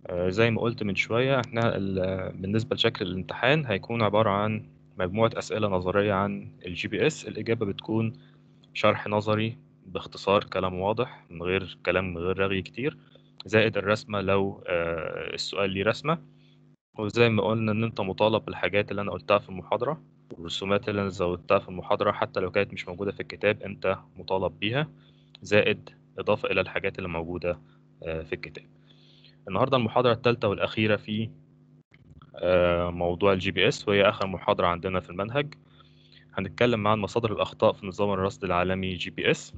آه، زي ما قلت من شوية احنا ال- بالنسبة لشكل الامتحان هيكون عبارة عن مجموعة أسئلة نظرية عن الجي بي اس الإجابة بتكون شرح نظري باختصار كلام واضح من غير كلام من غير رغي كتير زائد الرسمة لو آه، السؤال ليه رسمة وزي ما قلنا إن أنت مطالب بالحاجات اللي أنا قلتها في المحاضرة والرسومات اللي أنا زودتها في المحاضرة حتى لو كانت مش موجودة في الكتاب أنت مطالب بيها زائد إضافة إلى الحاجات اللي موجودة آه، في الكتاب النهاردة المحاضرة الثالثة والأخيرة في آه، موضوع الجي بي اس وهي آخر محاضرة عندنا في المنهج هنتكلم عن مصادر الأخطاء في نظام الرصد العالمي جي بي اس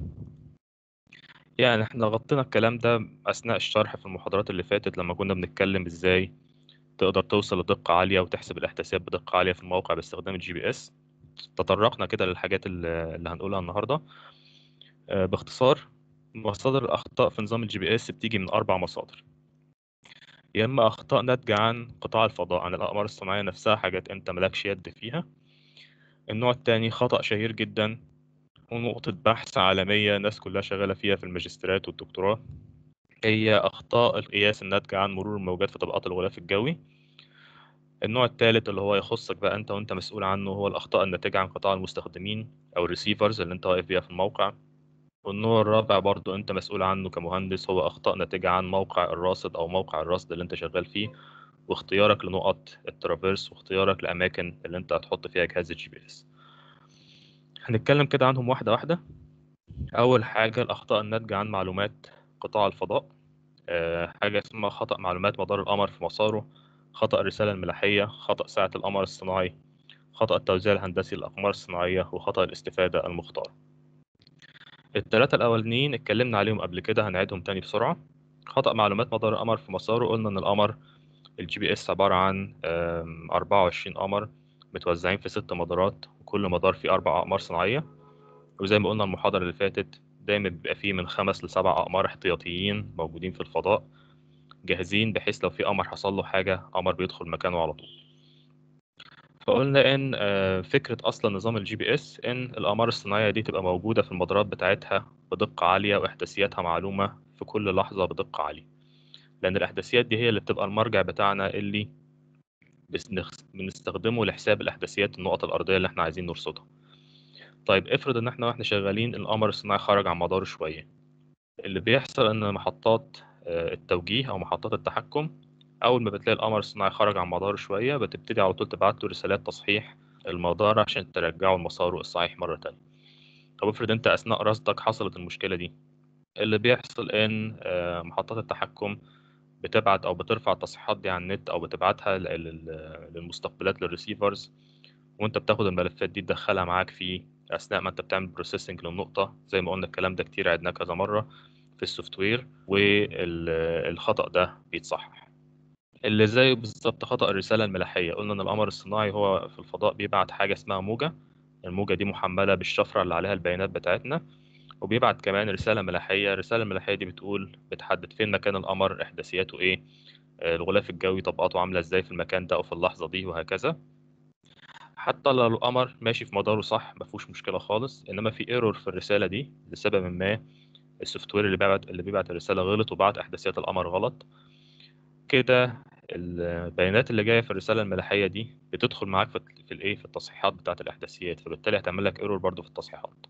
يعني احنا غطينا الكلام ده أثناء الشرح في المحاضرات اللي فاتت لما كنا بنتكلم ازاي تقدر توصل لدقة عالية وتحسب الإحداثيات بدقة عالية في الموقع باستخدام الجي بي اس تطرقنا كده للحاجات اللي اللي هنقولها النهاردة آه، باختصار مصادر الأخطاء في نظام الجي بي اس بتيجي من أربع مصادر يا إما أخطاء ناتجة عن قطاع الفضاء عن الأقمار الصناعية نفسها حاجات أنت مالكش يد فيها النوع التاني خطأ شهير جدا ونقطة بحث عالمية الناس كلها شغالة فيها في الماجستيرات والدكتوراه هي أخطاء القياس الناتجة عن مرور الموجات في طبقات الغلاف الجوي النوع الثالث اللي هو يخصك بقى أنت وأنت مسؤول عنه هو الأخطاء الناتجة عن قطاع المستخدمين أو الريسيفرز اللي أنت واقف بيها في الموقع والنوع الرابع برضو أنت مسؤول عنه كمهندس هو أخطاء ناتجة عن موقع الراصد أو موقع الرصد اللي أنت شغال فيه واختيارك لنقط الترافيرس واختيارك لأماكن اللي أنت هتحط فيها جهاز الجي بي إس هنتكلم كده عنهم واحدة واحدة أول حاجة الأخطاء الناتجة عن معلومات قطاع الفضاء آه، حاجة اسمها خطأ معلومات مدار القمر في مساره خطأ الرسالة الملاحية خطأ ساعة القمر الصناعي خطأ التوزيع الهندسي للأقمار الصناعية وخطأ الاستفادة المختارة التلاتة الأولانيين اتكلمنا عليهم قبل كده هنعيدهم تاني بسرعة خطأ معلومات مدار القمر في مساره قلنا إن القمر الجي بي اس عبارة عن آم، 24 قمر متوزعين في ست مدارات وكل مدار فيه أربع أقمار صناعية وزي ما قلنا المحاضرة اللي فاتت دايما بيبقى فيه من خمس لسبع أقمار احتياطيين موجودين في الفضاء جاهزين بحيث لو في قمر حصل له حاجة قمر بيدخل مكانه على طول فقلنا إن آه، فكرة أصلا نظام الجي بي إس إن الأقمار الصناعية دي تبقى موجودة في المدارات بتاعتها بدقة عالية وإحداثياتها معلومة في كل لحظة بدقة عالية لأن الإحداثيات دي هي اللي بتبقى المرجع بتاعنا اللي بنستخ- بنستخدمه لحساب الإحداثيات النقط الأرضية اللي إحنا عايزين نرصدها طيب افرض إن إحنا وإحنا شغالين القمر الصناعي خرج عن مداره شوية اللي بيحصل إن محطات آه، التوجيه أو محطات التحكم أول ما بتلاقي القمر الصناعي خرج عن مداره شوية بتبتدي على طول تبعت له رسالات تصحيح المدار عشان ترجعه لمساره الصحيح مرة تانية طب افرض أنت أثناء رصدك حصلت المشكلة دي اللي بيحصل إن آه، محطات التحكم بتبعت أو بترفع التصحيحات دي على النت أو بتبعتها لل- لل- للمستقبلات للريسيفرز وأنت بتاخد الملفات دي تدخلها معاك في أثناء ما أنت بتعمل بروسيسنج للنقطة زي ما قلنا الكلام ده كتير عدناه كذا مرة في السوفت وير والخطأ ده بيتصحح اللي زيه بالظبط خطأ الرسالة الملاحية قلنا إن القمر الصناعي هو في الفضاء بيبعت حاجة اسمها موجة الموجة دي محملة بالشفرة اللي عليها البيانات بتاعتنا وبيبعت كمان رسالة ملاحية الرسالة الملاحية دي بتقول بتحدد فين مكان القمر إحداثياته إيه آه، الغلاف الجوي طبقاته عاملة إزاي في المكان ده أو في اللحظة دي وهكذا حتى لو القمر ماشي في مداره صح مفيهوش مشكلة خالص إنما في ايرور في الرسالة دي لسبب ما السوفت وير اللي بيبعت اللي بيبعت الرسالة غلط وبعت إحداثيات القمر غلط كده البيانات اللي جايه في الرساله الملاحيه دي بتدخل معاك في في الايه في التصحيحات بتاعه الاحداثيات فبالتالي هتعمل لك ايرور برضو في التصحيحات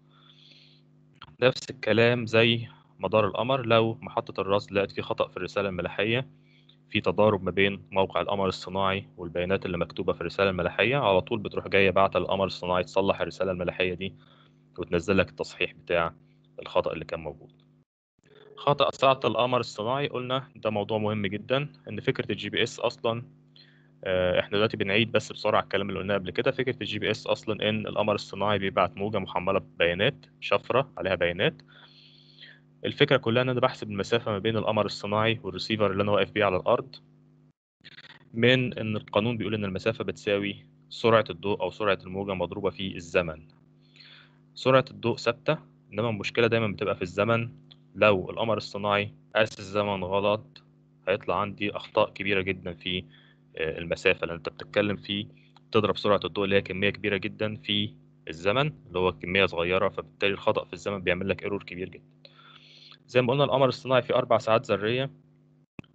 نفس الكلام زي مدار القمر لو محطه الرصد لقت في خطا في الرساله الملاحيه في تضارب ما بين موقع القمر الصناعي والبيانات اللي مكتوبه في الرساله الملاحيه على طول بتروح جايه باعته للقمر الصناعي تصلح الرساله الملاحيه دي وتنزل لك التصحيح بتاع الخطا اللي كان موجود خطأ ساعة القمر الصناعي قلنا ده موضوع مهم جدا ان فكرة الجي بي اس اصلا آه، احنا دلوقتي بنعيد بس بسرعة الكلام اللي قلناه قبل كده فكرة الجي بي اس اصلا ان القمر الصناعي بيبعت موجة محملة ببيانات شفرة عليها بيانات الفكرة كلها ان انا بحسب المسافة ما بين القمر الصناعي والريسيفر اللي انا واقف بيه على الارض من ان القانون بيقول ان المسافة بتساوي سرعة الضوء او سرعة الموجة مضروبة في الزمن سرعة الضوء ثابتة انما المشكلة دايما بتبقى في الزمن لو القمر الصناعي قاس الزمن غلط هيطلع عندي اخطاء كبيرة جدا في آه، المسافة لان انت بتتكلم في تضرب سرعة الضوء اللي هي كمية كبيرة جدا في الزمن اللي هو كمية صغيرة فبالتالي الخطأ في الزمن بيعمل لك ايرور كبير جدا زي ما قلنا القمر الصناعي فيه أربع ساعات ذرية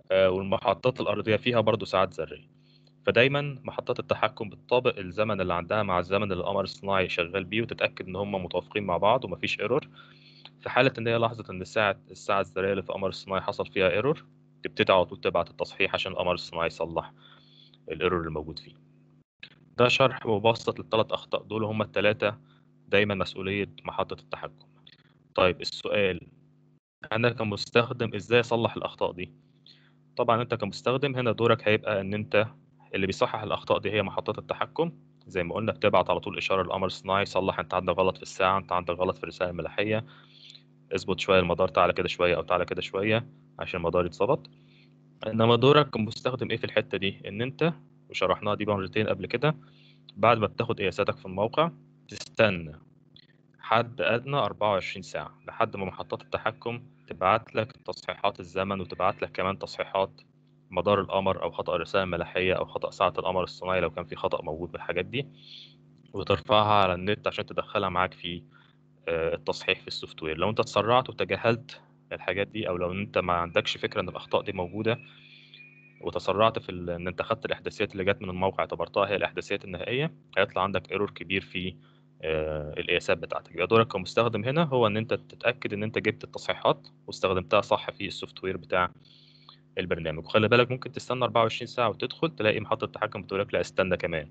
آه، والمحطات الأرضية فيها برضو ساعات ذرية فدايما محطات التحكم بتطابق الزمن اللي عندها مع الزمن اللي القمر الصناعي شغال بيه وتتأكد إن هم متوافقين مع بعض ومفيش ايرور في حالة إن هي لاحظت إن الساعة الساعة الذرية اللي في القمر الصناعي حصل فيها ايرور تبتدي على طول تبعت التصحيح عشان القمر الصناعي يصلح الايرور اللي موجود فيه ده شرح مبسط للثلاث أخطاء دول هم الثلاثة دايما مسؤولية محطة التحكم طيب السؤال أنا كمستخدم إزاي أصلح الأخطاء دي طبعا أنت كمستخدم هنا دورك هيبقى إن أنت اللي بيصحح الأخطاء دي هي محطات التحكم زي ما قلنا بتبعت على طول إشارة للقمر الصناعي صلح أنت عندك غلط في الساعة أنت عندك غلط في الرسالة الملاحية اظبط شوية المدار تعالى كده شوية أو تعالى كده شوية عشان المدار يتظبط إنما دورك كمستخدم إيه في الحتة دي إن أنت وشرحناها دي مرتين قبل كده بعد ما بتاخد قياساتك في الموقع تستنى حد أدنى 24 ساعة لحد ما محطات التحكم تبعت لك تصحيحات الزمن وتبعت لك كمان تصحيحات مدار القمر أو خطأ الرسالة الملاحية أو خطأ ساعة القمر الصناعي لو كان في خطأ موجود بالحاجات دي وترفعها على النت عشان تدخلها معاك في آه، التصحيح في السوفت وير لو أنت اتسرعت وتجاهلت الحاجات دي أو لو أنت ما عندكش فكرة إن الأخطاء دي موجودة وتسرعت في ال- ان انت خدت الاحداثيات اللي جت من الموقع اعتبرتها هي الاحداثيات النهائيه هيطلع عندك ايرور كبير في آه، القياسات بتاعتك يبقى دورك كمستخدم هنا هو ان انت تتاكد ان انت جبت التصحيحات واستخدمتها صح في السوفت وير بتاع البرنامج وخلي بالك ممكن تستنى 24 ساعه وتدخل تلاقي محطه التحكم بتقول لك لا استنى كمان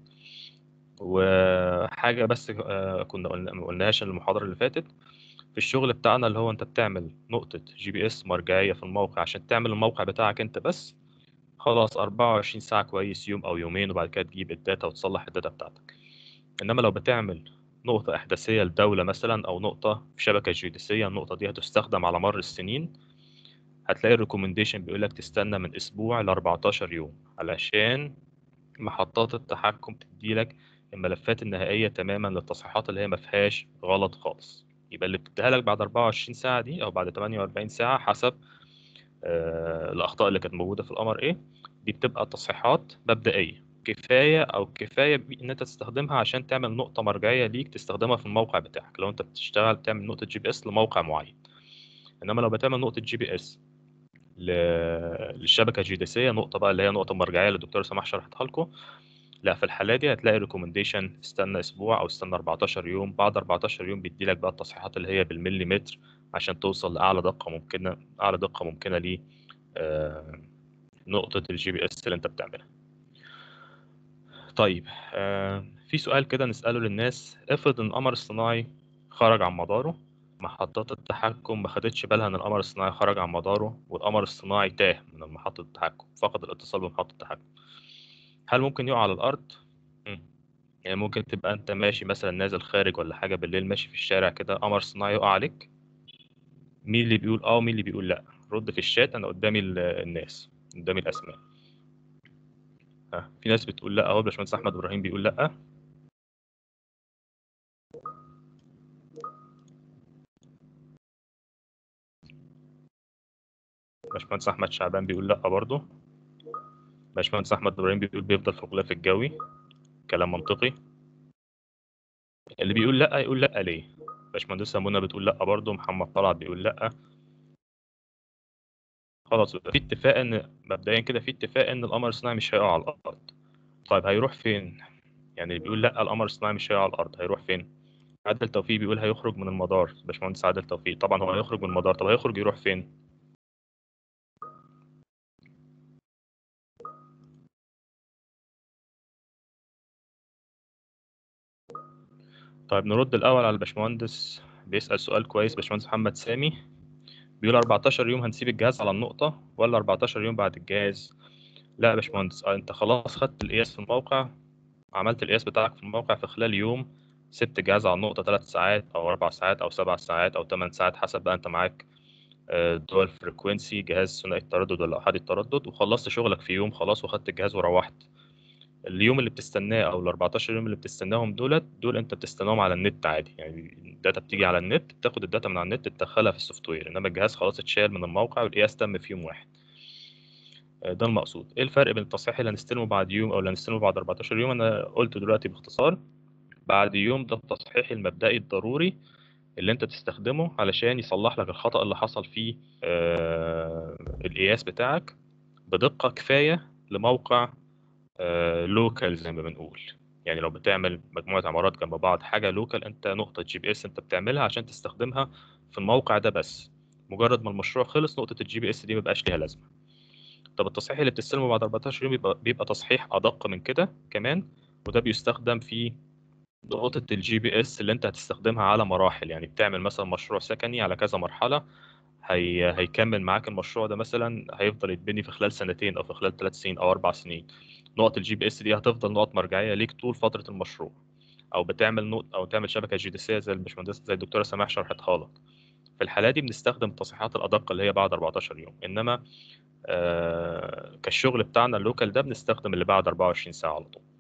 وحاجه بس آه، كنا قلنا- ما قلناهاش المحاضره اللي فاتت في الشغل بتاعنا اللي هو انت بتعمل نقطه جي بي اس مرجعيه في الموقع عشان تعمل الموقع بتاعك انت بس خلاص 24 ساعة كويس يوم أو يومين وبعد كده تجيب الداتا وتصلح الداتا بتاعتك إنما لو بتعمل نقطة إحداثية لدولة مثلا أو نقطة في شبكة جيوديسية النقطة دي هتستخدم على مر السنين هتلاقي الريكومنديشن بيقول لك تستنى من أسبوع ل 14 يوم علشان محطات التحكم تدي لك الملفات النهائية تماما للتصحيحات اللي هي ما فيهاش غلط خالص يبقى اللي بتديها لك بعد 24 ساعة دي أو بعد 48 ساعة حسب آه، الأخطاء اللي كانت موجودة في القمر إيه دي بتبقى تصحيحات مبدئية كفاية أو كفاية بي- إن أنت تستخدمها عشان تعمل نقطة مرجعية ليك تستخدمها في الموقع بتاعك لو أنت بتشتغل تعمل نقطة جي بي إس لموقع معين إنما لو بتعمل نقطة جي بي إس للشبكة الجيوديسية نقطة بقى اللي هي نقطة مرجعية اللي الدكتور سماح شرحتها لكم لا في الحالة دي هتلاقي ريكومنديشن استنى أسبوع أو استنى 14 يوم بعد 14 يوم بيدي لك بقى التصحيحات اللي هي بالمليمتر عشان توصل لأعلى دقة ممكنة أعلى دقة ممكنة ل آه، نقطة الجي بي اس اللي أنت بتعملها. طيب آه، في سؤال كده نسأله للناس افرض إن القمر الصناعي خرج عن مداره محطات التحكم ما خدتش بالها إن القمر الصناعي خرج عن مداره والقمر الصناعي تاه من محطة التحكم فقد الاتصال بمحطة التحكم هل ممكن يقع على الأرض؟ مم. يعني ممكن تبقى أنت ماشي مثلا نازل خارج ولا حاجة بالليل ماشي في الشارع كده قمر صناعي يقع عليك مين اللي بيقول اه ومين اللي بيقول لا رد في الشات انا قدامي ال- الناس قدامي الاسماء ها في ناس بتقول لا اهو باشمهندس احمد ابراهيم بيقول لا باشمهندس احمد شعبان بيقول لا برضه باشمهندس احمد ابراهيم بيقول بيفضل في الغلاف الجوي كلام منطقي اللي بيقول لا يقول لا ليه باشمهندسه منى بتقول لا برضه محمد طلعت بيقول لا خلاص يبقى في اتفاق ان مبدئيا كده في اتفاق ان القمر الصناعي مش هيقع على الارض طيب هيروح فين يعني اللي بيقول لا القمر الصناعي مش هيقع على الارض هيروح فين عادل توفيق بيقول هيخرج من المدار باشمهندس عادل توفيق طبعا هو هيخرج من المدار طب هيخرج يروح فين طيب نرد الاول على الباشمهندس بيسأل سؤال كويس باشمهندس محمد سامي بيقول 14 يوم هنسيب الجهاز على النقطة ولا 14 يوم بعد الجهاز لا يا باشمهندس آه، انت خلاص خدت القياس في الموقع عملت القياس بتاعك في الموقع في خلال يوم سبت الجهاز على النقطة 3 ساعات أو 4 ساعات أو 7 ساعات أو 8 ساعات حسب بقى أنت معاك دول فريكوينسي جهاز ثنائي التردد ولا أحادي التردد وخلصت شغلك في يوم خلاص وخدت الجهاز وروحت اليوم اللي بتستناه أو ال 14 يوم اللي بتستناهم دولت دول أنت بتستناهم على النت عادي يعني الداتا بتيجي على النت بتاخد الداتا من على النت تدخلها في السوفت وير إنما الجهاز خلاص اتشال من الموقع والقياس تم في يوم واحد آه، ده المقصود ايه الفرق بين التصحيح اللي هنستلمه بعد يوم او اللي هنستلمه بعد 14 يوم انا قلت دلوقتي باختصار بعد يوم ده التصحيح المبدئي الضروري اللي انت تستخدمه علشان يصلح لك الخطأ اللي حصل في آه، القياس بتاعك بدقة كفاية لموقع لوكال زي ما بنقول يعني لو بتعمل مجموعة عمارات جنب بعض حاجة لوكال انت نقطة جي بي اس انت بتعملها عشان تستخدمها في الموقع ده بس مجرد ما المشروع خلص نقطة الجي بي اس دي مبقاش ليها لازمة طب التصحيح اللي بتستلمه بعد 14 يوم بيبقى, بيبقى تصحيح أدق من كده كمان وده بيستخدم في نقطة الجي بي اس اللي انت هتستخدمها على مراحل يعني بتعمل مثلا مشروع سكني على كذا مرحلة هي... هيكمل معاك المشروع ده مثلا هيفضل يتبني في خلال سنتين او في خلال ثلاث سنين او اربع سنين نقط الجي بي اس دي هتفضل نقط مرجعيه ليك طول فتره المشروع او بتعمل نقط او تعمل شبكه جيوديسيه زي الباشمهندس زي الدكتوره سماح شرحتها لك في الحاله دي بنستخدم التصحيحات الادق اللي هي بعد 14 يوم انما آه كالشغل بتاعنا اللوكال ده بنستخدم اللي بعد 24 ساعه على طول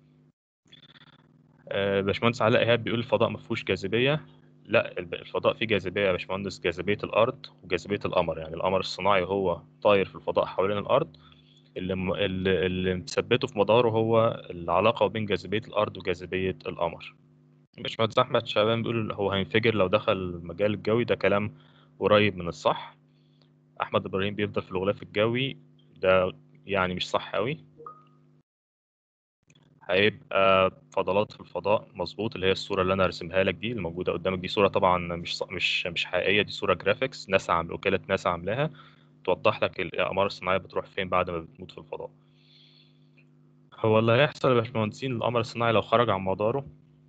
آه باشمهندس علاء ايهاب بيقول الفضاء ما فيهوش جاذبيه لا الفضاء فيه جاذبيه يا باشمهندس جاذبيه الارض وجاذبيه القمر يعني القمر الصناعي هو طاير في الفضاء حوالين الارض اللي م... اللي, اللي مثبته في مداره هو العلاقه بين جاذبيه الارض وجاذبيه القمر باشمهندس احمد شعبان بيقول هو هينفجر لو دخل المجال الجوي ده كلام قريب من الصح احمد ابراهيم بيفضل في الغلاف الجوي ده يعني مش صح قوي هيبقى فضلات في الفضاء مظبوط اللي هي الصوره اللي انا رسمها لك دي اللي موجوده قدامك دي صوره طبعا مش مش مش حقيقيه دي صوره جرافيكس ناسا عم وكاله ناسا عاملاها توضح لك الاقمار الصناعيه بتروح فين بعد ما بتموت في الفضاء هو اللي هيحصل يا باشمهندسين القمر الصناعي لو خرج عن مداره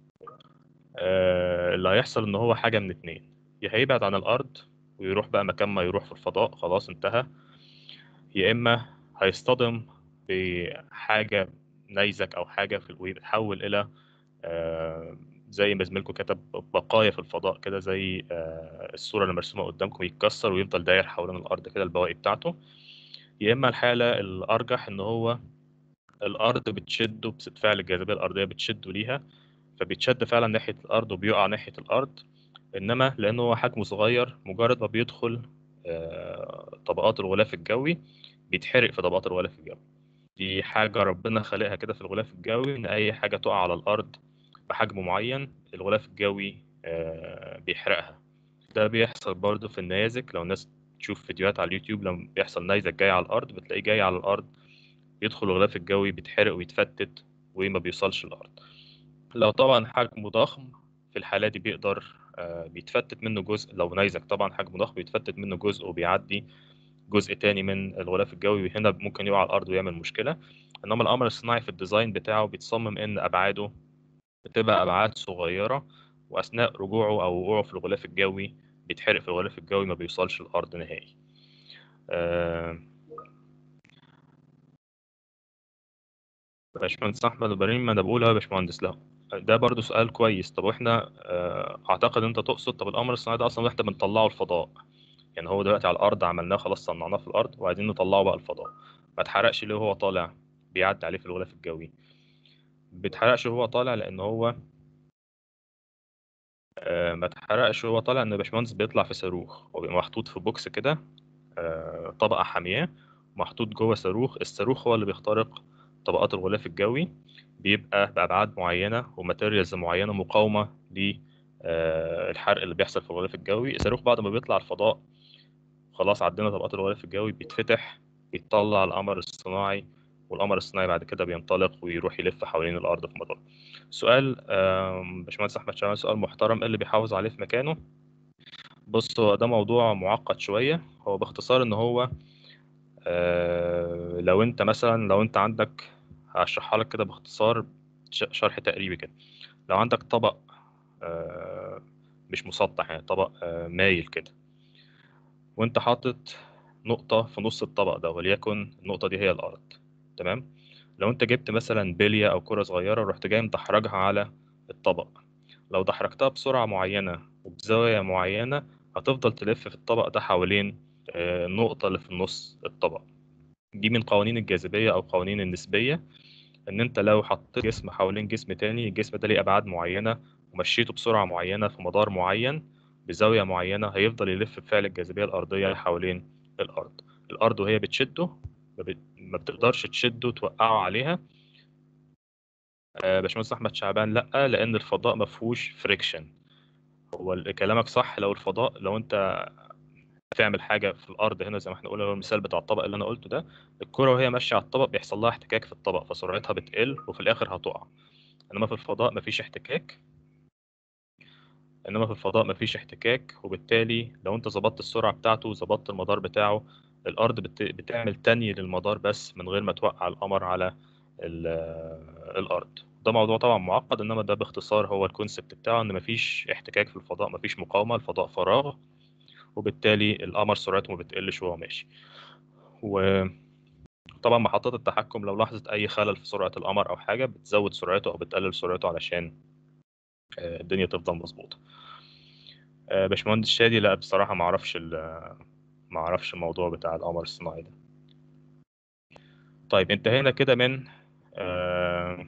آه اللي هيحصل ان هو حاجه من اتنين يا هيبعد عن الارض ويروح بقى مكان ما يروح في الفضاء خلاص انتهى يا اما هيصطدم بحاجه نيزك او حاجه في ويتحول الى آه زي ما زميلكم كتب بقايا في الفضاء كده زي آه الصوره اللي مرسومه قدامكم يتكسر ويفضل داير حوالين الارض كده البواقي بتاعته يا اما الحاله الارجح ان هو الارض بتشده بفعل الجاذبيه الارضيه بتشده ليها فبيتشد فعلا ناحيه الارض وبيقع ناحيه الارض انما لانه هو حجمه صغير مجرد ما بيدخل آه طبقات الغلاف الجوي بيتحرق في طبقات الغلاف الجوي دي حاجة ربنا خالقها كده في الغلاف الجوي إن أي حاجة تقع على الأرض بحجم معين الغلاف الجوي بيحرقها ده بيحصل برضه في النيازك لو الناس تشوف فيديوهات على اليوتيوب لما بيحصل نيزك جاي على الأرض بتلاقيه جاي على الأرض يدخل الغلاف الجوي بيتحرق ويتفتت وما بيوصلش الأرض لو طبعا حجمه ضخم في الحالة دي بيقدر بيتفتت منه جزء لو نيزك طبعا حجمه ضخم بيتفتت منه جزء وبيعدي جزء تاني من الغلاف الجوي هنا ممكن يقع على الارض ويعمل مشكله انما القمر الصناعي في الديزاين بتاعه بيتصمم ان ابعاده بتبقى ابعاد صغيره واثناء رجوعه او وقوعه في الغلاف الجوي بيتحرق في الغلاف الجوي ما بيوصلش الارض نهائي أه باشمهندس احمد ابراهيم ما انا بقول اهو يا باشمهندس لا ده برضو سؤال كويس طب واحنا أه اعتقد انت تقصد طب القمر الصناعي ده اصلا احنا بنطلعه الفضاء يعني هو دلوقتي على الارض عملناه خلاص صنعناه في الارض وعايزين نطلعه بقى الفضاء ما اتحرقش ليه وهو طالع بيعدي عليه في الغلاف الجوي بيتحرقش وهو طالع لان هو آه ما اتحرقش وهو طالع ان الباشمهندس بيطلع في صاروخ هو بيبقى محطوط في بوكس كده آه طبقه حامياه محطوط جوه صاروخ الصاروخ هو اللي بيخترق طبقات الغلاف الجوي بيبقى بابعاد معينه وماتيريالز معينه مقاومه للحرق اللي بيحصل في الغلاف الجوي الصاروخ بعد ما بيطلع الفضاء خلاص عدينا طبقات الغلاف الجوي بيتفتح بيطلع القمر الصناعي والقمر الصناعي بعد كده بينطلق ويروح يلف حوالين الارض في مدار سؤال باشمهندس احمد شمال سؤال محترم ايه اللي بيحافظ عليه في مكانه بص هو ده موضوع معقد شويه هو باختصار ان هو لو انت مثلا لو انت عندك هشرحها لك كده باختصار شرح تقريبي كده لو عندك طبق مش مسطح يعني طبق مايل كده وانت حاطط نقطة في نص الطبق ده وليكن النقطة دي هي الأرض تمام لو انت جبت مثلا بلية أو كرة صغيرة ورحت جاي مدحرجها على الطبق لو دحرجتها بسرعة معينة وبزاوية معينة هتفضل تلف في الطبق ده حوالين النقطة اللي في النص الطبق دي من قوانين الجاذبية أو قوانين النسبية إن أنت لو حطيت جسم حوالين جسم تاني الجسم ده ليه أبعاد معينة ومشيته بسرعة معينة في مدار معين بزاوية معينة هيفضل يلف بفعل الجاذبية الأرضية حوالين الأرض الأرض وهي بتشده ما بتقدرش تشده وتوقعه عليها آه باشمهندس أحمد شعبان لأ لأن الفضاء ما فيهوش فريكشن هو كلامك صح لو الفضاء لو أنت تعمل حاجه في الارض هنا زي ما احنا قلنا المثال بتاع الطبق اللي انا قلته ده الكره وهي ماشيه على الطبق بيحصل لها احتكاك في الطبق فسرعتها بتقل وفي الاخر هتقع انما في الفضاء مفيش احتكاك انما في الفضاء مفيش احتكاك وبالتالي لو انت ظبطت السرعه بتاعته وظبطت المدار بتاعه الارض بت... بتعمل تاني للمدار بس من غير ما توقع القمر على ال... الارض ده موضوع طبعا معقد انما ده باختصار هو الكونسبت بتاعه ان مفيش احتكاك في الفضاء مفيش مقاومه الفضاء فراغ وبالتالي القمر سرعته ما بتقلش وهو ماشي وطبعا محطات التحكم لو لاحظت اي خلل في سرعه القمر او حاجه بتزود سرعته او بتقلل سرعته علشان الدنيا تفضل مظبوطه باشمهندس شادي لا بصراحه ما اعرفش ما اعرفش الموضوع بتاع القمر الصناعي ده طيب انتهينا كده من آه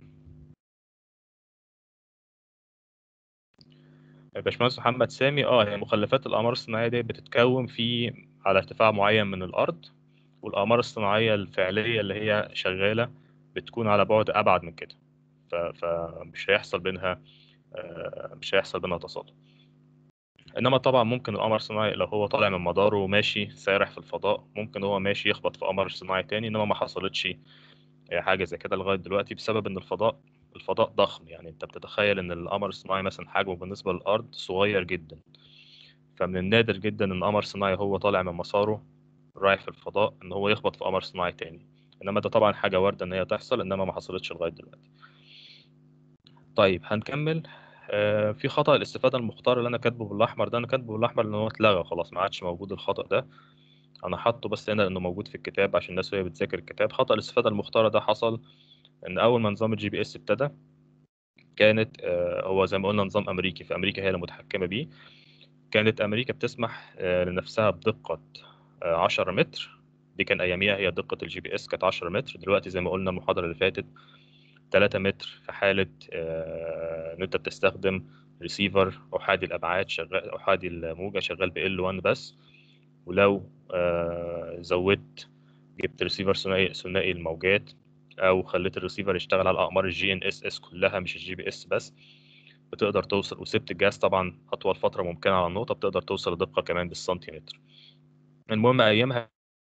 باشمهندس محمد سامي اه هي مخلفات الاقمار الصناعيه دي بتتكون في على ارتفاع معين من الارض والاقمار الصناعيه الفعليه اللي هي شغاله بتكون على بعد ابعد من كده فمش هيحصل بينها مش هيحصل بينها تصادم انما طبعا ممكن القمر الصناعي لو هو طالع من مداره وماشي سارح في الفضاء ممكن هو ماشي يخبط في قمر صناعي تاني انما ما حصلتش حاجه زي كده لغايه دلوقتي بسبب ان الفضاء الفضاء ضخم يعني انت بتتخيل ان القمر الصناعي مثلا حجمه بالنسبه للارض صغير جدا فمن النادر جدا ان قمر صناعي هو طالع من مساره رايح في الفضاء ان هو يخبط في قمر صناعي تاني انما ده طبعا حاجه وارده ان هي تحصل انما ما حصلتش لغايه دلوقتي طيب هنكمل آه في خطا الاستفاده المختار اللي انا كاتبه بالاحمر ده انا كاتبه بالاحمر لان هو اتلغى خلاص ما عادش موجود الخطا ده انا حاطه بس هنا لانه موجود في الكتاب عشان الناس وهي بتذاكر الكتاب خطا الاستفاده المختاره ده حصل ان اول ما نظام الجي بي اس ابتدى كانت آه هو زي ما قلنا نظام امريكي في امريكا هي اللي متحكمه بيه كانت امريكا بتسمح آه لنفسها بدقه 10 متر دي كان اياميها هي دقه الجي بي اس كانت 10 متر دلوقتي زي ما قلنا المحاضره اللي فاتت 3 متر في حاله ان انت بتستخدم ريسيفر احادي الابعاد شغال احادي الموجه شغال ب ال 1 بس ولو زودت جبت ريسيفر ثنائي ثنائي الموجات او خليت الريسيفر يشتغل على اقمار الجي ان اس اس كلها مش الجي بي اس بس بتقدر توصل وسبت الجهاز طبعا اطول فتره ممكنه على النقطه بتقدر توصل لدقه كمان بالسنتيمتر المهم ايامها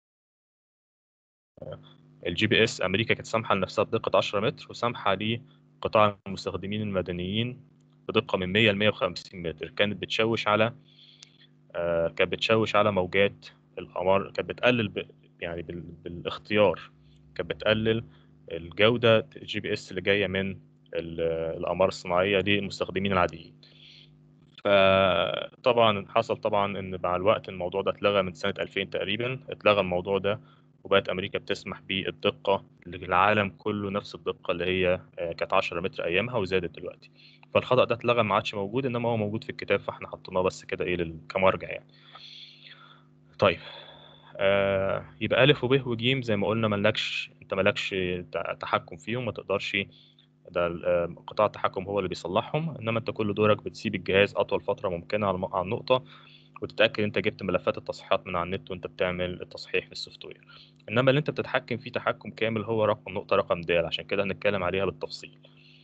الجي بي اس امريكا كانت سامحه لنفسها بدقه 10 متر وسامحه لقطاع المستخدمين المدنيين بدقه من 100 ل 150 متر كانت بتشوش على آه كانت بتشوش على موجات القمر كانت بتقلل ب... يعني بال... بالاختيار كانت بتقلل الجوده الجي بي اس اللي جايه من الاقمار الصناعيه للمستخدمين العاديين فطبعا حصل طبعا ان مع الوقت الموضوع ده اتلغى من سنه 2000 تقريبا اتلغى الموضوع ده وبقت امريكا بتسمح بالدقه للعالم كله نفس الدقه اللي هي كانت 10 متر ايامها وزادت دلوقتي فالخطا ده اتلغى ما عادش موجود انما هو موجود في الكتاب فاحنا حطيناه بس كده ايه كمرجع يعني طيب آه يبقى الف وب وج زي ما قلنا ملكش انت مالكش تحكم فيهم ما تقدرش ده قطاع التحكم هو اللي بيصلحهم انما انت كل دورك بتسيب الجهاز اطول فتره ممكنه على النقطه وتتاكد انت جبت ملفات التصحيحات من على النت وانت بتعمل التصحيح في السوفت وير انما اللي انت بتتحكم فيه تحكم كامل هو رقم نقطه رقم د عشان كده هنتكلم عليها بالتفصيل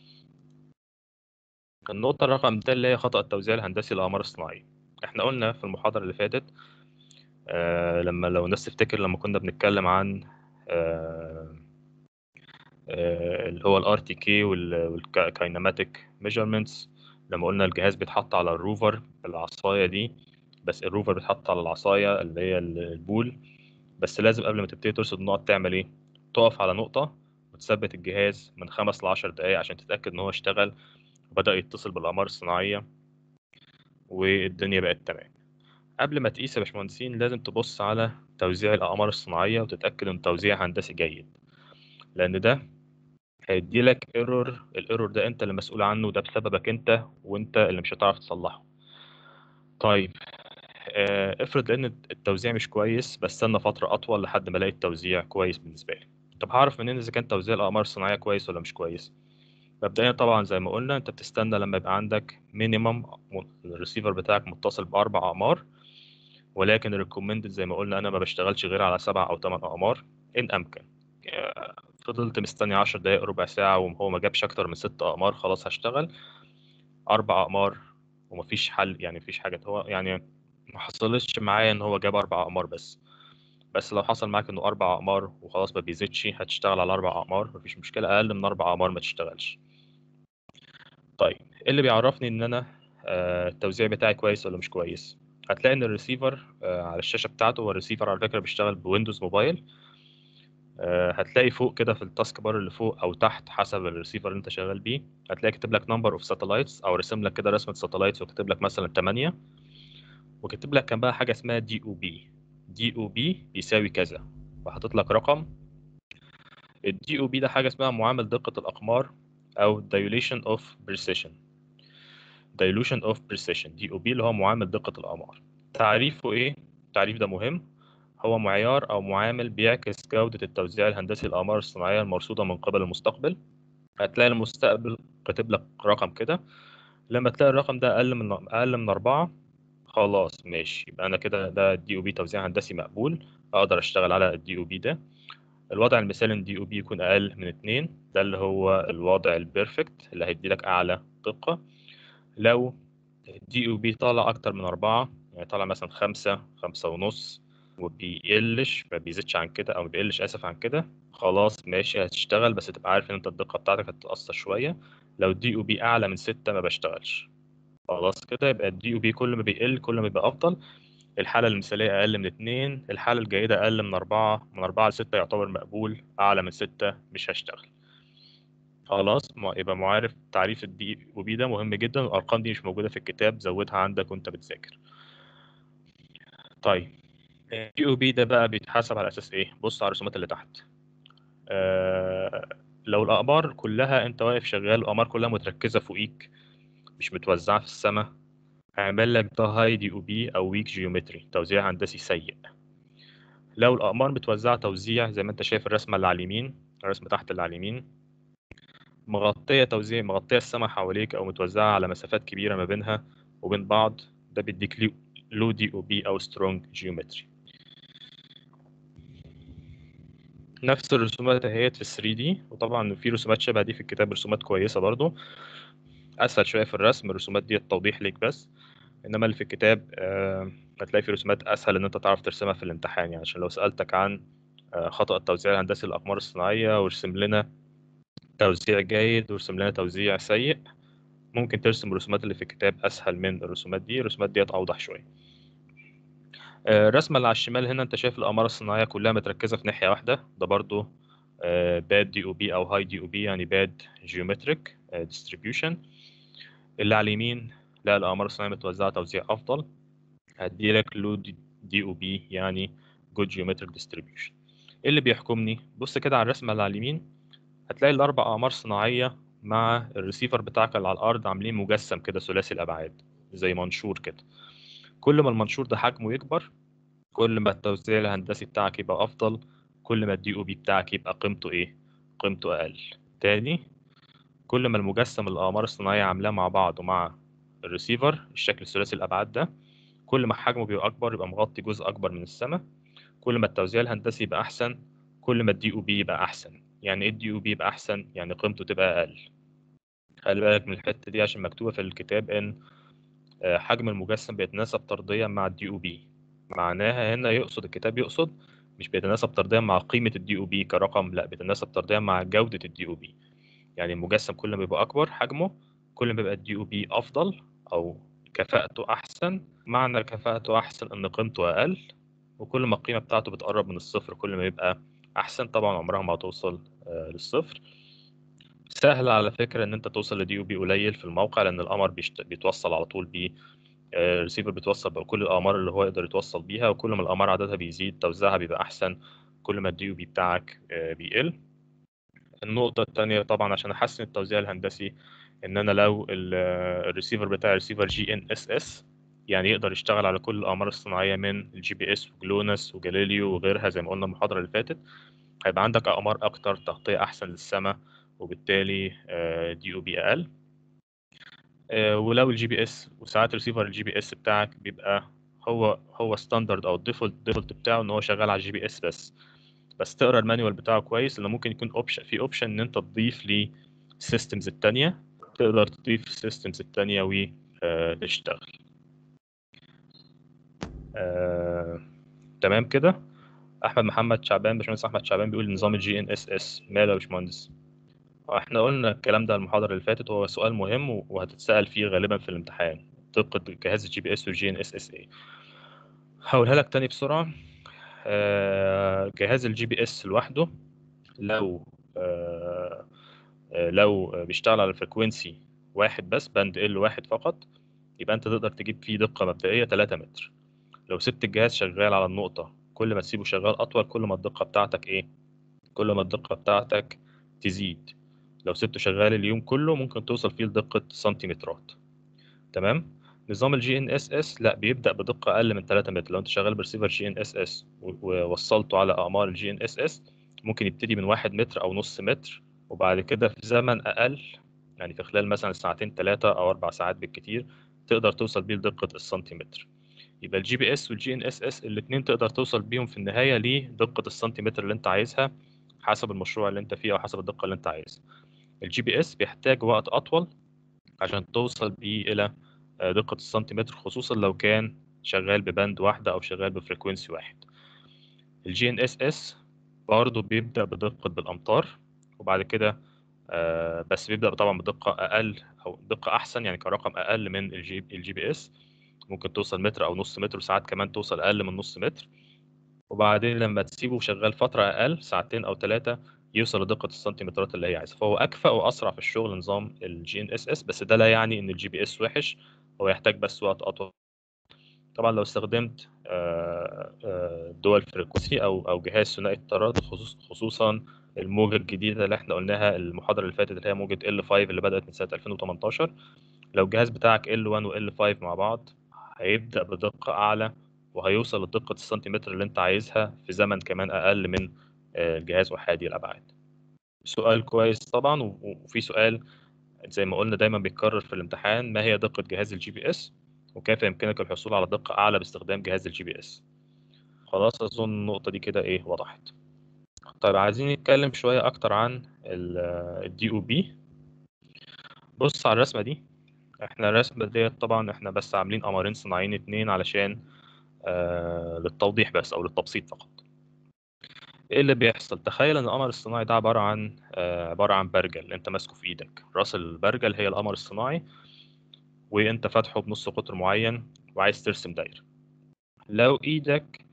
النقطه رقم د اللي هي خطا التوزيع الهندسي للاقمار الصناعيه احنا قلنا في المحاضره اللي فاتت آه لما لو الناس تفتكر لما كنا بنتكلم عن آه آه اللي هو الار تي كي والكاينماتيك ميجرمنتس لما قلنا الجهاز بيتحط على الروفر بالعصايه دي بس الروفر بيتحط على العصايه اللي هي البول بس لازم قبل ما تبتدي ترصد النقط تعمل ايه تقف على نقطه وتثبت الجهاز من خمس ل 10 دقائق عشان تتاكد ان هو اشتغل وبدا يتصل بالاقمار الصناعيه والدنيا بقت تمام قبل ما تقيس يا باشمهندسين لازم تبص على توزيع الاقمار الصناعيه وتتاكد ان توزيع هندسي جيد لان ده هيدي لك ايرور الايرور ده انت اللي مسؤول عنه ده بسببك انت وانت اللي مش هتعرف تصلحه طيب افرض ان التوزيع مش كويس بس استنى فتره اطول لحد ما الاقي التوزيع كويس بالنسبه لي طب هعرف منين اذا كان توزيع الاقمار الصناعيه كويس ولا مش كويس مبدئيا طبعا زي ما قلنا انت بتستنى لما يبقى عندك مينيمم الريسيفر بتاعك متصل باربع اقمار ولكن الريكومندد زي ما قلنا انا ما بشتغلش غير على سبع او ثمان اقمار ان امكن فضلت مستني 10 دقائق ربع ساعه وهو ما جابش اكتر من ست اقمار خلاص هشتغل اربع اقمار ومفيش حل يعني مفيش حاجه هو يعني ما حصلتش معايا ان هو جاب اربع اقمار بس بس لو حصل معاك انه اربع اقمار وخلاص ما بيزيدش هتشتغل على اربع اقمار مفيش مشكله اقل من اربع اقمار ما تشتغلش طيب ايه اللي بيعرفني ان انا آه، التوزيع بتاعي كويس ولا مش كويس هتلاقي ان الريسيفر آه، على الشاشه بتاعته هو الريسيفر على فكره بيشتغل بويندوز موبايل آه، هتلاقي فوق كده في التاسك بار اللي فوق او تحت حسب الريسيفر اللي انت شغال بيه هتلاقي كاتب لك نمبر اوف ساتلايتس او رسم لك كده رسمه ساتلايتس وكاتب لك مثلا 8 وكاتب لك جنبها حاجه اسمها دي او بي دي او بي بيساوي كذا وحاطط لك رقم الدي او بي ده حاجه اسمها معامل دقه الاقمار او dilution of precision dilution of precision دي او بي اللي هو معامل دقه الاقمار تعريفه ايه التعريف ده مهم هو معيار او معامل بيعكس جوده التوزيع الهندسي للاقمار الصناعيه المرصوده من قبل المستقبل هتلاقي المستقبل كاتب لك رقم كده لما تلاقي الرقم ده اقل من اقل من أربعة خلاص ماشي يبقى انا كده ده الدي او بي توزيع هندسي مقبول اقدر اشتغل على الدي او بي ده الوضع المثالي ان دي او بي يكون اقل من اتنين ده اللي هو الوضع البيرفكت اللي هيدي لك اعلى دقة لو الدي او بي طالع اكتر من اربعة يعني طالع مثلا خمسة خمسة ونص وبيقلش ما بيزيدش عن كده او ما بيقلش اسف عن كده خلاص ماشي هتشتغل بس تبقى عارف ان انت الدقة بتاعتك هتتأثر شوية لو الدي او بي اعلى من ستة ما بشتغلش خلاص كده يبقى الدي او بي كل ما بيقل كل ما يبقى افضل الحالة المثالية أقل من اتنين الحالة الجيدة أقل من أربعة من أربعة لستة يعتبر مقبول أعلى من ستة مش هشتغل خلاص ما- يبقى معارف تعريف الدي او بي ده مهم جدا الأرقام دي مش موجودة في الكتاب زودها عندك وأنت بتذاكر طيب الدي او بي ده بقى بيتحسب على أساس إيه بص على الرسومات اللي تحت آه لو الأقمار كلها أنت واقف شغال الأقمار كلها متركزة فوقيك مش متوزعة في السماء هيعمل لك ده هاي دي او بي او ويك جيومتري توزيع هندسي سيء لو الاقمار متوزعه توزيع زي ما انت شايف الرسمه اللي على اليمين الرسمه تحت اللي على اليمين مغطيه توزيع مغطيه السماء حواليك او متوزعه على مسافات كبيره ما بينها وبين بعض ده بيديك لو دي او بي او سترونج جيومتري نفس الرسومات اهيت في 3 دي وطبعا في رسومات شبه دي في الكتاب رسومات كويسه برضو اسهل شويه في الرسم الرسومات دي توضيح ليك بس انما اللي في الكتاب آه، هتلاقي في رسومات اسهل ان انت تعرف ترسمها في الامتحان يعني عشان لو سالتك عن آه، خطأ التوزيع الهندسي للاقمار الصناعيه وارسم لنا توزيع جيد وارسم لنا توزيع سيء ممكن ترسم الرسومات اللي في الكتاب اسهل من الرسومات دي الرسومات ديت اوضح شويه آه، الرسمه اللي على الشمال هنا انت شايف الاقمار الصناعيه كلها متركزه في ناحيه واحده ده برضو باد دي او بي او هاي دي او بي يعني باد جيومتريك ديستريبيوشن اللي على اليمين لا الاقمار الصناعيه متوزعه توزيع افضل هدي لك لو دي او بي يعني جود جيومتريك ديستريبيوشن ايه اللي بيحكمني بص كده على الرسمه اللي على اليمين هتلاقي الاربع اقمار صناعيه مع الريسيفر بتاعك اللي على الارض عاملين مجسم كده ثلاثي الابعاد زي منشور كده كل ما المنشور ده حجمه يكبر كل ما التوزيع الهندسي بتاعك يبقى افضل كل ما الدي او بي بتاعك يبقى قيمته ايه قيمته اقل تاني كل ما المجسم اللي الاقمار الصناعيه عاملاه مع بعض ومع الريسيفر الشكل الثلاثي الابعاد ده كل ما حجمه بيبقى اكبر يبقى مغطي جزء اكبر من السماء كل ما التوزيع الهندسي يبقى احسن كل ما الدي او بي يبقى احسن يعني ايه الدي او بي يبقى احسن يعني قيمته تبقى اقل خلي بالك من الحته دي عشان مكتوبه في الكتاب ان آه، حجم المجسم بيتناسب طرديا مع الدي او بي معناها هنا يقصد الكتاب يقصد مش بيتناسب طرديا مع قيمه الدي او بي كرقم لا بيتناسب طرديا مع جوده الدي او بي يعني المجسم كل ما يبقى اكبر حجمه كل ما يبقى الدي او بي افضل او كفاءته احسن معنى كفاءته احسن ان قيمته اقل وكل ما القيمه بتاعته بتقرب من الصفر كل ما يبقى احسن طبعا عمرها ما هتوصل آه، للصفر سهل على فكره ان انت توصل لدي او بي قليل في الموقع لان القمر بيشت... بيتوصل على طول بيه آه، الريسيفر بيتوصل بكل الاقمار اللي هو يقدر يتوصل بيها وكل ما الاقمار عددها بيزيد توزيعها بيبقى احسن كل ما الدي او بي بتاعك آه، بيقل النقطة التانية طبعا عشان أحسن التوزيع الهندسي إن أنا لو ال- الريسيفر بتاعي ريسيفر جي إن إس إس يعني يقدر يشتغل على كل الأقمار الصناعية من الجي بي إس وجلوناس وجاليليو وغيرها زي ما قلنا المحاضرة اللي فاتت هيبقى عندك أقمار أكتر تغطية أحسن للسماء وبالتالي دي أو بي أقل آه، ولو الجي بي إس وساعات ريسيفر الجي بي إس بتاعك بيبقى هو هو ستاندرد أو الديفولت الديفولت بتاعه إن هو شغال على الجي بي إس بس بس تقرا المانيوال بتاعه كويس لانه ممكن يكون اوبشن في اوبشن ان انت تضيف لي السيستمز التانية تقدر تضيف السيستمز التانية وتشتغل آه، تمام كده احمد محمد شعبان باشمهندس احمد شعبان بيقول نظام الجي ان اس اس ماله يا باشمهندس احنا قلنا الكلام ده المحاضره اللي فاتت هو سؤال مهم وهتتسال فيه غالبا في الامتحان دقه جهاز الجي بي اس والجي ان اس اس اي هقولها لك تاني بسرعه آه، جهاز الجي بي اس لوحده لو آه، آه، لو بيشتغل على فريكوينسي واحد بس باند ال واحد فقط يبقى انت تقدر تجيب فيه دقه مبدئيه 3 متر لو سبت الجهاز شغال على النقطه كل ما تسيبه شغال اطول كل ما الدقه بتاعتك ايه كل ما الدقه بتاعتك تزيد لو سبته شغال اليوم كله ممكن توصل فيه لدقه سنتيمترات تمام نظام الجي ان اس اس لا بيبدا بدقه اقل من 3 متر لو انت شغال برسيفر جي ان اس اس ووصلته على اقمار الجي ان اس اس ممكن يبتدي من 1 متر او نص متر وبعد كده في زمن اقل يعني في خلال مثلا ساعتين ثلاثه او اربع ساعات بالكتير تقدر توصل بيه لدقه السنتيمتر يبقى الجي بي اس والجي ان اس اس الاثنين تقدر توصل بيهم في النهايه لدقه السنتيمتر اللي انت عايزها حسب المشروع اللي انت فيه او حسب الدقه اللي انت عايزها الجي بي اس بيحتاج وقت اطول عشان توصل بيه الى دقه السنتيمتر خصوصا لو كان شغال بباند واحده او شغال بفريكوينسي واحد الجي ان اس اس برضه بيبدا بدقه بالامتار وبعد كده آه بس بيبدا طبعا بدقه اقل او دقه احسن يعني كرقم اقل من الجي الجي بي اس ممكن توصل متر او نص متر وساعات كمان توصل اقل من نص متر وبعدين لما تسيبه شغال فتره اقل ساعتين او ثلاثه يوصل لدقه السنتيمترات اللي هي عايزها فهو اكفأ واسرع في الشغل نظام الجي ان اس اس بس ده لا يعني ان الجي بي اس وحش هو يحتاج بس وقت اطول طبعا لو استخدمت دول فريكونسي او او جهاز ثنائي التردد خصوص خصوصا الموجه الجديده اللي احنا قلناها المحاضره اللي فاتت اللي هي موجه ال5 اللي بدات من سنه 2018 لو الجهاز بتاعك ال1 وال5 مع بعض هيبدا بدقه اعلى وهيوصل لدقه السنتيمتر اللي انت عايزها في زمن كمان اقل من الجهاز احادي الابعاد سؤال كويس طبعا وفي سؤال زي ما قلنا دايما بيتكرر في الامتحان ما هي دقه جهاز الجي بي اس وكيف يمكنك الحصول على دقه اعلى باستخدام جهاز الجي بي اس خلاص اظن النقطه دي كده ايه وضحت طيب عايزين نتكلم شويه اكتر عن الدي او بي بص على الرسمه دي احنا الرسمه ديت طبعا احنا بس عاملين قمرين صناعيين اتنين علشان آه للتوضيح بس او للتبسيط فقط ايه اللي بيحصل تخيل ان القمر الصناعي ده عباره عن آه عباره عن برجل انت ماسكه في ايدك راس البرجل هي القمر الصناعي وانت فاتحه بنص قطر معين وعايز ترسم دايره لو ايدك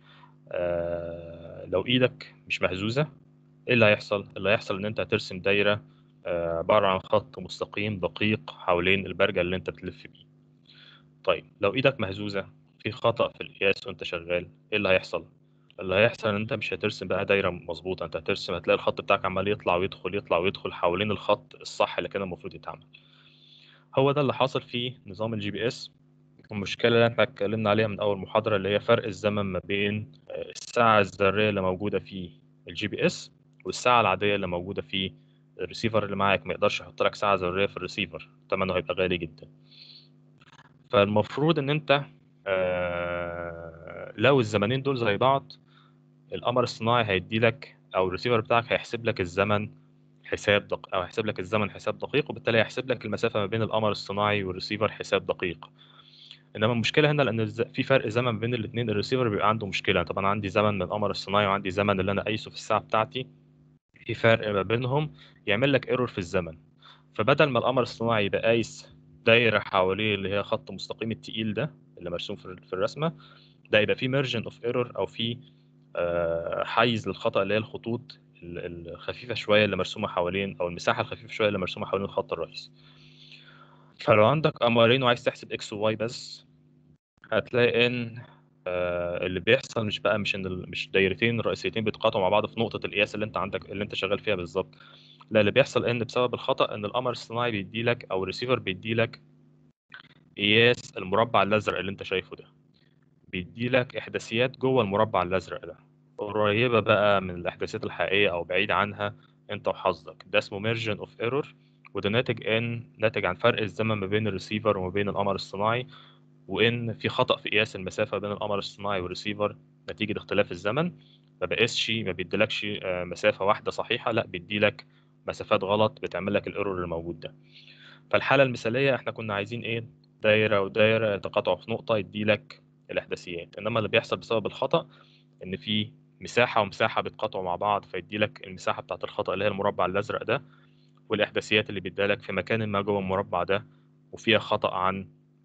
آه لو ايدك مش مهزوزه ايه اللي هيحصل اللي هيحصل ان انت هترسم دايره عباره عن خط مستقيم دقيق حوالين البرجل اللي انت بتلف بيه طيب لو ايدك مهزوزه في خطا في القياس وانت شغال ايه اللي هيحصل اللي هيحصل ان انت مش هترسم بقى دايره مظبوطه انت هترسم هتلاقي الخط بتاعك عمال يطلع ويدخل يطلع ويدخل حوالين الخط الصح اللي كان المفروض يتعمل هو ده اللي حاصل في نظام الجي بي اس المشكله اللي احنا اتكلمنا عليها من اول محاضره اللي هي فرق الزمن ما بين الساعه الذريه اللي موجوده في الجي بي اس والساعه العاديه اللي موجوده في الريسيفر اللي معاك ما يقدرش يحط لك ساعه ذريه في الريسيفر ثمنه هيبقى غالي جدا فالمفروض ان انت آه لو الزمنين دول زي بعض القمر الصناعي هيدي لك او الريسيفر بتاعك هيحسب لك الزمن حساب دق... او هيحسب لك الزمن حساب دقيق وبالتالي هيحسب لك المسافه ما بين القمر الصناعي والريسيفر حساب دقيق انما المشكله هنا لان في فرق زمن بين الاثنين الريسيفر بيبقى عنده مشكله طبعا عندي زمن من القمر الصناعي وعندي زمن اللي انا قايسه في الساعه بتاعتي في فرق ما بينهم يعمل لك ايرور في الزمن فبدل ما القمر الصناعي يبقى قايس دايره حواليه اللي هي خط مستقيم التقيل ده اللي مرسوم في الرسمه ده يبقى في ميرجن اوف ايرور او في حيز للخطا اللي هي الخطوط الخفيفه شويه اللي مرسومه حوالين او المساحه الخفيفه شويه اللي مرسومه حوالين الخط الرئيسي فلو عندك قمرين وعايز تحسب اكس وواي بس هتلاقي ان آه اللي بيحصل مش بقى مش ان مش دايرتين رئيسيتين بيتقاطعوا مع بعض في نقطه القياس اللي انت عندك اللي انت شغال فيها بالظبط لا اللي بيحصل ان بسبب الخطا ان القمر الصناعي بيدي لك او الريسيفر بيدي لك قياس المربع الازرق اللي انت شايفه ده بيدي لك احداثيات جوه المربع الازرق ده قريبه بقى من الاحداثيات الحقيقيه او بعيد عنها انت وحظك ده اسمه ميرجن اوف ايرور وده ناتج ان ناتج عن فرق الزمن ما بين الريسيفر وما بين القمر الصناعي وان في خطا في قياس المسافه بين القمر الصناعي والريسيفر نتيجه اختلاف الزمن ما بقيسش ما بيديلكش مسافه واحده صحيحه لا بيديلك مسافات غلط بتعمل لك الايرور اللي موجود ده فالحاله المثاليه احنا كنا عايزين ايه دايره ودايره يتقاطعوا في نقطه يديلك الاحداثيات انما اللي بيحصل بسبب الخطا ان في مساحه ومساحه بيتقاطعوا مع بعض فيدي لك المساحه بتاعه الخطا اللي هي المربع الازرق ده والاحداثيات اللي بيديها لك في مكان ما جوه المربع ده وفيها خطا عن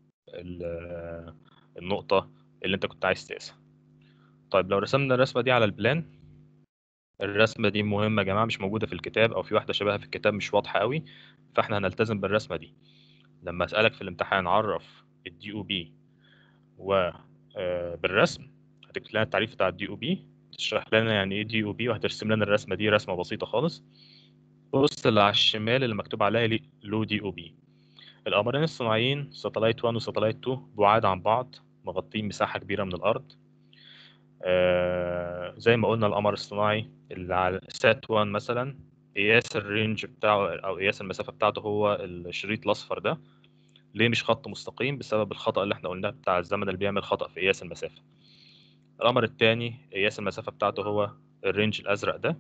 النقطه اللي انت كنت عايز تقيسها طيب لو رسمنا الرسمه دي على البلان الرسمه دي مهمه يا جماعه مش موجوده في الكتاب او في واحده شبهها في الكتاب مش واضحه قوي فاحنا هنلتزم بالرسمه دي لما اسالك في الامتحان عرف الدي او بي و بالرسم هتكتب لنا التعريف بتاع الدي او بي تشرح لنا يعني ايه دي او بي وهترسم لنا الرسمه دي رسمه بسيطه خالص بص اللي على الشمال اللي مكتوب عليها لو دي او بي القمرين الصناعيين ساتلايت 1 وساتلايت 2 بعاد عن بعض مغطين مساحه كبيره من الارض آه زي ما قلنا القمر الصناعي اللي على سات 1 مثلا قياس الرينج بتاعه او قياس المسافه بتاعته هو الشريط الاصفر ده ليه مش خط مستقيم بسبب الخطا اللي احنا قلناه بتاع الزمن اللي بيعمل خطا في قياس المسافه القمر الثاني قياس المسافه بتاعته هو الرينج الازرق ده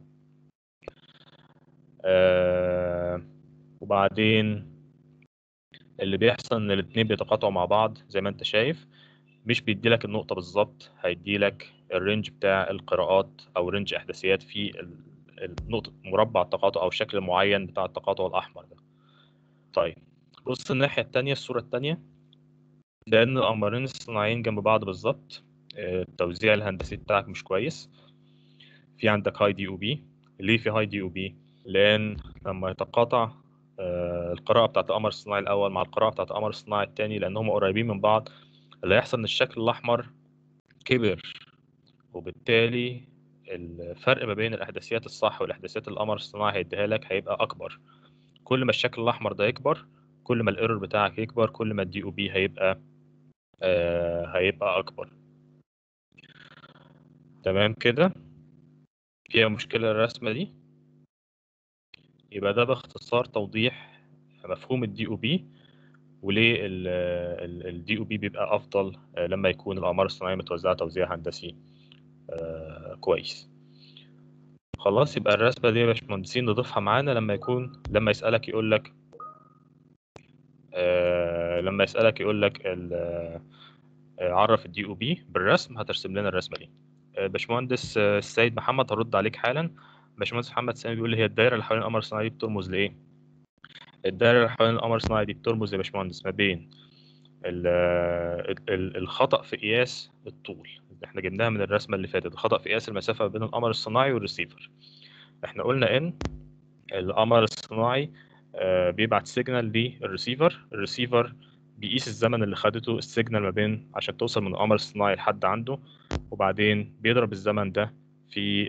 آه وبعدين اللي بيحصل ان الاثنين بيتقاطعوا مع بعض زي ما انت شايف مش بيدي لك النقطة بالظبط هيدي لك الرينج بتاع القراءات أو رينج إحداثيات في النقطة مربع التقاطع أو الشكل المعين بتاع التقاطع الأحمر ده. طيب بص الناحية التانية الصورة التانية لأن القمرين الصناعيين جنب بعض بالظبط التوزيع الهندسي بتاعك مش كويس في عندك هاي دي او بي ليه في هاي دي او بي؟ لأن لما يتقاطع القراءة بتاعت القمر الصناعي الأول مع القراءة بتاعت القمر الصناعي التاني لأن هم قريبين من بعض اللي هيحصل إن الشكل الأحمر كبر وبالتالي الفرق ما بين الإحداثيات الصح والإحداثيات القمر الصناعي هيديها لك هيبقى أكبر كل ما الشكل الأحمر ده يكبر كل ما الايرور بتاعك يكبر كل ما الدي او بي هيبقى آه هيبقى أكبر تمام كده فيها مشكلة الرسمة دي يبقى ده باختصار توضيح مفهوم الدي او بي وليه الدي او بي بيبقى افضل لما يكون الاقمار الصناعيه متوزعه توزيع هندسي كويس خلاص يبقى الرسمه دي يا باشمهندسين نضيفها معانا لما يكون لما يسالك يقول لك لما يسالك يقول لك عرف الدي او بي بالرسم هترسم لنا الرسمه دي باشمهندس السيد محمد هرد عليك حالا باشمهندس محمد سامي بيقول لي هي الدايره اللي حوالين القمر الصناعي دي بترمز لايه الدايره اللي حوالين القمر الصناعي دي بترمز يا باشمهندس ما بين الخطا في قياس الطول احنا جبناها من الرسمه اللي فاتت الخطا في قياس المسافه بين القمر الصناعي والريسيفر احنا قلنا ان القمر الصناعي بيبعت سيجنال للريسيفر الريسيفر بيقيس الزمن اللي خدته السيجنال ما بين عشان توصل من القمر الصناعي لحد عنده وبعدين بيضرب الزمن ده في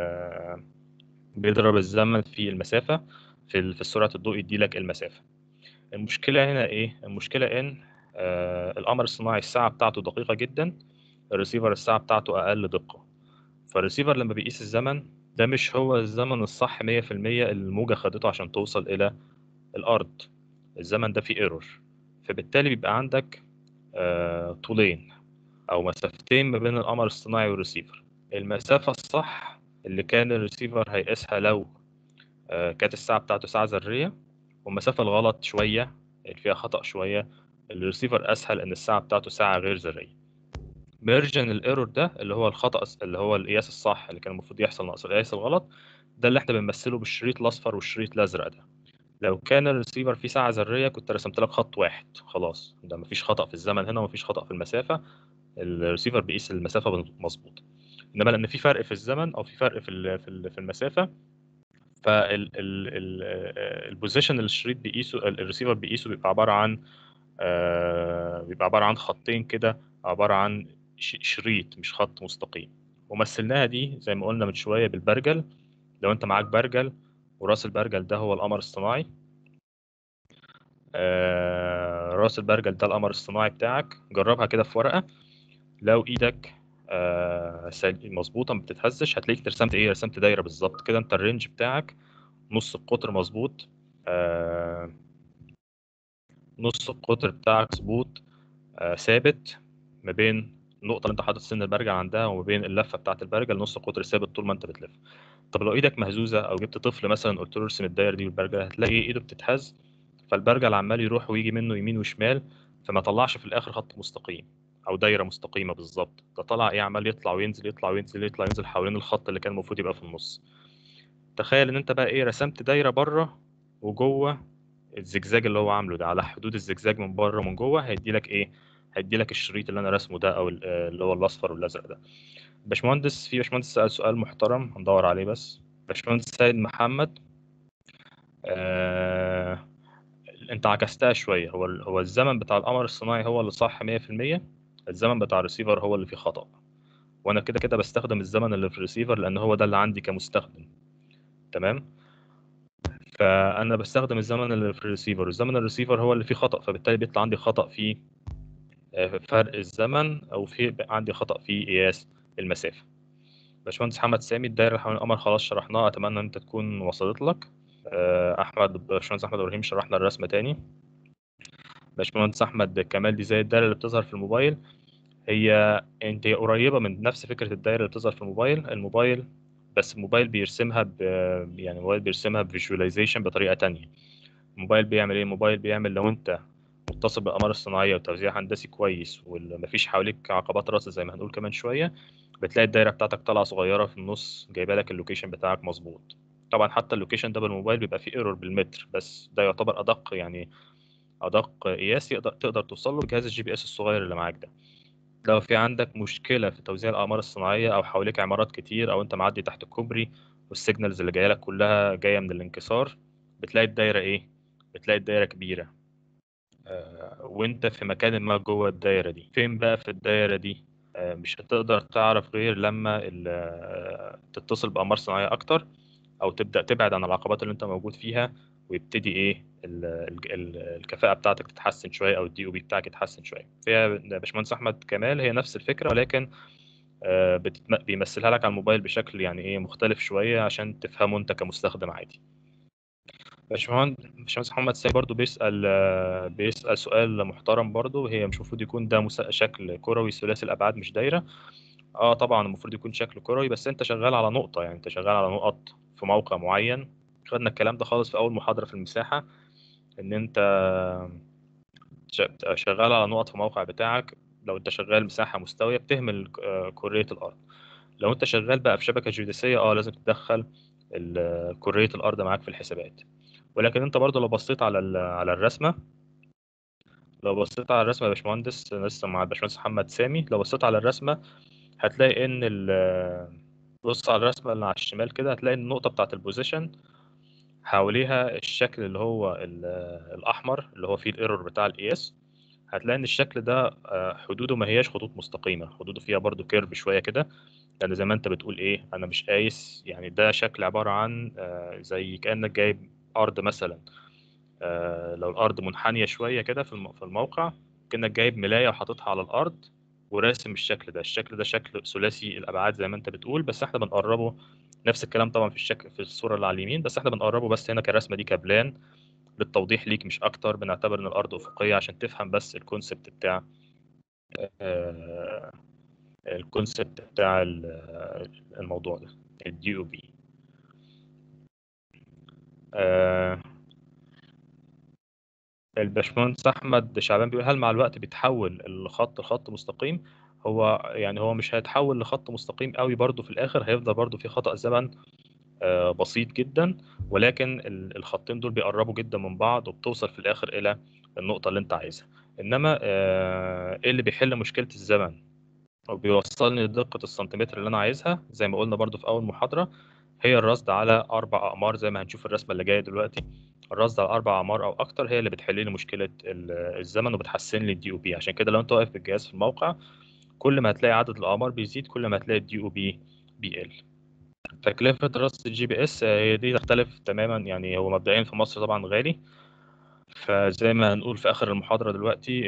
بيضرب الزمن في المسافة في في سرعة الضوء يدي لك المسافة المشكلة هنا إيه؟ المشكلة إن آه القمر الصناعي الساعة بتاعته دقيقة جدا الريسيفر الساعة بتاعته أقل دقة فالريسيفر لما بيقيس الزمن ده مش هو الزمن الصح 100% اللي الموجة خدته عشان توصل إلى الأرض الزمن ده فيه ايرور فبالتالي بيبقى عندك آه طولين أو مسافتين ما بين القمر الصناعي والريسيفر المسافة الصح اللي كان الريسيفر هيقيسها لو آه كانت الساعة بتاعته ساعة ذرية والمسافة الغلط شوية اللي فيها خطأ شوية الريسيفر أسهل إن الساعة بتاعته ساعة غير ذرية ميرجن الايرور ده اللي هو الخطأ اللي هو القياس الصح اللي كان المفروض يحصل ناقص القياس الغلط ده اللي احنا بنمثله بالشريط الأصفر والشريط الأزرق ده لو كان الريسيفر فيه ساعة ذرية كنت رسمت لك خط واحد خلاص ده مفيش خطأ في الزمن هنا ومفيش خطأ في المسافة الريسيفر بيقيس المسافة مظبوط انما لان في فرق في الزمن او في فرق في في المسافه فالبوزيشن اللي الشريط بيقيسه الريسيفر بيقيسه بيبقى عباره عن بيبقى عباره عن خطين كده عباره عن شريط مش خط مستقيم ومثلناها دي زي ما قلنا من شويه بالبرجل لو انت معاك برجل وراس البرجل ده هو القمر الصناعي راس البرجل ده القمر الصناعي بتاعك جربها كده في ورقه لو ايدك آه مظبوطه ما بتتهزش هتلاقيك رسمت ايه رسمت دايره بالظبط كده انت الرينج بتاعك نص القطر مظبوط آه نص القطر بتاعك مظبوط آه ثابت ما بين النقطه اللي انت حاطط سن البرجل عندها وما بين اللفه بتاعه البرجل نص القطر ثابت طول ما انت بتلف طب لو ايدك مهزوزه او جبت طفل مثلا قلت له ارسم الدايره دي بالبرجل هتلاقي ايده بتتهز فالبرجل عمال يروح ويجي منه يمين وشمال فما طلعش في الاخر خط مستقيم او دايره مستقيمه بالظبط ده طالع ايه عمال يطلع وينزل يطلع وينزل يطلع وينزل حوالين الخط اللي كان المفروض يبقى في النص تخيل ان انت بقى ايه رسمت دايره بره وجوه الزجزاج اللي هو عامله ده على حدود الزجزاج من بره ومن جوه هيدي لك ايه هيدي لك الشريط اللي انا رسمه ده او اللي هو الاصفر والازرق ده باشمهندس في باشمهندس سأل سؤال محترم هندور عليه بس باشمهندس سيد محمد آه... انت عكستها شويه هو هو الزمن بتاع القمر الصناعي هو اللي صح 100% الزمن بتاع الريسيفر هو اللي فيه خطأ وانا كده كده بستخدم الزمن اللي في الريسيفر لان هو ده اللي عندي كمستخدم تمام فانا بستخدم الزمن اللي في الريسيفر الزمن الريسيفر هو اللي فيه خطأ فبالتالي بيطلع عندي خطأ في فرق الزمن او في عندي خطأ في قياس المسافه باشمهندس محمد سامي الدايره اللي حوالين القمر خلاص شرحناها اتمنى ان انت تكون وصلت لك احمد باشمهندس احمد ابراهيم شرحنا الرسمه تاني باشمهندس احمد كمال دي زي الدايره اللي بتظهر في الموبايل هي انت هي قريبه من نفس فكره الدايره اللي بتظهر في الموبايل الموبايل بس الموبايل بيرسمها ب يعني الموبايل بيرسمها بفيجواليزيشن بطريقه تانية الموبايل بيعمل ايه الموبايل بيعمل لو انت متصل بالاقمار الصناعيه وتوزيع هندسي كويس ومفيش حواليك عقبات رصد زي ما هنقول كمان شويه بتلاقي الدايره بتاعتك طالعه صغيره في النص جايبه لك اللوكيشن بتاعك مظبوط طبعا حتى اللوكيشن ده بالموبايل بيبقى فيه ايرور بالمتر بس ده يعتبر ادق يعني ادق قياس يقدر تقدر توصل له بجهاز الجي بي اس الصغير اللي معاك ده لو في عندك مشكله في توزيع الاقمار الصناعيه او حواليك عمارات كتير او انت معدي تحت الكوبري والسيجنالز اللي جايه لك كلها جايه من الانكسار بتلاقي الدايره ايه بتلاقي الدايره كبيره آه وانت في مكان ما جوه الدايره دي فين بقى في الدايره دي آه مش هتقدر تعرف غير لما تتصل باقمار صناعيه اكتر او تبدا تبعد عن العقبات اللي انت موجود فيها ويبتدي ايه ال ال الكفاءه بتاعتك تتحسن شويه او الدي او بي بتاعك يتحسن شويه فهي باشمهندس احمد كمال هي نفس الفكره ولكن آه بيمثلها لك على الموبايل بشكل يعني ايه مختلف شويه عشان تفهمه انت كمستخدم عادي باشمهندس باشمهندس محمد سامي برضو بيسال بيسال سؤال محترم برضو هي مش المفروض يكون ده شكل كروي ثلاثي الابعاد مش دايره اه طبعا المفروض يكون شكل كروي بس انت شغال على نقطه يعني انت شغال على نقط في موقع معين خدنا الكلام ده خالص في اول محاضره في المساحه ان انت شغال على نقط في الموقع بتاعك لو انت شغال مساحه مستويه بتهمل كريه الارض لو انت شغال بقى في شبكه جيوديسيه اه لازم تدخل كريه الارض معاك في الحسابات ولكن انت برضه لو بصيت على على الرسمه لو بصيت على الرسمه يا باشمهندس لسه مع الباشمهندس محمد سامي لو بصيت على الرسمه هتلاقي ان بص على الرسمه اللي على الشمال كده هتلاقي النقطه بتاعه البوزيشن حواليها الشكل اللي هو الاحمر اللي هو فيه الايرور بتاع القياس هتلاقي ان الشكل ده حدوده ما هياش خطوط مستقيمه حدوده فيها برضو كيرف شويه كده لان زي ما انت بتقول ايه انا مش قايس يعني ده شكل عباره عن زي كانك جايب ارض مثلا لو الارض منحنيه شويه كده في الموقع كانك جايب ملايه وحاططها على الارض وراسم الشكل ده الشكل ده شكل ثلاثي الابعاد زي ما انت بتقول بس احنا بنقربه نفس الكلام طبعا في الشكل في الصوره اللي على اليمين بس احنا بنقربه بس هنا كرسمه دي كبلان للتوضيح ليك مش اكتر بنعتبر ان الارض افقيه عشان تفهم بس الكونسبت بتاع آه الكونسبت بتاع الموضوع ده الدي او بي الباشمهندس احمد شعبان بيقول هل مع الوقت بيتحول الخط لخط مستقيم هو يعني هو مش هيتحول لخط مستقيم قوي برضو في الاخر هيفضل برضو في خطأ زمن بسيط جدا ولكن الخطين دول بيقربوا جدا من بعض وبتوصل في الاخر الى النقطة اللي انت عايزها انما ايه اللي بيحل مشكلة الزمن وبيوصلني لدقة السنتيمتر اللي انا عايزها زي ما قلنا برضو في اول محاضرة هي الرصد على اربع اقمار زي ما هنشوف الرسمة اللي جاية دلوقتي الرصد على اربع اقمار او اكتر هي اللي بتحل لي مشكلة الزمن وبتحسن لي الدي او بي عشان كده لو انت واقف بالجهاز في الموقع كل ما هتلاقي عدد الاقمار بيزيد كل ما هتلاقي الدي او بي بيقل تكلفة رصد الجي بي اس هي دي تختلف تماما يعني هو مبدئيا في مصر طبعا غالي فزي ما هنقول في اخر المحاضرة دلوقتي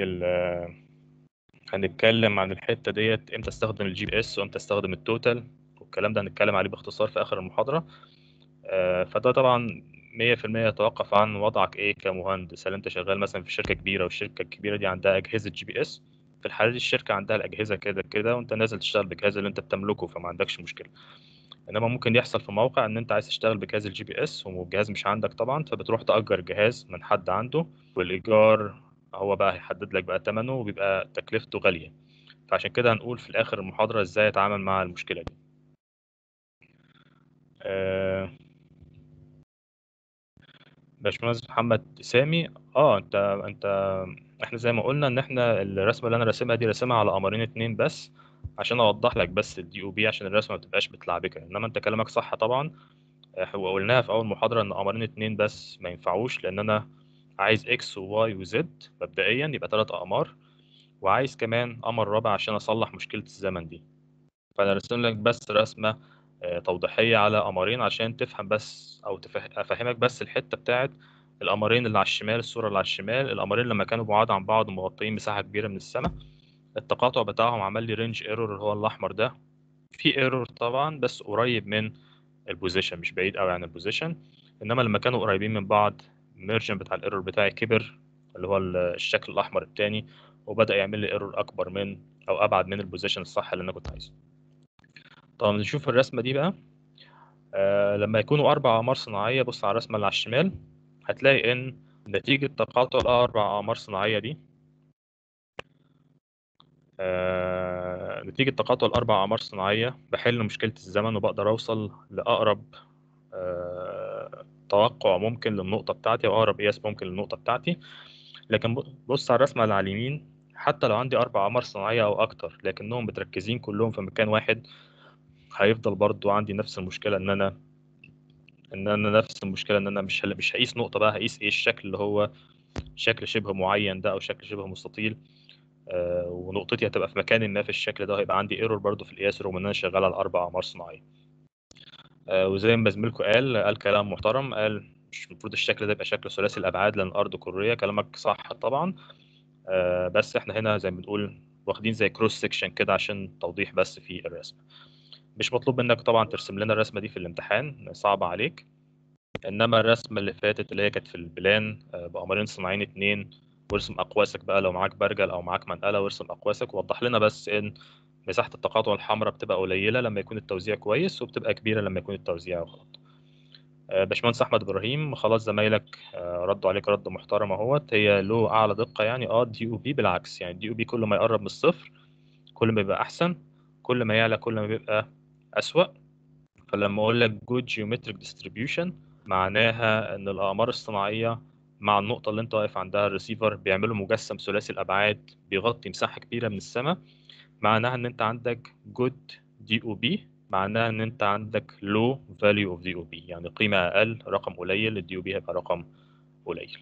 هنتكلم عن الحتة ديت امتى استخدم الجي بي اس وامتى استخدم التوتال والكلام ده هنتكلم عليه باختصار في اخر المحاضرة فده طبعا 100% يتوقف عن وضعك ايه كمهندس هل انت شغال مثلا في شركة كبيرة والشركة الكبيرة دي عندها اجهزة جي بي اس في الحالة دي الشركة عندها الأجهزة كده كده وأنت نازل تشتغل بالجهاز اللي أنت بتملكه فما عندكش مشكلة إنما ممكن يحصل في موقع إن أنت عايز تشتغل بجهاز الجي بي إس والجهاز مش عندك طبعا فبتروح تأجر جهاز من حد عنده والإيجار هو بقى هيحدد لك بقى ثمنه وبيبقى تكلفته غالية فعشان كده هنقول في الاخر المحاضره ازاي اتعامل مع المشكله دي آه، باشمهندس محمد سامي اه انت انت احنا زي ما قلنا ان احنا الرسمه اللي انا راسمها دي راسمها على قمرين اتنين بس عشان اوضح لك بس الدي او بي عشان الرسمه ما تبقاش متلعبكه انما انت كلامك صح طبعا آه، وقلناها في اول محاضره ان قمرين اتنين بس ما ينفعوش لان انا عايز اكس وواي وزد مبدئيا يبقى ثلاث اقمار وعايز كمان قمر رابع عشان اصلح مشكله الزمن دي فانا رسم لك بس رسمه آه، توضيحيه على قمرين عشان تفهم بس او تفه- افهمك بس الحته بتاعت القمرين اللي على الشمال الصوره اللي على الشمال القمرين لما كانوا بعاد عن بعض ومغطيين مساحه كبيره من السماء التقاطع بتاعهم عمل لي رينج ايرور اللي هو الاحمر ده في ايرور طبعا بس قريب من البوزيشن مش بعيد قوي عن البوزيشن انما لما كانوا قريبين من بعض الميرجن بتاع الايرور بتاعي كبر اللي هو ال- الشكل الاحمر الثاني وبدا يعمل لي ايرور اكبر من او ابعد من البوزيشن الصح اللي انا كنت عايزه طب نشوف الرسمه دي بقى آه لما يكونوا اربع اقمار صناعيه بص على الرسمه اللي على الشمال هتلاقي ان نتيجه تقاطع الاربع اقمار صناعيه دي آه، نتيجة تقاطع الأربع أقمار صناعية بحل مشكلة الزمن وبقدر أوصل لأقرب آه، توقع ممكن للنقطة بتاعتي أو أقرب قياس ممكن للنقطة بتاعتي لكن ب- بص على الرسمة اللي على اليمين حتى لو عندي أربع أقمار صناعية أو أكتر لكنهم متركزين كلهم في مكان واحد هيفضل برضو عندي نفس المشكلة إن أنا إن أنا نفس المشكلة إن أنا مش هل- مش هقيس نقطة بقى هقيس إيه الشكل اللي هو شكل شبه معين ده أو شكل شبه مستطيل آه، ونقطتي هتبقى في مكان ما في الشكل ده هيبقى عندي ايرور برضو في القياس رغم ان انا شغال على اربع اقمار صناعيه آه، وزي ما زميلكم قال قال كلام محترم قال مش المفروض الشكل ده يبقى شكل ثلاثي الابعاد لان الارض كريه كلامك صح طبعا آه، بس احنا هنا زي ما بنقول واخدين زي كروس سيكشن كده عشان توضيح بس في الرسم مش مطلوب منك طبعا ترسم لنا الرسمه دي في الامتحان صعبه عليك انما الرسمه اللي فاتت اللي هي كانت في البلان آه، بقمرين صناعيين اتنين وارسم اقواسك بقى لو معاك برجل او معاك منقله وارسم اقواسك ووضح لنا بس ان مساحه التقاطع الحمراء بتبقى قليله لما يكون التوزيع كويس وبتبقى كبيره لما يكون التوزيع غلط آه، باشمهندس احمد ابراهيم خلاص زمايلك آه، ردوا عليك رد محترم اهوت هي له اعلى دقه يعني اه دي او بي بالعكس يعني دي او بي كل ما يقرب من الصفر كل ما يبقى احسن كل ما يعلى كل ما بيبقى اسوأ فلما اقول لك good geometric distribution معناها ان الاقمار الصناعيه مع النقطه اللي انت واقف عندها الريسيفر بيعملوا مجسم ثلاثي الابعاد بيغطي مساحه كبيره من السماء معناها ان انت عندك good DOB معناها ان انت عندك low value of DOB يعني قيمه اقل رقم قليل الدي او بي هيبقى رقم قليل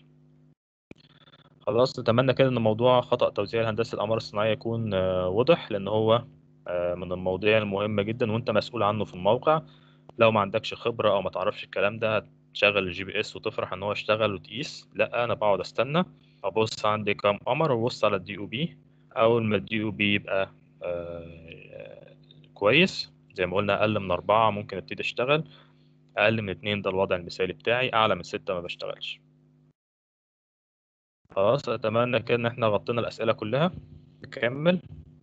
خلاص نتمنى كده ان موضوع خطأ توزيع الهندسه الاقمار الصناعيه يكون آه، واضح لان هو آه، من المواضيع المهمه جدا وانت مسؤول عنه في الموقع لو ما عندكش خبرة أو ما تعرفش الكلام ده هتشغل الجي بي اس وتفرح إن هو اشتغل وتقيس لأ أنا بقعد أستنى أبص عندي كام قمر وأبص على الدي أو بي أول ما الدي أو بي يبقى آه، كويس زي ما قلنا أقل من أربعة ممكن أبتدي أشتغل أقل من اتنين ده الوضع المثالي بتاعي أعلى من ستة ما بشتغلش خلاص أتمنى كده إن إحنا غطينا الأسئلة كلها نكمل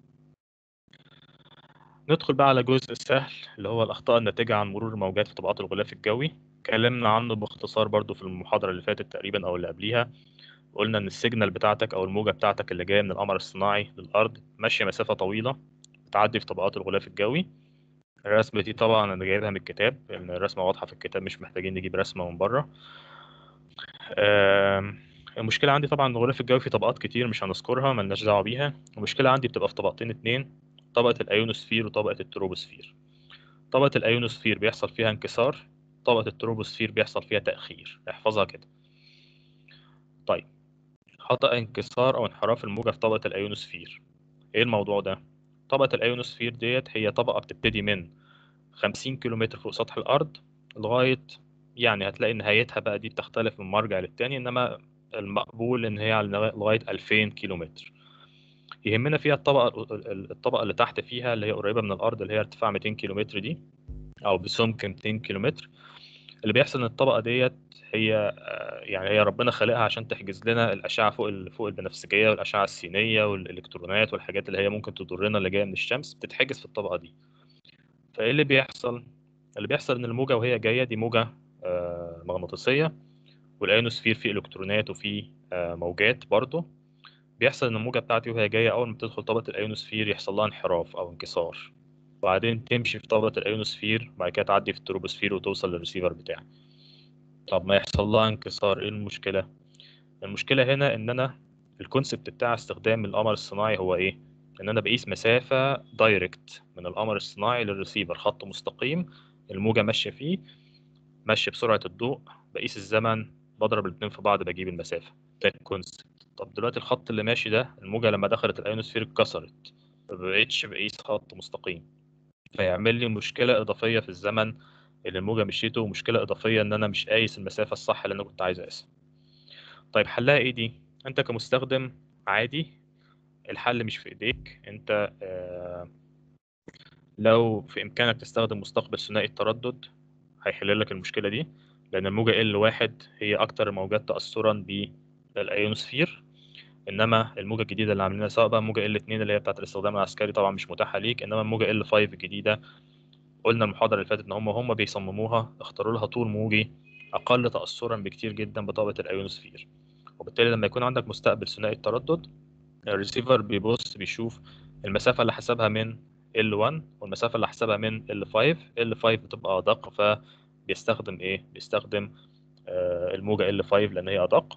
ندخل بقى على جزء سهل اللي هو الأخطاء الناتجة عن مرور الموجات في طبقات الغلاف الجوي اتكلمنا عنه باختصار برضو في المحاضرة اللي فاتت تقريبا أو اللي قبليها قلنا إن السيجنال بتاعتك أو الموجة بتاعتك اللي جاية من القمر الصناعي للأرض ماشية مسافة طويلة بتعدي في طبقات الغلاف الجوي الرسمة دي طبعا أنا جايبها من الكتاب لأن الرسمة واضحة في الكتاب مش محتاجين نجيب رسمة من بره آم، المشكلة عندي طبعا الغلاف الجوي فيه طبقات كتير مش هنذكرها ملناش دعوة بيها المشكلة عندي بتبقى في طبقتين اتنين طبقة الأيونوسفير وطبقة التروبوسفير طبقة الأيونوسفير بيحصل فيها انكسار طبقة التروبوسفير بيحصل فيها تأخير احفظها كده طيب خطأ انكسار أو انحراف الموجة في طبقة الأيونوسفير إيه الموضوع ده؟ طبقة الأيونوسفير ديت هي طبقة بتبتدي من 50 كيلومتر فوق سطح الأرض لغاية يعني هتلاقي نهايتها بقى دي بتختلف من مرجع للتاني إنما المقبول إن هي على لغاية 2000 كيلومتر يهمنا فيها الطبقة الطبقة اللي تحت فيها اللي هي قريبة من الأرض اللي هي ارتفاع 200 كيلومتر دي أو بسمك 200 كيلومتر اللي بيحصل إن الطبقة ديت هي آه، يعني هي ربنا خلقها عشان تحجز لنا الأشعة فوق ال- فوق البنفسجية والأشعة السينية والإلكترونات والحاجات اللي هي ممكن تضرنا اللي جاية من الشمس بتتحجز في الطبقة دي فإيه اللي بيحصل؟ اللي بيحصل إن الموجة وهي جاية دي موجة آه، مغناطيسية والأيونوسفير فيه إلكترونات وفيه آه، موجات برضه بيحصل ان الموجه بتاعتي وهي جايه اول ما تدخل طبقه الايونوسفير يحصل لها انحراف او انكسار وبعدين تمشي في طبقه الايونوسفير بعد كده تعدي في التروبوسفير وتوصل للريسيفر بتاعي طب ما يحصل لها انكسار ايه المشكله المشكله هنا ان انا الكونسبت بتاع استخدام القمر الصناعي هو ايه ان انا بقيس مسافه دايركت من القمر الصناعي للريسيفر خط مستقيم الموجه ماشيه فيه ماشيه بسرعه الضوء بقيس الزمن بضرب الاثنين في بعض بجيب المسافه ده الكونسبت طب دلوقتي الخط اللي ماشي ده الموجه لما دخلت الايونوسفير اتكسرت ما بقتش بقيس خط مستقيم فيعمل لي مشكله اضافيه في الزمن اللي الموجه مشيته ومشكله اضافيه ان انا مش قايس المسافه الصح اللي انا كنت عايز اقيسها طيب حلها ايه دي انت كمستخدم عادي الحل مش في ايديك انت آه لو في امكانك تستخدم مستقبل ثنائي التردد هيحل لك المشكله دي لان الموجه ال واحد هي اكتر الموجات تاثرا بالايونوسفير انما الموجه الجديده اللي عاملينها سواء بقى موجه ال 2 اللي هي بتاعت الاستخدام العسكري طبعا مش متاحه ليك انما الموجه ال 5 الجديده قلنا المحاضره اللي فاتت ان هم هم بيصمموها اختاروا لها طول موجي اقل تاثرا بكتير جدا بطبقه الايونوسفير وبالتالي لما يكون عندك مستقبل ثنائي التردد الريسيفر بيبص بيشوف المسافه اللي حسبها من L1 والمسافه اللي حسبها من L5 L5 بتبقى ادق فبيستخدم ايه بيستخدم آه الموجه L5 لان هي ادق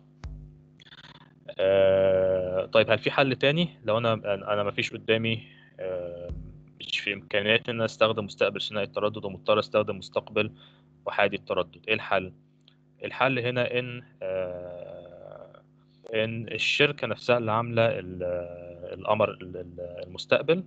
آه طيب هل في حل تاني لو انا انا ما فيش قدامي آه مش في امكانياتي ان انا استخدم مستقبل ثنائي التردد ومضطر استخدم مستقبل احادي التردد ايه الحل الحل هنا ان آه ان الشركه نفسها اللي عامله القمر المستقبل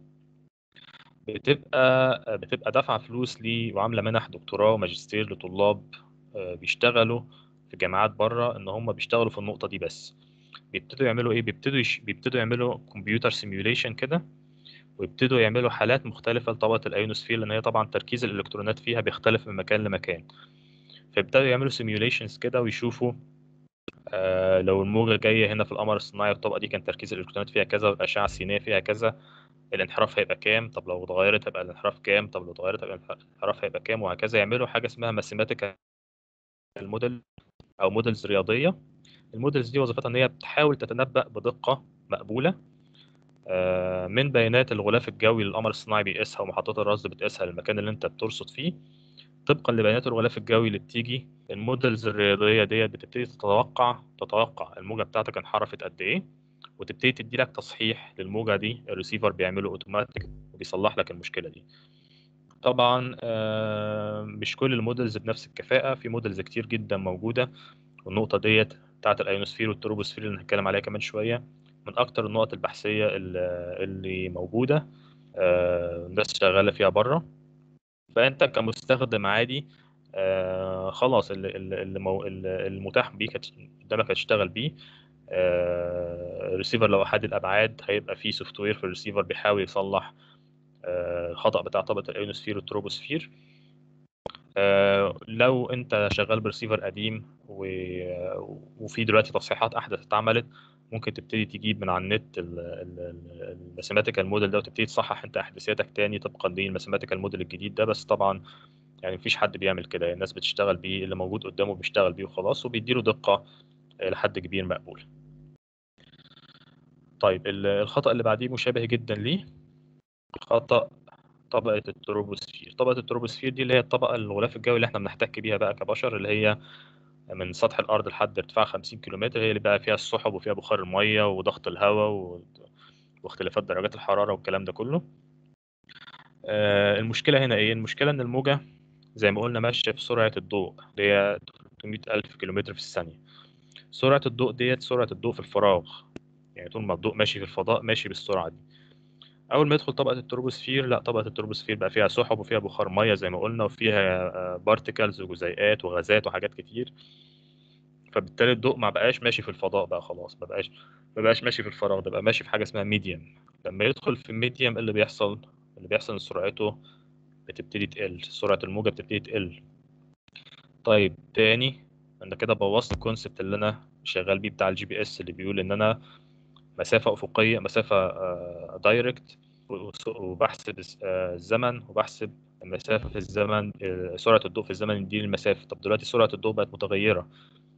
بتبقى بتبقى دافعه فلوس ليه وعامله منح دكتوراه وماجستير لطلاب بيشتغلوا في جامعات بره ان هم بيشتغلوا في النقطه دي بس بيبتدوا يعملوا ايه بيبتدوا يش... بيبتدوا يعملوا كمبيوتر سيميوليشن كده ويبتدوا يعملوا حالات مختلفه لطبقه الايونوسفير لان هي طبعا تركيز الالكترونات فيها بيختلف من مكان لمكان فيبتدوا يعملوا سيميوليشنز كده ويشوفوا آه لو الموجه جايه هنا في القمر الصناعي والطبقه دي كان تركيز الالكترونات فيها كذا والاشعه السينيه فيها كذا الانحراف هيبقى كام طب لو اتغيرت هيبقى الانحراف كام طب لو اتغيرت هيبقى الانحراف هيبقى كام وهكذا يعملوا حاجه اسمها ماثيماتيكال الموديل او موديلز رياضيه الموديلز دي وظيفتها ان هي بتحاول تتنبأ بدقه مقبوله من بيانات الغلاف الجوي اللي القمر الصناعي بيقيسها ومحطات الرصد بتقيسها للمكان اللي انت بترصد فيه طبقا لبيانات الغلاف الجوي اللي بتيجي الموديلز الرياضيه ديت بتبتدي تتوقع تتوقع الموجه بتاعتك انحرفت قد ايه وتبتدي تدي لك تصحيح للموجه دي الريسيفر بيعمله اوتوماتيك وبيصلح لك المشكله دي طبعا مش كل المودلز بنفس الكفاءه في مودلز كتير جدا موجوده والنقطه ديت بتاعت الايونوسفير والتروبوسفير اللي هنتكلم عليها كمان شويه من اكتر النقط البحثيه اللي موجوده الناس شغاله فيها بره فانت كمستخدم عادي آه خلاص اللي, اللي, مو اللي المتاح بيك قدامك هتشتغل بيه آه الريسيفر لو احد الابعاد هيبقى فيه سوفت وير في الريسيفر بيحاول يصلح آه خطا بتاع طبقه الايونوسفير والتروبوسفير آه لو انت شغال بريسيفر قديم و... وفي دلوقتي تصحيحات احدث اتعملت ممكن تبتدي تجيب من على النت الماثيماتيكال موديل ده وتبتدي تصحح انت احداثياتك تاني طبقا للماثيماتيكال موديل الجديد ده بس طبعا يعني مفيش حد بيعمل كده الناس بتشتغل بيه اللي موجود قدامه بيشتغل بيه وخلاص وبيديله دقه لحد كبير مقبول طيب الخطا اللي بعديه مشابه جدا ليه خطا طبقه التروبوسفير طبقه التروبوسفير دي اللي هي الطبقه الغلاف الجوي اللي احنا بنحتك بيها بقى كبشر اللي هي من سطح الارض لحد ارتفاع 50 كيلومتر هي اللي بقى فيها السحب وفيها بخار الميه وضغط الهواء و... واختلافات درجات الحراره والكلام ده كله آه المشكله هنا ايه المشكله ان الموجه زي ما قلنا ماشيه بسرعه الضوء اللي هي 300 الف كيلومتر في الثانيه سرعه الضوء ديت سرعه الضوء في الفراغ يعني طول ما الضوء ماشي في الفضاء ماشي بالسرعه دي اول ما يدخل طبقه التروبوسفير لا طبقه التروبوسفير بقى فيها سحب وفيها بخار ميه زي ما قلنا وفيها بارتكلز وجزيئات وغازات وحاجات كتير فبالتالي الضوء ما بقاش ماشي في الفضاء بقى خلاص ما بقاش ما بقاش ماشي في الفراغ ده بقى ماشي في حاجه اسمها ميديم لما يدخل في الميديم اللي بيحصل اللي بيحصل ان سرعته بتبتدي تقل سرعه الموجه بتبتدي تقل طيب تاني انا كده بوظت الكونسبت اللي انا شغال بيه بتاع الجي بي اس اللي بيقول ان انا مسافه افقيه مسافه دايركت وبحسب الزمن وبحسب المسافه في الزمن سرعه الضوء في الزمن دي المسافه طب دلوقتي سرعه الضوء بقت متغيره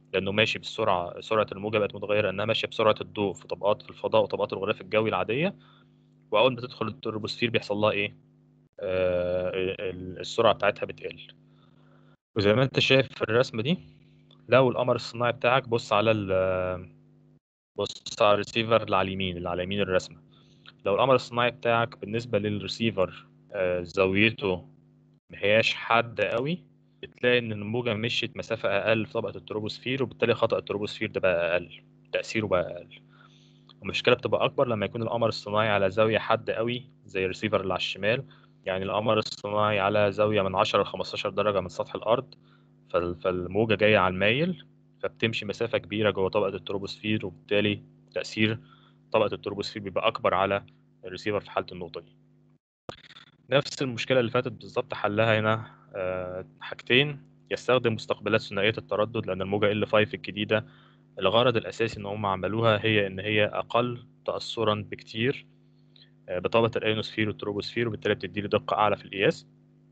لانه ماشي بالسرعه سرعه الموجه بقت متغيره انها ماشيه بسرعه الضوء في طبقات في الفضاء وطبقات الغلاف الجوي العاديه واول ما تدخل التروبوسفير بيحصل لها ايه آه السرعه بتاعتها بتقل وزي ما انت شايف في الرسمه دي لو القمر الصناعي بتاعك بص على ال بص على الريسيفر اللي على اليمين اللي على يمين الرسمه لو القمر الصناعي بتاعك بالنسبه للريسيفر آه زاويته مهياش حادة قوي بتلاقي ان الموجه مشيت مسافه اقل في طبقه التروبوسفير وبالتالي خطا التروبوسفير ده بقى اقل تاثيره بقى اقل المشكله بتبقى اكبر لما يكون القمر الصناعي على زاويه حاده قوي زي الريسيفر اللي على الشمال يعني القمر الصناعي على زاويه من 10 ل 15 درجه من سطح الارض فالموجه جايه على المايل فبتمشي مسافه كبيره جوه طبقه التروبوسفير وبالتالي تاثير طبقه التروبوسفير بيبقى اكبر على الريسيفر في حاله النقطه دي نفس المشكله اللي فاتت بالظبط حلها هنا أه حاجتين يستخدم مستقبلات ثنائيه التردد لان الموجه ال 5 الجديده الغرض الاساسي ان هم عملوها هي ان هي اقل تاثرا بكتير بطبقه الايونوسفير والتروبوسفير وبالتالي بتدي لي دقه اعلى في القياس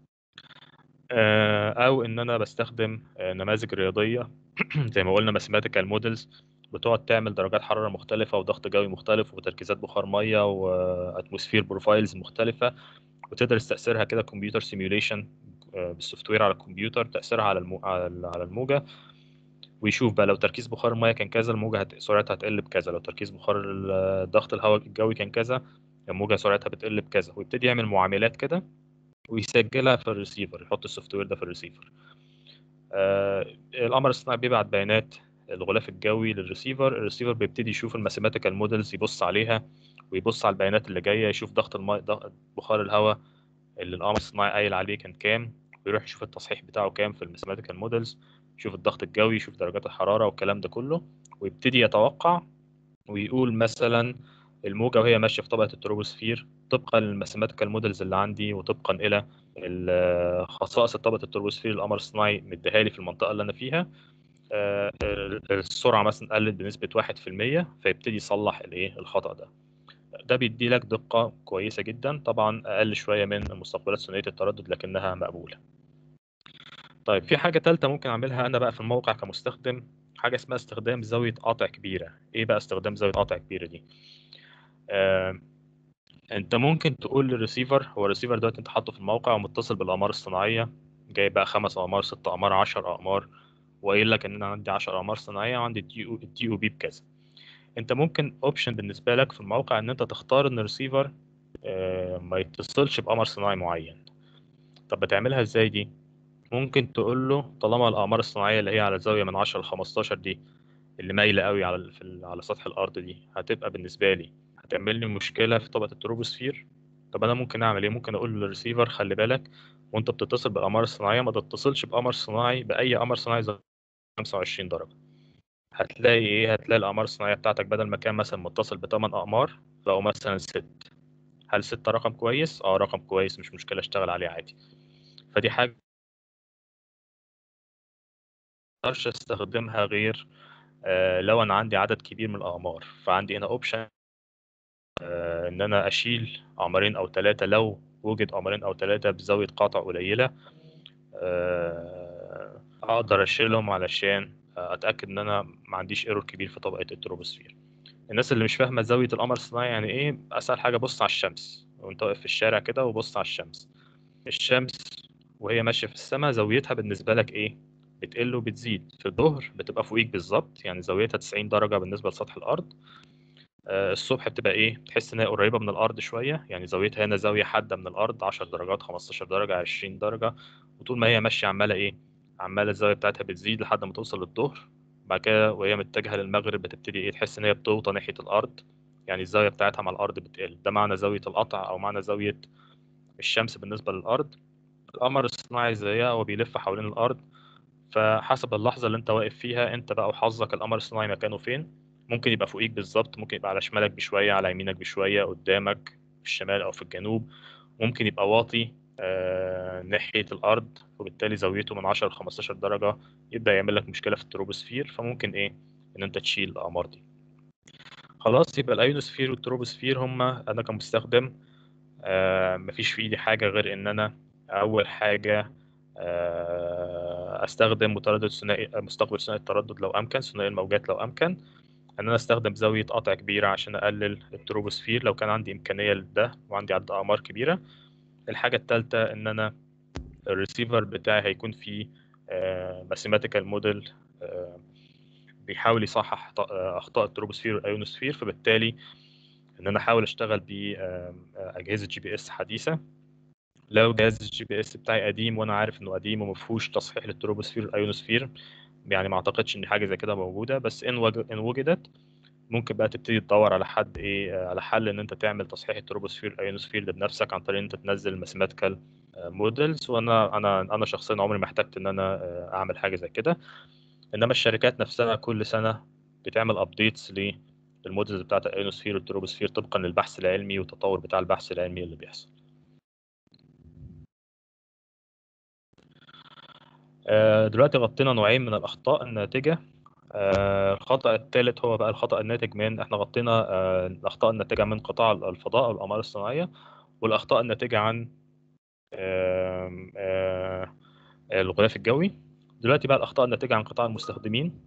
او ان انا بستخدم نماذج رياضيه زي ما قلنا ماثيماتيكال موديلز بتقعد تعمل درجات حراره مختلفه وضغط جوي مختلف وتركيزات بخار ميه واتموسفير بروفايلز مختلفه وتدرس تاثيرها كده كمبيوتر سيميوليشن بالسوفت وير على الكمبيوتر تاثيرها على المو... على الموجه ويشوف بقى لو تركيز بخار الميه كان كذا الموجه هت... سرعتها هتقل بكذا لو تركيز بخار ضغط الهواء الجوي كان كذا الموجه سرعتها بتقل بكذا ويبتدي يعمل معاملات كده ويسجلها في الريسيفر يحط السوفت وير ده في الريسيفر آه القمر الصناعي بيبعت بيانات الغلاف الجوي للريسيفر الريسيفر بيبتدي يشوف الماثيماتيكال موديلز يبص عليها ويبص على البيانات اللي جايه يشوف ضغط الماء ضغط بخار الهواء اللي القمر الصناعي قايل عليه كان كام ويروح يشوف التصحيح بتاعه كام في الماثيماتيكال موديلز يشوف الضغط الجوي يشوف درجات الحراره والكلام ده كله ويبتدي يتوقع ويقول مثلا الموجه وهي ماشيه في طبقه التروبوسفير طبقا للماثيماتيكال موديلز اللي عندي وطبقا الى خصائص طبقه التروبوسفير القمر الصناعي مديها لي في المنطقه اللي انا فيها السرعه مثلا قلت بنسبه 1% فيبتدي يصلح الايه الخطا ده ده بيدي لك دقه كويسه جدا طبعا اقل شويه من المستقبلات ثنائيه التردد لكنها مقبوله طيب في حاجه ثالثه ممكن اعملها انا بقى في الموقع كمستخدم حاجه اسمها استخدام زاويه قاطع كبيره ايه بقى استخدام زاويه قاطع كبيره دي آه، انت ممكن تقول للريسيفر هو الريسيفر دلوقتي انت حاطه في الموقع ومتصل بالاقمار الصناعيه جايب بقى خمس اقمار ست اقمار 10 اقمار وقايل لك ان انا عندي 10 اقمار صناعيه وعندي الدي او الدي او بي بكذا انت ممكن اوبشن بالنسبه لك في الموقع ان انت تختار ان الريسيفر آه، ما يتصلش بقمر صناعي معين طب بتعملها ازاي دي ممكن تقول له طالما الاقمار الصناعيه اللي هي على زاويه من 10 ل 15 دي اللي مايله قوي على في ال- على سطح الارض دي هتبقى بالنسبه لي هتعمل لي مشكله في طبقه التروبوسفير طب انا ممكن اعمل ايه ممكن اقول للريسيفر خلي بالك وانت بتتصل بالاقمار الصناعيه ما تتصلش بقمر صناعي باي قمر صناعي زي 25 درجه هتلاقي ايه هتلاقي الاقمار الصناعيه بتاعتك بدل ما كان مثلا متصل بثمان اقمار بقوا مثلا ست هل ستة رقم كويس اه رقم كويس مش مشكله اشتغل عليه عادي فدي حاجه مقدرش استخدمها غير آه، لو انا عندي عدد كبير من الاقمار فعندي هنا اوبشن ان انا اشيل قمرين او ثلاثه لو وجد قمرين او ثلاثه بزاويه قاطع قليله آه، اقدر اشيلهم علشان اتاكد ان انا ما عنديش ايرور كبير في طبقه التروبوسفير الناس اللي مش فاهمه زاويه القمر الصناعي يعني ايه اسهل حاجه بص على الشمس وانت واقف في الشارع كده وبص على الشمس الشمس وهي ماشيه في السماء زاويتها بالنسبه لك ايه بتقل وبتزيد في الظهر بتبقى فوقيك بالظبط يعني زاويتها 90 درجه بالنسبه لسطح الارض آه، الصبح بتبقى ايه تحس ان هي قريبه من الارض شويه يعني زاويتها هنا زاويه حاده من الارض 10 درجات 15 درجه 20 درجه وطول ما هي ماشيه عماله ايه عماله الزاويه بتاعتها بتزيد لحد ما توصل للظهر بعد كده وهي متجهه للمغرب بتبتدي ايه تحس ان هي بتوطى ناحيه الارض يعني الزاويه بتاعتها مع الارض بتقل ده معنى زاويه القطع او معنى زاويه الشمس بالنسبه للارض القمر الصناعي زيها هو بيلف حوالين الارض فحسب اللحظه اللي انت واقف فيها انت بقى وحظك القمر الصناعي مكانه فين ممكن يبقى فوقيك بالظبط ممكن يبقى على شمالك بشويه على يمينك بشويه قدامك في الشمال او في الجنوب ممكن يبقى واطي آه ناحيه الارض وبالتالي زاويته من 10 ل 15 درجه يبدا يعمل لك مشكله في التروبوسفير فممكن ايه ان انت تشيل الاقمار دي خلاص يبقى الايونوسفير والتروبوسفير هما انا كمستخدم آه مفيش في ايدي حاجه غير ان انا اول حاجه آه استخدم متردد ثنائي مستقبل ثنائي التردد لو امكن ثنائي الموجات لو امكن ان انا استخدم زاويه قطع كبيره عشان اقلل التروبوسفير لو كان عندي امكانيه لده وعندي عدد اعمار كبيره الحاجه الثالثه ان انا الريسيفر بتاعي هيكون فيه ماثيماتيكال موديل بيحاول يصحح اخطاء التروبوسفير والايونوسفير فبالتالي ان انا احاول اشتغل باجهزه جي بي اس حديثه لو جهاز الجي بي اس بتاعي قديم وانا عارف انه قديم وما فيهوش تصحيح للتروبوسفير والايونوسفير يعني ما اعتقدش ان حاجه زي كده موجوده بس ان وجد ان وجدت ممكن بقى تبتدي تدور على حد ايه على حل ان انت تعمل تصحيح التروبوسفير والايونوسفير ده بنفسك عن طريق ان انت تنزل الماثيماتيكال موديلز وانا انا انا شخصيا عمري ما احتجت ان انا اعمل حاجه زي كده انما الشركات نفسها كل سنه بتعمل ابديتس للموديلز بتاعت الايونوسفير والتروبوسفير طبقا للبحث العلمي والتطور بتاع البحث العلمي اللي بيحصل دلوقتي غطينا نوعين من الأخطاء الناتجة الخطأ الثالث هو بقى الخطأ الناتج من احنا غطينا الأخطاء الناتجة من قطاع الفضاء أو الأقمار الصناعية والأخطاء الناتجة عن الغلاف الجوي دلوقتي بقى الأخطاء الناتجة عن قطاع المستخدمين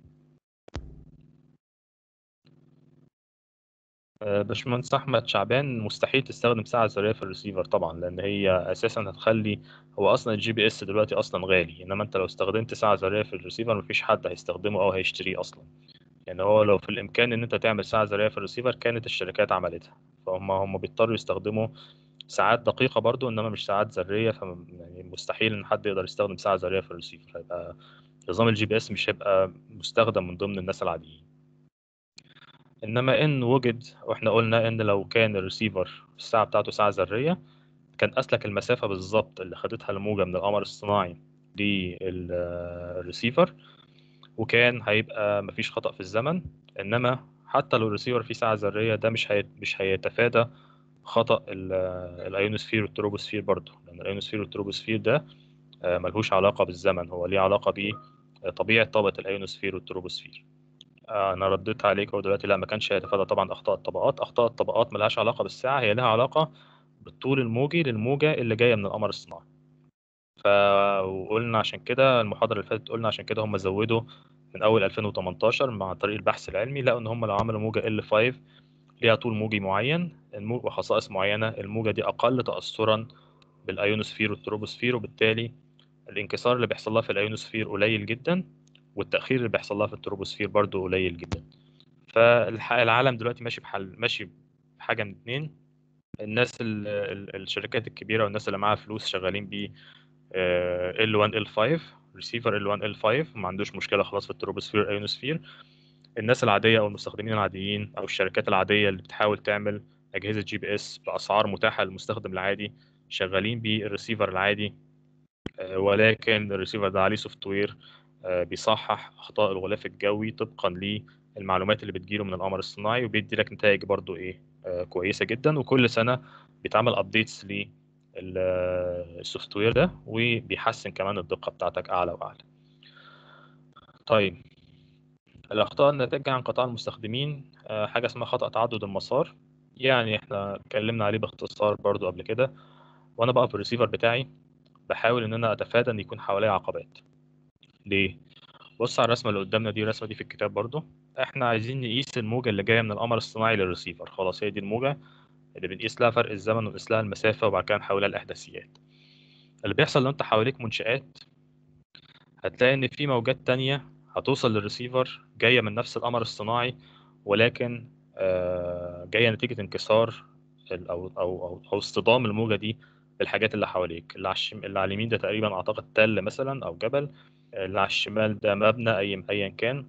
باشمهندس احمد شعبان مستحيل تستخدم ساعه ذريه في الريسيفر طبعا لان هي اساسا هتخلي هو اصلا الجي بي اس دلوقتي اصلا غالي انما انت لو استخدمت ساعه ذريه في الريسيفر مفيش حد هيستخدمه او هيشتريه اصلا يعني هو لو في الامكان ان انت تعمل ساعه ذريه في الريسيفر كانت الشركات عملتها فهم هم بيضطروا يستخدموا ساعات دقيقه برضو انما مش ساعات ذريه ف يعني مستحيل ان حد يقدر يستخدم ساعه ذريه في الريسيفر هيبقى نظام الجي بي اس مش هيبقى مستخدم من ضمن الناس العاديين انما ان وجد واحنا قلنا ان لو كان الريسيفر الساعه بتاعته ساعه ذريه كان اسلك المسافه بالظبط اللي خدتها الموجه من القمر الصناعي للريسيفر وكان هيبقى مفيش خطا في الزمن انما حتى لو الريسيفر فيه ساعه ذريه ده مش هي... مش هيتفادى خطا الايونوسفير والتروبوسفير برضه لان الايونوسفير والتروبوسفير ده ملهوش علاقه بالزمن هو ليه علاقه بطبيعه طبقه الايونوسفير والتروبوسفير انا رديت عليك هو دلوقتي لا ما كانش هيتفادى طبعا اخطاء الطبقات اخطاء الطبقات ملهاش علاقه بالساعه هي لها علاقه بالطول الموجي للموجه اللي جايه من القمر الصناعي فقلنا عشان كده المحاضره اللي فاتت قلنا عشان كده هم زودوا من اول 2018 مع طريق البحث العلمي لقوا ان هم لو عملوا موجه L5 ليها طول موجي معين وخصائص معينه الموجه دي اقل تاثرا بالايونوسفير والتروبوسفير وبالتالي الانكسار اللي بيحصل لها في الايونوسفير قليل جدا والتاخير اللي بيحصل لها في التروبوسفير برضو قليل جدا فالعالم دلوقتي ماشي بحل ماشي بحاجه من اتنين الناس ال ال الشركات الكبيره والناس اللي معاها فلوس شغالين ب L1 L5 ريسيفر L1 L5 ما عندوش مشكله خلاص في التروبوسفير ايونوسفير الناس العاديه او المستخدمين العاديين او الشركات العاديه اللي بتحاول تعمل اجهزه جي بي اس باسعار متاحه للمستخدم العادي شغالين بالريسيفر العادي ولكن الريسيفر ده عليه سوفت وير بيصحح اخطاء الغلاف الجوي طبقا للمعلومات اللي بتجيله من القمر الصناعي وبيدي لك نتائج برضو ايه كويسه جدا وكل سنه بيتعمل ابديتس للسوفت وير ده وبيحسن كمان الدقه بتاعتك اعلى واعلى طيب الاخطاء الناتجه عن قطاع المستخدمين حاجه اسمها خطا تعدد المسار يعني احنا اتكلمنا عليه باختصار برضو قبل كده وانا بقى في الريسيفر بتاعي بحاول ان انا اتفادى ان يكون حواليا عقبات ليه بص على الرسمه اللي قدامنا دي الرسمه دي في الكتاب برضو احنا عايزين نقيس الموجه اللي جايه من القمر الصناعي للريسيفر خلاص هي دي الموجه اللي بنقيس لها فرق الزمن ونقيس لها المسافه وبعد كده نحولها لاحداثيات اللي بيحصل لو انت حواليك منشآت هتلاقي ان في موجات تانية هتوصل للريسيفر جايه من نفس القمر الصناعي ولكن جايه نتيجه انكسار او او او, أو اصطدام الموجه دي بالحاجات اللي حواليك اللي على الشم... اللي على اليمين ده تقريبا اعتقد تل مثلا او جبل اللي على الشمال ده مبنى اي ايا كان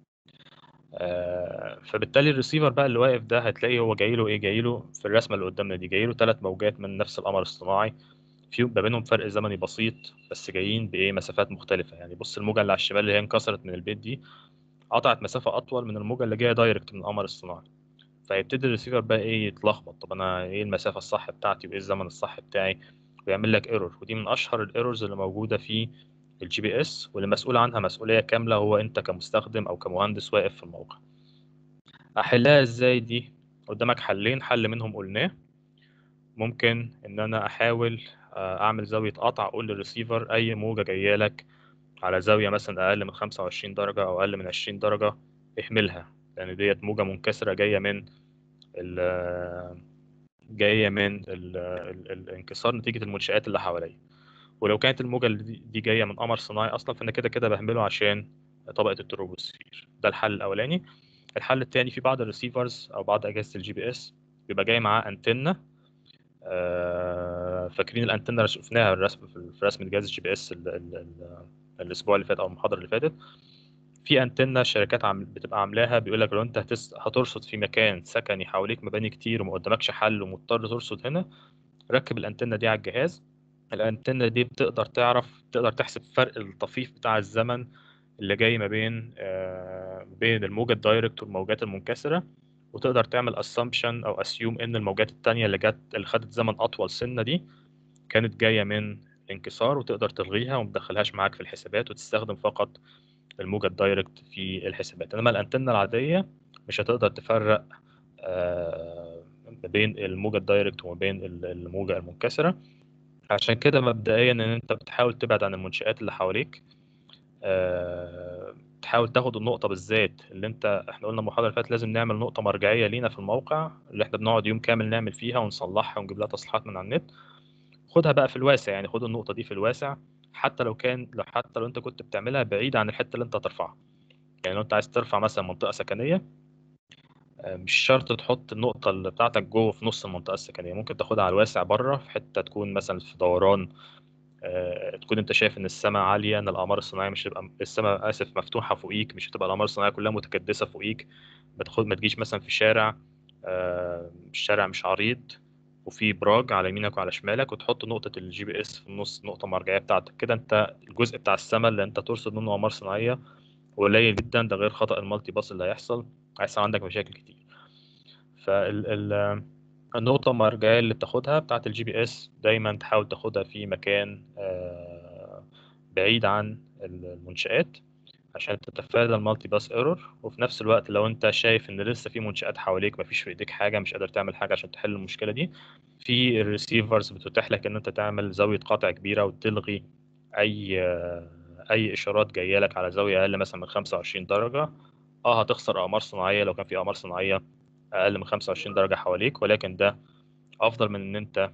آه فبالتالي الريسيفر بقى اللي واقف ده هتلاقي هو جاي له ايه جاي له في الرسمه اللي قدامنا دي جاي له ثلاث موجات من نفس القمر الصناعي في ما بينهم فرق زمني بسيط بس جايين بايه مسافات مختلفه يعني بص الموجه اللي على الشمال اللي هي انكسرت من البيت دي قطعت مسافه اطول من الموجه اللي جايه دايركت من القمر الصناعي فيبتدي الريسيفر بقى ايه يتلخبط طب انا ايه المسافه الصح بتاعتي وايه الزمن الصح بتاعي ويعمل لك ايرور ودي من اشهر الايرورز اللي موجوده في الجي بي اس واللي مسؤول عنها مسؤوليه كامله هو انت كمستخدم او كمهندس واقف في الموقع احلها ازاي دي قدامك حلين حل منهم قلناه ممكن ان انا احاول اعمل زاويه قطع اقول للريسيفر اي موجه جايه لك على زاوية مثلا أقل من 25 درجة أو أقل من 20 درجة اهملها لأن ديت موجة منكسرة جاية من ال جاية من ال ال الانكسار نتيجة المنشآت اللي حواليا ولو كانت الموجة دي جاية من قمر صناعي أصلا فأنا كده كده بهمله عشان طبقة التروبوسفير ده الحل الأولاني الحل الثاني في بعض الريسيفرز أو بعض أجهزة الجي بي إس بيبقى جاي معاه أنتنة آه، فاكرين الأنتنة اللي شفناها الرسم في رسم جهاز الجي بي إس الأسبوع اللي فات أو المحاضرة اللي فاتت في انتنه الشركات عم بتبقى عاملاها بيقول لك لو انت هتس... هترصد في مكان سكني حواليك مباني كتير وما قدامكش حل ومضطر ترصد هنا ركب الانتنه دي على الجهاز الانتنه دي بتقدر تعرف تقدر تحسب فرق الطفيف بتاع الزمن اللي جاي ما بين آه بين الموجه الدايركت والموجات المنكسره وتقدر تعمل اسامبشن او اسيوم ان الموجات التانية اللي جت اللي خدت زمن اطول سنه دي كانت جايه من انكسار وتقدر تلغيها وما تدخلهاش معاك في الحسابات وتستخدم فقط الموجة الدايركت في الحسابات انما الانتنة العادية مش هتقدر تفرق ما بين الموجة الدايركت وما بين الموجة المنكسرة عشان كده مبدئيا ان انت بتحاول تبعد عن المنشآت اللي حواليك تحاول تاخد النقطة بالذات اللي انت احنا قلنا المحاضرة اللي فاتت لازم نعمل نقطة مرجعية لينا في الموقع اللي احنا بنقعد يوم كامل نعمل فيها ونصلحها ونجيب لها تصليحات من على النت خدها بقى في الواسع يعني خد النقطة دي في الواسع حتى لو كان لو حتى لو انت كنت بتعملها بعيد عن الحته اللي انت هترفعها يعني لو انت عايز ترفع مثلا منطقه سكنيه مش شرط تحط النقطة اللي بتاعتك جوه في نص المنطقة السكنية ممكن تاخدها على الواسع بره في حتة تكون مثلا في دوران تكون انت شايف ان السماء عالية ان الأقمار الصناعية مش هتبقى السماء آسف مفتوحة فوقيك مش هتبقى الأقمار الصناعية كلها متكدسة فوقيك ما تاخد ما تجيش مثلا في شارع الشارع مش عريض وفي براج على يمينك وعلى شمالك وتحط نقطة الجي بي اس في النص نقطة مرجعية بتاعتك كده انت الجزء بتاع السماء اللي انت ترصد منه أقمار صناعية قليل جدا ده غير خطأ المالتي باص اللي هيحصل هيحصل عندك مشاكل كتير فال النقطة المرجعية اللي بتاخدها بتاعت الجي بي اس دايما تحاول تاخدها في مكان بعيد عن المنشآت عشان تتفادى المالتي باس ايرور وفي نفس الوقت لو انت شايف ان لسه في منشآت حواليك مفيش في ايديك حاجه مش قادر تعمل حاجه عشان تحل المشكله دي في الريسيفرز بتتيح لك ان انت تعمل زاويه قطع كبيره وتلغي اي اي اشارات جايه لك على زاويه اقل مثلا من 25 درجه اه هتخسر اقمار صناعيه لو كان في اقمار صناعيه اقل من 25 درجه حواليك ولكن ده افضل من ان انت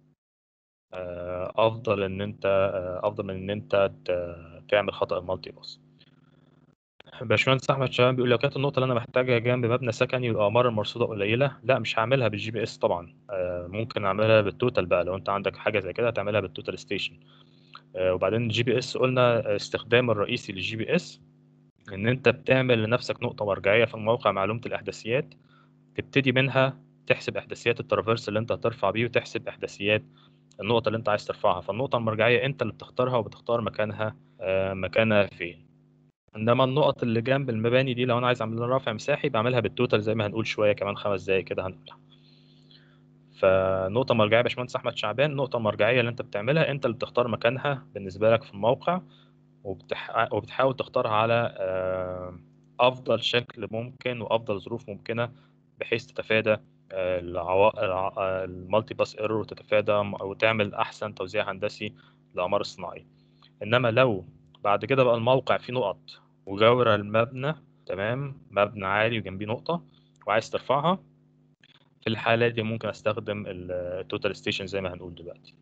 افضل ان انت افضل من ان انت تعمل خطا المالتي باس باشمهندس احمد شباب بيقول لو كانت النقطه اللي انا محتاجها جنب مبنى سكني والاقمار المرصوده قليله لا مش هعملها بالجي بي اس طبعا ممكن اعملها بالتوتال بقى لو انت عندك حاجه زي كده هتعملها بالتوتال ستيشن وبعدين الجي بي اس قلنا استخدام الرئيسي للجي بي اس ان انت بتعمل لنفسك نقطه مرجعيه في موقع معلومه الاحداثيات تبتدي منها تحسب احداثيات الترافيرس اللي انت هترفع بيه وتحسب احداثيات النقطه اللي انت عايز ترفعها فالنقطه المرجعيه انت اللي بتختارها وبتختار مكانها مكانها فين انما النقط اللي جنب المباني دي لو انا عايز اعمل لها رافع مساحي بعملها بالتوتال زي ما هنقول شويه كمان خمس دقايق كده هنقولها فنقطة مرجعية يا باشمهندس أحمد شعبان النقطة المرجعية اللي أنت بتعملها أنت اللي بتختار مكانها بالنسبة لك في الموقع وبتح... وبتحاول تختارها على أفضل شكل ممكن وأفضل ظروف ممكنة بحيث تتفادى العوا... المالتي باس ايرور وتتفادى وتعمل أحسن توزيع هندسي للأقمار الصناعية إنما لو بعد كده بقى الموقع فيه نقط وجاورة المبنى تمام مبنى عالي وجنبيه نقطة وعايز ترفعها في الحالة دي ممكن استخدم التوتال ستيشن زي ما هنقول دلوقتي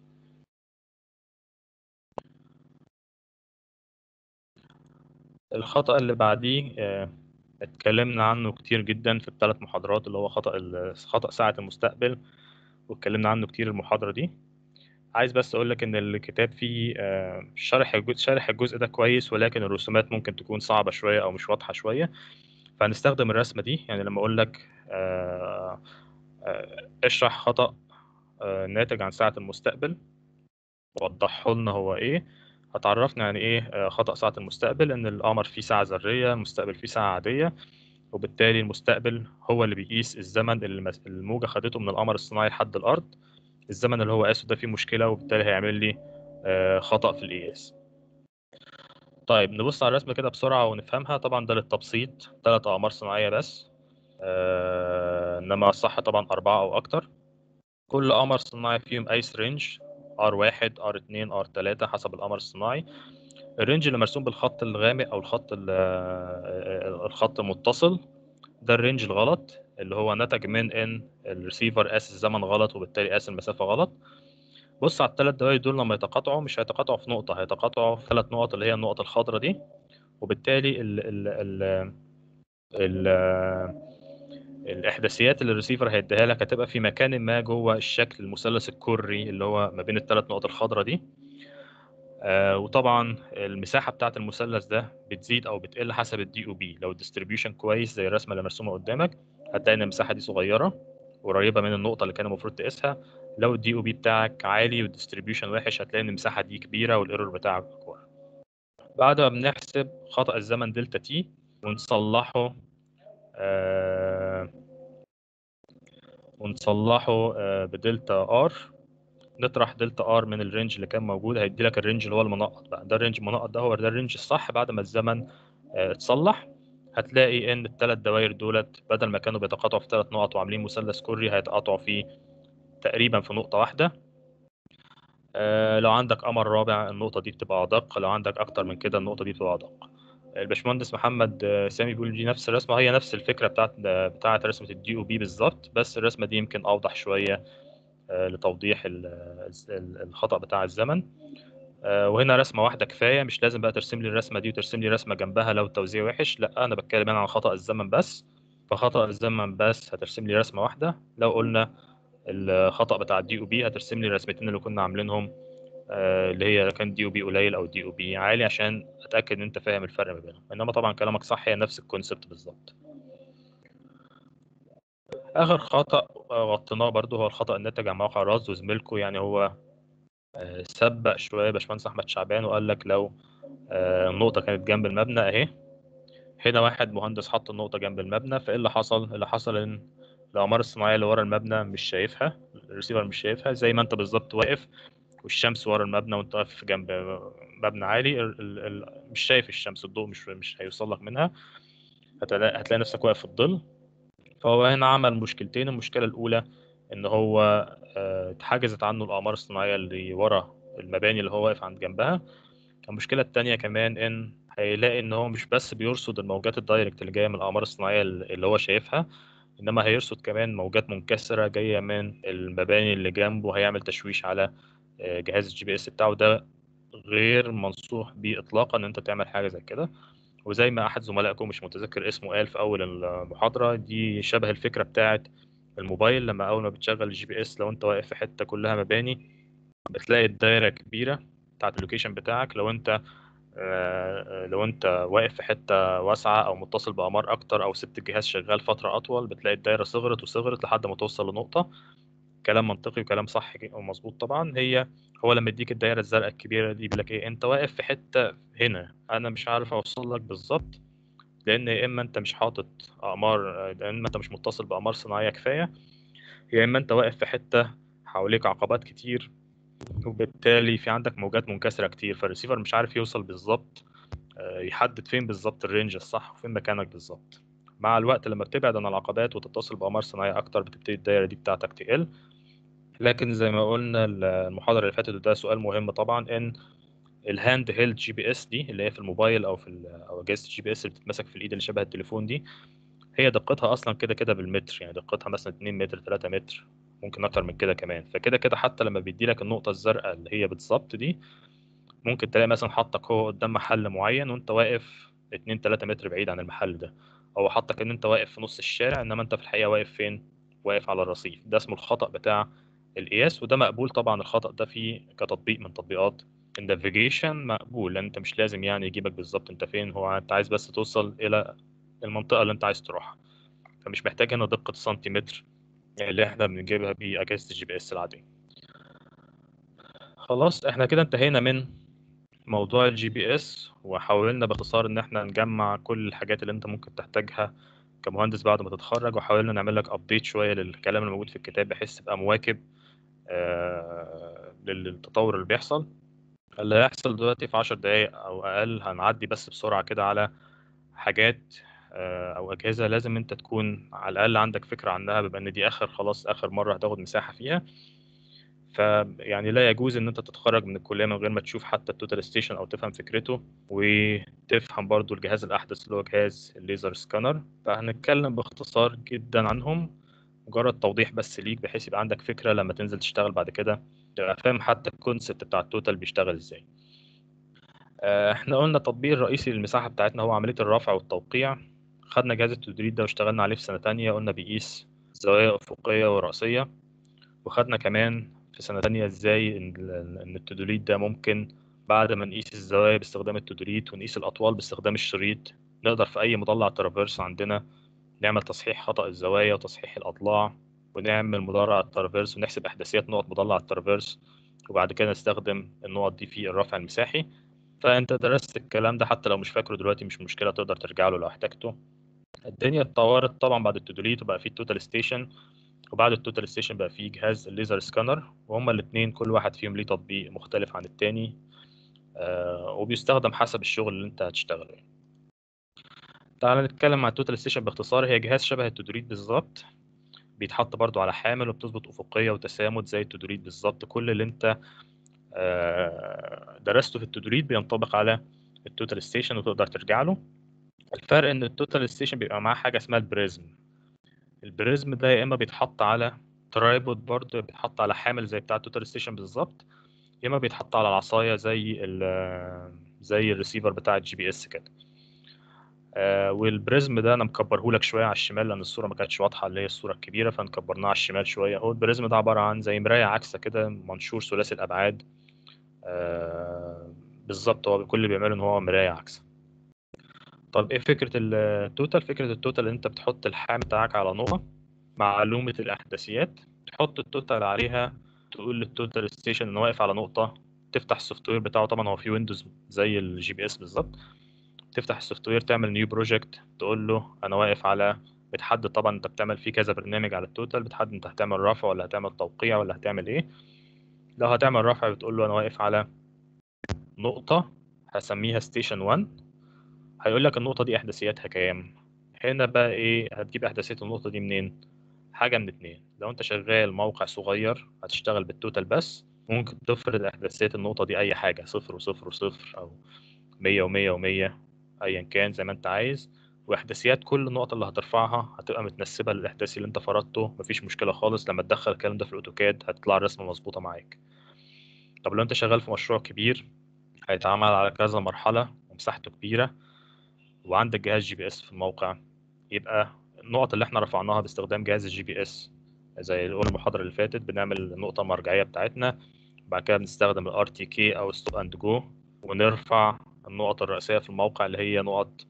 الخطأ اللي بعديه اتكلمنا عنه كتير جدا في الثلاث محاضرات اللي هو خطأ خطأ ساعة المستقبل واتكلمنا عنه كتير المحاضرة دي عايز بس اقول لك ان الكتاب فيه شرح الجزء شرح الجزء ده كويس ولكن الرسومات ممكن تكون صعبة شوية او مش واضحة شوية فهنستخدم الرسمة دي يعني لما اقول لك اشرح خطأ ناتج عن ساعة المستقبل وضحه لنا هو ايه هتعرفنا يعني ايه خطأ ساعة المستقبل ان القمر فيه ساعة ذرية المستقبل فيه ساعة عادية وبالتالي المستقبل هو اللي بيقيس الزمن اللي الموجة خدته من القمر الصناعي لحد الأرض الزمن اللي هو قاسه ده فيه مشكلة وبالتالي هيعمل لي خطأ في القياس طيب نبص على الرسمة كده بسرعة ونفهمها طبعا ده للتبسيط ثلاث أقمار صناعية بس آه إنما الصح طبعا أربعة أو أكتر كل قمر صناعي فيهم أيس رينج R1 R2 R3 حسب القمر الصناعي الرينج اللي مرسوم بالخط الغامق او الخط الخط المتصل ده الرينج الغلط اللي هو نتج من ان الريسيفر قاس الزمن غلط وبالتالي قاس المسافه غلط بص على الثلاث دوائر دول لما يتقاطعوا مش هيتقاطعوا في نقطه هيتقاطعوا في ثلاث نقط اللي هي النقط الخضراء دي وبالتالي ال ال ال ال الاحداثيات اللي الريسيفر هيديها لك هتبقى في مكان ما جوه الشكل المثلث الكري اللي هو ما بين الثلاث نقط الخضراء دي آه وطبعا المساحه بتاعه المثلث ده بتزيد او بتقل حسب الدي او بي لو الديستريبيوشن كويس زي الرسمه اللي مرسومه قدامك هتلاقي ان المساحه دي صغيره قريبه من النقطه اللي كان المفروض تقيسها لو الدي او بي بتاعك عالي والديستريبيوشن وحش هتلاقي ان المساحه دي كبيره والايرور بتاعك اكبر بعد ما بنحسب خطا الزمن دلتا تي ونصلحه آه ونصلحه آه بدلتا ار نطرح دلتا ار من الرينج اللي كان موجود هيدي لك الرينج اللي هو المنقط بقى ده الرينج المنقط ده هو ده الرينج الصح بعد ما الزمن آه اتصلح هتلاقي ان الثلاث دوائر دولت بدل ما كانوا بيتقاطعوا في ثلاث نقط وعاملين مثلث كري هيتقاطعوا في تقريبا في نقطه واحده آه لو عندك قمر رابع النقطه دي بتبقى ادق لو عندك اكتر من كده النقطه دي بتبقى ادق الباشمهندس محمد سامي بيقول دي نفس الرسمه هي نفس الفكره بتاعت بتاعت رسمه الدي او بي بالظبط بس الرسمه دي يمكن اوضح شويه لتوضيح الخطا بتاع الزمن وهنا رسمه واحده كفايه مش لازم بقى ترسم لي الرسمه دي وترسم لي رسمه جنبها لو التوزيع وحش لا انا بتكلم هنا عن خطا الزمن بس فخطا الزمن بس هترسم لي رسمه واحده لو قلنا الخطا بتاع الدي او بي هترسم لي الرسمتين اللي كنا عاملينهم اللي هي كان دي او بي قليل او دي او بي عالي عشان اتاكد ان انت فاهم الفرق ما بينهم انما طبعا كلامك صح هي نفس الكونسبت بالظبط اخر خطا غطيناه برضو هو الخطا الناتج عن موقع راز وزميلكو يعني هو سبق شويه باشمهندس احمد شعبان وقال لك لو النقطه كانت جنب المبنى اهي هنا واحد مهندس حط النقطه جنب المبنى فايه اللي حصل اللي حصل ان الاقمار الصناعيه اللي ورا المبنى مش شايفها الريسيفر مش شايفها زي ما انت بالظبط واقف والشمس ورا المبنى وانت واقف جنب مبنى عالي ال ال مش شايف الشمس الضوء مش مش هيوصل لك منها هتلاقي, هتلاقي نفسك واقف في الظل فهو هنا عمل مشكلتين المشكله الاولى ان هو اتحجزت عنه الاقمار الصناعيه اللي ورا المباني اللي هو واقف عند جنبها المشكله الثانيه كمان ان هيلاقي ان هو مش بس بيرصد الموجات الدايركت اللي جايه من الاقمار الصناعيه اللي هو شايفها انما هيرصد كمان موجات منكسره جايه من المباني اللي جنبه هيعمل تشويش على جهاز الجي بي اس بتاعه ده غير منصوح بيه اطلاقا ان انت تعمل حاجه زي كده وزي ما احد زملائكم مش متذكر اسمه قال في اول المحاضره دي شبه الفكره بتاعه الموبايل لما اول ما بتشغل الجي بي اس لو انت واقف في حته كلها مباني بتلاقي الدايره كبيره بتاعه اللوكيشن بتاعك لو انت لو انت واقف في حته واسعه او متصل باقمار اكتر او سبت الجهاز شغال فتره اطول بتلاقي الدايره صغرت وصغرت لحد ما توصل لنقطه كلام منطقي وكلام صح ومظبوط طبعا هي هو لما يديك الدايره الزرقاء الكبيره دي بيقول لك ايه انت واقف في حته هنا انا مش عارف اوصل لك بالظبط لان يا اما انت مش حاطط اقمار يا اما انت مش متصل باقمار صناعيه كفايه يا اما انت واقف في حته حواليك عقبات كتير وبالتالي في عندك موجات منكسره كتير فالريسيفر مش عارف يوصل بالظبط يحدد فين بالظبط الرينج الصح وفين مكانك بالظبط مع الوقت لما بتبعد عن العقبات وتتصل باقمار صناعيه اكتر بتبتدي الدايره دي بتاعتك تقل لكن زي ما قلنا المحاضره اللي فاتت وده سؤال مهم طبعا ان الهاند هيلد جي بي اس دي اللي هي في الموبايل او في او اجهزه الجي بي اس اللي بتتمسك في الايد اللي شبه التليفون دي هي دقتها اصلا كده كده بالمتر يعني دقتها مثلا 2 متر 3 متر ممكن اكتر من كده كمان فكده كده حتى لما بيدي لك النقطه الزرقاء اللي هي بالظبط دي ممكن تلاقي مثلا حطك هو قدام محل معين وانت واقف 2 3 متر بعيد عن المحل ده او حطك ان انت واقف في نص الشارع انما انت في الحقيقه واقف فين واقف على الرصيف ده اسمه الخطا بتاع القياس وده مقبول طبعا الخطا ده فيه كتطبيق من تطبيقات النافيجيشن مقبول لان انت مش لازم يعني يجيبك بالظبط انت فين هو انت عايز بس توصل الى المنطقه اللي انت عايز تروحها فمش محتاج هنا دقه سنتيمتر اللي احنا بنجيبها باجهزه الجي بي اس العاديه خلاص احنا كده انتهينا من موضوع الجي بي اس وحاولنا باختصار ان احنا نجمع كل الحاجات اللي انت ممكن تحتاجها كمهندس بعد ما تتخرج وحاولنا نعمل لك ابديت شويه للكلام الموجود في الكتاب بحيث تبقى مواكب آه للتطور اللي بيحصل اللي هيحصل دلوقتي في 10 دقايق او اقل هنعدي بس بسرعه كده على حاجات آه او اجهزه لازم انت تكون على الاقل عندك فكره عنها بما ان دي اخر خلاص اخر مره هتاخد مساحه فيها فيعني لا يجوز ان انت تتخرج من الكليه من غير ما تشوف حتى التوتال ستيشن او تفهم فكرته وتفهم برضو الجهاز الاحدث اللي هو جهاز الليزر سكانر فهنتكلم باختصار جدا عنهم مجرد توضيح بس ليك بحيث يبقى عندك فكره لما تنزل تشتغل بعد كده تبقى فاهم حتى الكونسبت بتاع التوتال بيشتغل ازاي آه، احنا قلنا التطبيق الرئيسي للمساحه بتاعتنا هو عمليه الرفع والتوقيع خدنا جهاز التدريد ده واشتغلنا عليه في سنه تانية قلنا بيقيس زوايا افقيه وراسيه وخدنا كمان في سنه تانية ازاي ان إن التدريد ده ممكن بعد ما نقيس الزوايا باستخدام التدريد ونقيس الاطوال باستخدام الشريط نقدر في اي مضلع ترافيرس عندنا نعمل تصحيح خطأ الزوايا وتصحيح الأضلاع ونعمل مضلع الترافيرس ونحسب إحداثيات نقط مضلع الترافيرس وبعد كده نستخدم النقط دي في الرفع المساحي فأنت درست الكلام ده حتى لو مش فاكره دلوقتي مش مشكلة تقدر ترجع له لو احتجته الدنيا اتطورت طبعا بعد التودوليت وبقى في التوتال ستيشن وبعد التوتال ستيشن بقى في جهاز الليزر سكانر وهما الاثنين كل واحد فيهم ليه تطبيق مختلف عن التاني آه وبيستخدم حسب الشغل اللي انت هتشتغله يعني. تعالى نتكلم عن التوتال ستيشن باختصار هي جهاز شبه التدريد بالظبط بيتحط برضو على حامل وبتظبط افقيه وتسامد زي التدريد بالظبط كل اللي انت آه، درسته في التدريد بينطبق على التوتال ستيشن وتقدر ترجع له الفرق ان التوتال ستيشن بيبقى معاه حاجه اسمها البريزم البريزم ده يا اما بيتحط على ترايبود برضه بيتحط على حامل زي بتاع التوتال ستيشن بالظبط يا اما بيتحط على العصايه زي ال زي الريسيفر بتاع الجي بي اس كده آه والبريزم ده انا مكبره لك شويه على الشمال لان الصوره ما كانتش واضحه اللي هي الصوره الكبيره فنكبرناها على الشمال شويه هو البريزم ده عباره عن زي مرايه عكسه كده منشور ثلاثي الابعاد آه بالظبط هو كل اللي بيعمله ان هو مرايه عكسه طب ايه فكره التوتال فكره التوتال ان انت بتحط الحامل بتاعك على نقطه معلومه الاحداثيات تحط التوتال عليها تقول للتوتال ستيشن انه واقف على نقطه تفتح السوفت وير بتاعه طبعا هو في ويندوز زي الجي بي اس بالظبط تفتح السوفت وير تعمل نيو بروجكت تقول له انا واقف على بتحدد طبعا انت بتعمل فيه كذا برنامج على التوتال بتحدد انت هتعمل رفع ولا هتعمل توقيع ولا هتعمل ايه لو هتعمل رفع بتقول له انا واقف على نقطة هسميها ستيشن 1 هيقول لك النقطة دي احداثياتها كام هنا بقى ايه هتجيب احداثيات النقطة دي منين حاجة من اتنين لو انت شغال موقع صغير هتشتغل بالتوتال بس ممكن تفرض احداثيات النقطة دي اي حاجة صفر وصفر وصفر او مية ومية ومية ايا كان زي ما انت عايز واحداثيات كل النقط اللي هترفعها هتبقى متنسبه للاحداثي اللي انت فرضته مفيش مشكله خالص لما تدخل الكلام ده في الاوتوكاد هتطلع الرسمه مظبوطه معاك طب لو انت شغال في مشروع كبير هيتعمل على كذا مرحله ومساحته كبيره وعندك جهاز جي بي اس في الموقع يبقى النقط اللي احنا رفعناها باستخدام جهاز الجي بي اس زي اللي قلنا المحاضره اللي فاتت بنعمل النقطه المرجعيه بتاعتنا بعد كده بنستخدم الار تي كي او ستوب اند جو ونرفع النقط الرئيسيه في الموقع اللي هي نقط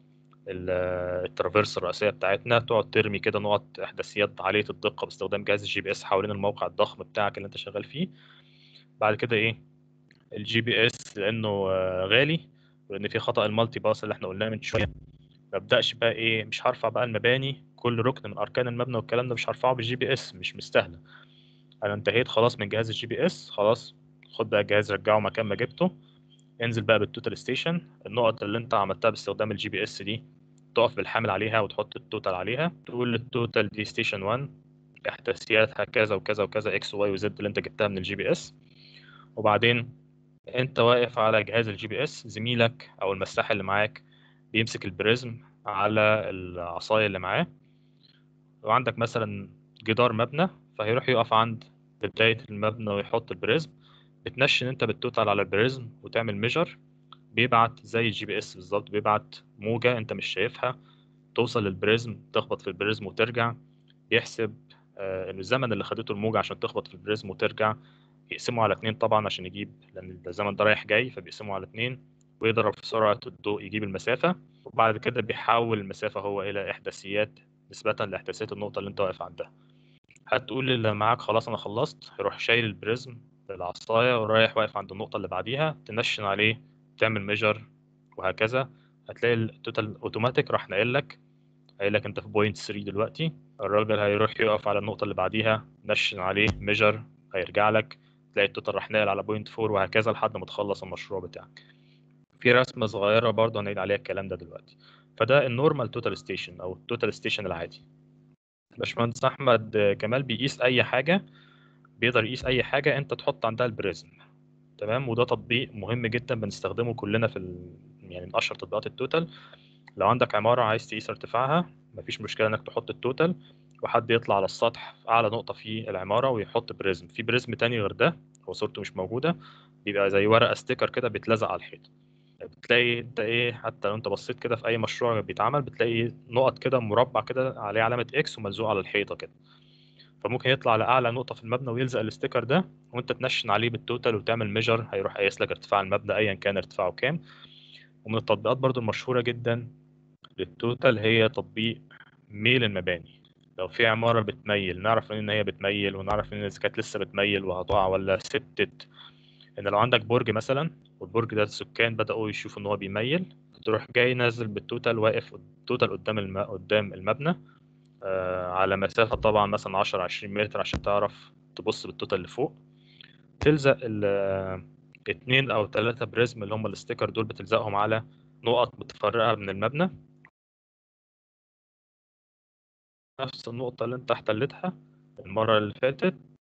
الترافيرس الرئيسيه بتاعتنا تقعد ترمي كده نقط احداثيات عاليه الدقه باستخدام جهاز الجي بي اس حوالين الموقع الضخم بتاعك اللي انت شغال فيه بعد كده ايه الجي بي اس لانه غالي لان في خطا المالتي باس اللي احنا قلناه من شويه ما ابداش بقى ايه مش هرفع بقى المباني كل ركن من اركان المبنى والكلام ده مش هرفعه بالجي بي اس مش مستاهله انا انتهيت خلاص من جهاز الجي بي اس خلاص خد بقى الجهاز رجعه مكان ما جبته انزل بقى بالتوتال ستيشن النقط اللي انت عملتها باستخدام الجي بي اس دي تقف بالحامل عليها وتحط التوتال عليها تقول للتوتال دي ستيشن 1 احداثياتها كذا وكذا وكذا اكس وواي وزد اللي انت جبتها من الجي بي اس وبعدين انت واقف على جهاز الجي بي اس زميلك او المساح اللي معاك بيمسك البريزم على العصايه اللي معاه وعندك مثلا جدار مبنى فهيروح يقف عند بدايه المبنى ويحط البريزم بتنشن انت بالتوتال على البريزم وتعمل ميجر بيبعت زي الجي بي اس بالظبط بيبعت موجه انت مش شايفها توصل للبريزم تخبط في البريزم وترجع بيحسب آه الزمن اللي خدته الموجه عشان تخبط في البريزم وترجع يقسمه على اتنين طبعا عشان يجيب لان الزمن ده رايح جاي فبيقسمه على اتنين ويضرب في سرعه الضوء يجيب المسافه وبعد كده بيحول المسافه هو الى احداثيات نسبه لاحداثيات النقطه اللي انت واقف عندها هتقول اللي معاك خلاص انا خلصت يروح شايل البريزم بالعصايه ورايح واقف عند النقطه اللي بعديها تنشن عليه تعمل ميجر وهكذا هتلاقي التوتال اوتوماتيك راح ناقل لك قايل لك انت في بوينت 3 دلوقتي الراجل هيروح يقف على النقطه اللي بعديها نشن عليه ميجر هيرجع لك تلاقي التوتال راح ناقل على بوينت 4 وهكذا لحد ما تخلص المشروع بتاعك في رسمه صغيره برضه هنعيد عليها الكلام ده دلوقتي فده النورمال توتال ستيشن او التوتال ستيشن العادي باشمهندس احمد كمال بيقيس اي حاجه بيقدر يقيس اي حاجه انت تحط عندها البريزم تمام وده تطبيق مهم جدا بنستخدمه كلنا في ال... يعني من اشهر تطبيقات التوتال لو عندك عماره عايز تقيس ارتفاعها مفيش مشكله انك تحط التوتال وحد يطلع على السطح في اعلى نقطه في العماره ويحط بريزم في بريزم تاني غير ده هو صورته مش موجوده بيبقى زي ورقه ستيكر كده بيتلزق على الحيط بتلاقي انت ايه حتى لو انت بصيت كده في اي مشروع بيتعمل بتلاقي نقط كده مربع كده عليه علامه اكس وملزوق على الحيطه كده فممكن يطلع لاعلى نقطه في المبنى ويلزق الاستيكر ده وانت تنشن عليه بالتوتال وتعمل ميجر هيروح قايس لك ارتفاع المبنى ايا كان ارتفاعه كام ومن التطبيقات برضو المشهوره جدا للتوتال هي تطبيق ميل المباني لو في عمارة بتميل نعرف ان هي بتميل ونعرف ان اذا كانت لسه بتميل وهتقع ولا ثبتت ان لو عندك برج مثلا والبرج ده السكان بدأوا يشوفوا ان هو بيميل تروح جاي نازل بالتوتال واقف التوتال قدام الم... قدام المبنى آه على مسافة طبعا مثلا 10 20 متر عشان تعرف تبص بالتوتال لفوق تلزق ال اتنين او ثلاثة بريزم اللي هم الاستيكر دول بتلزقهم على نقط متفرقة من المبنى نفس النقطة اللي انت احتلتها المرة اللي فاتت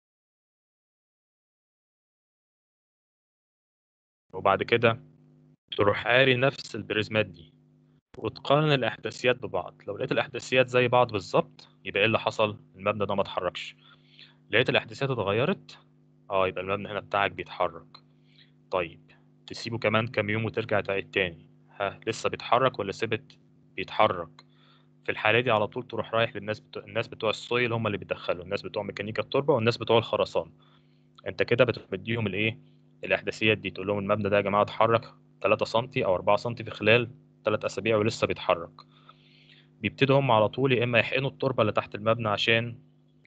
وبعد كده تروح قاري نفس البريزمات دي وتقارن الإحداثيات ببعض لو لقيت الإحداثيات زي بعض بالظبط يبقى إيه اللي حصل المبنى ده ما اتحركش لقيت الإحداثيات اتغيرت اه يبقى المبنى هنا بتاعك بيتحرك طيب تسيبه كمان كام يوم وترجع تعيد تاني ها لسه بيتحرك ولا ثبت بيتحرك في الحاله دي على طول تروح رايح للناس بتوع الناس بتوع السويل هم اللي بيدخلوا الناس بتوع ميكانيكا التربه والناس بتوع الخرسانه انت كده بتروح مديهم الايه الاحداثيات دي تقول لهم المبنى ده يا جماعه اتحرك 3 سم او 4 سم في خلال 3 اسابيع ولسه بيتحرك بيبتدوا هم على طول يا اما يحقنوا التربه اللي تحت المبنى عشان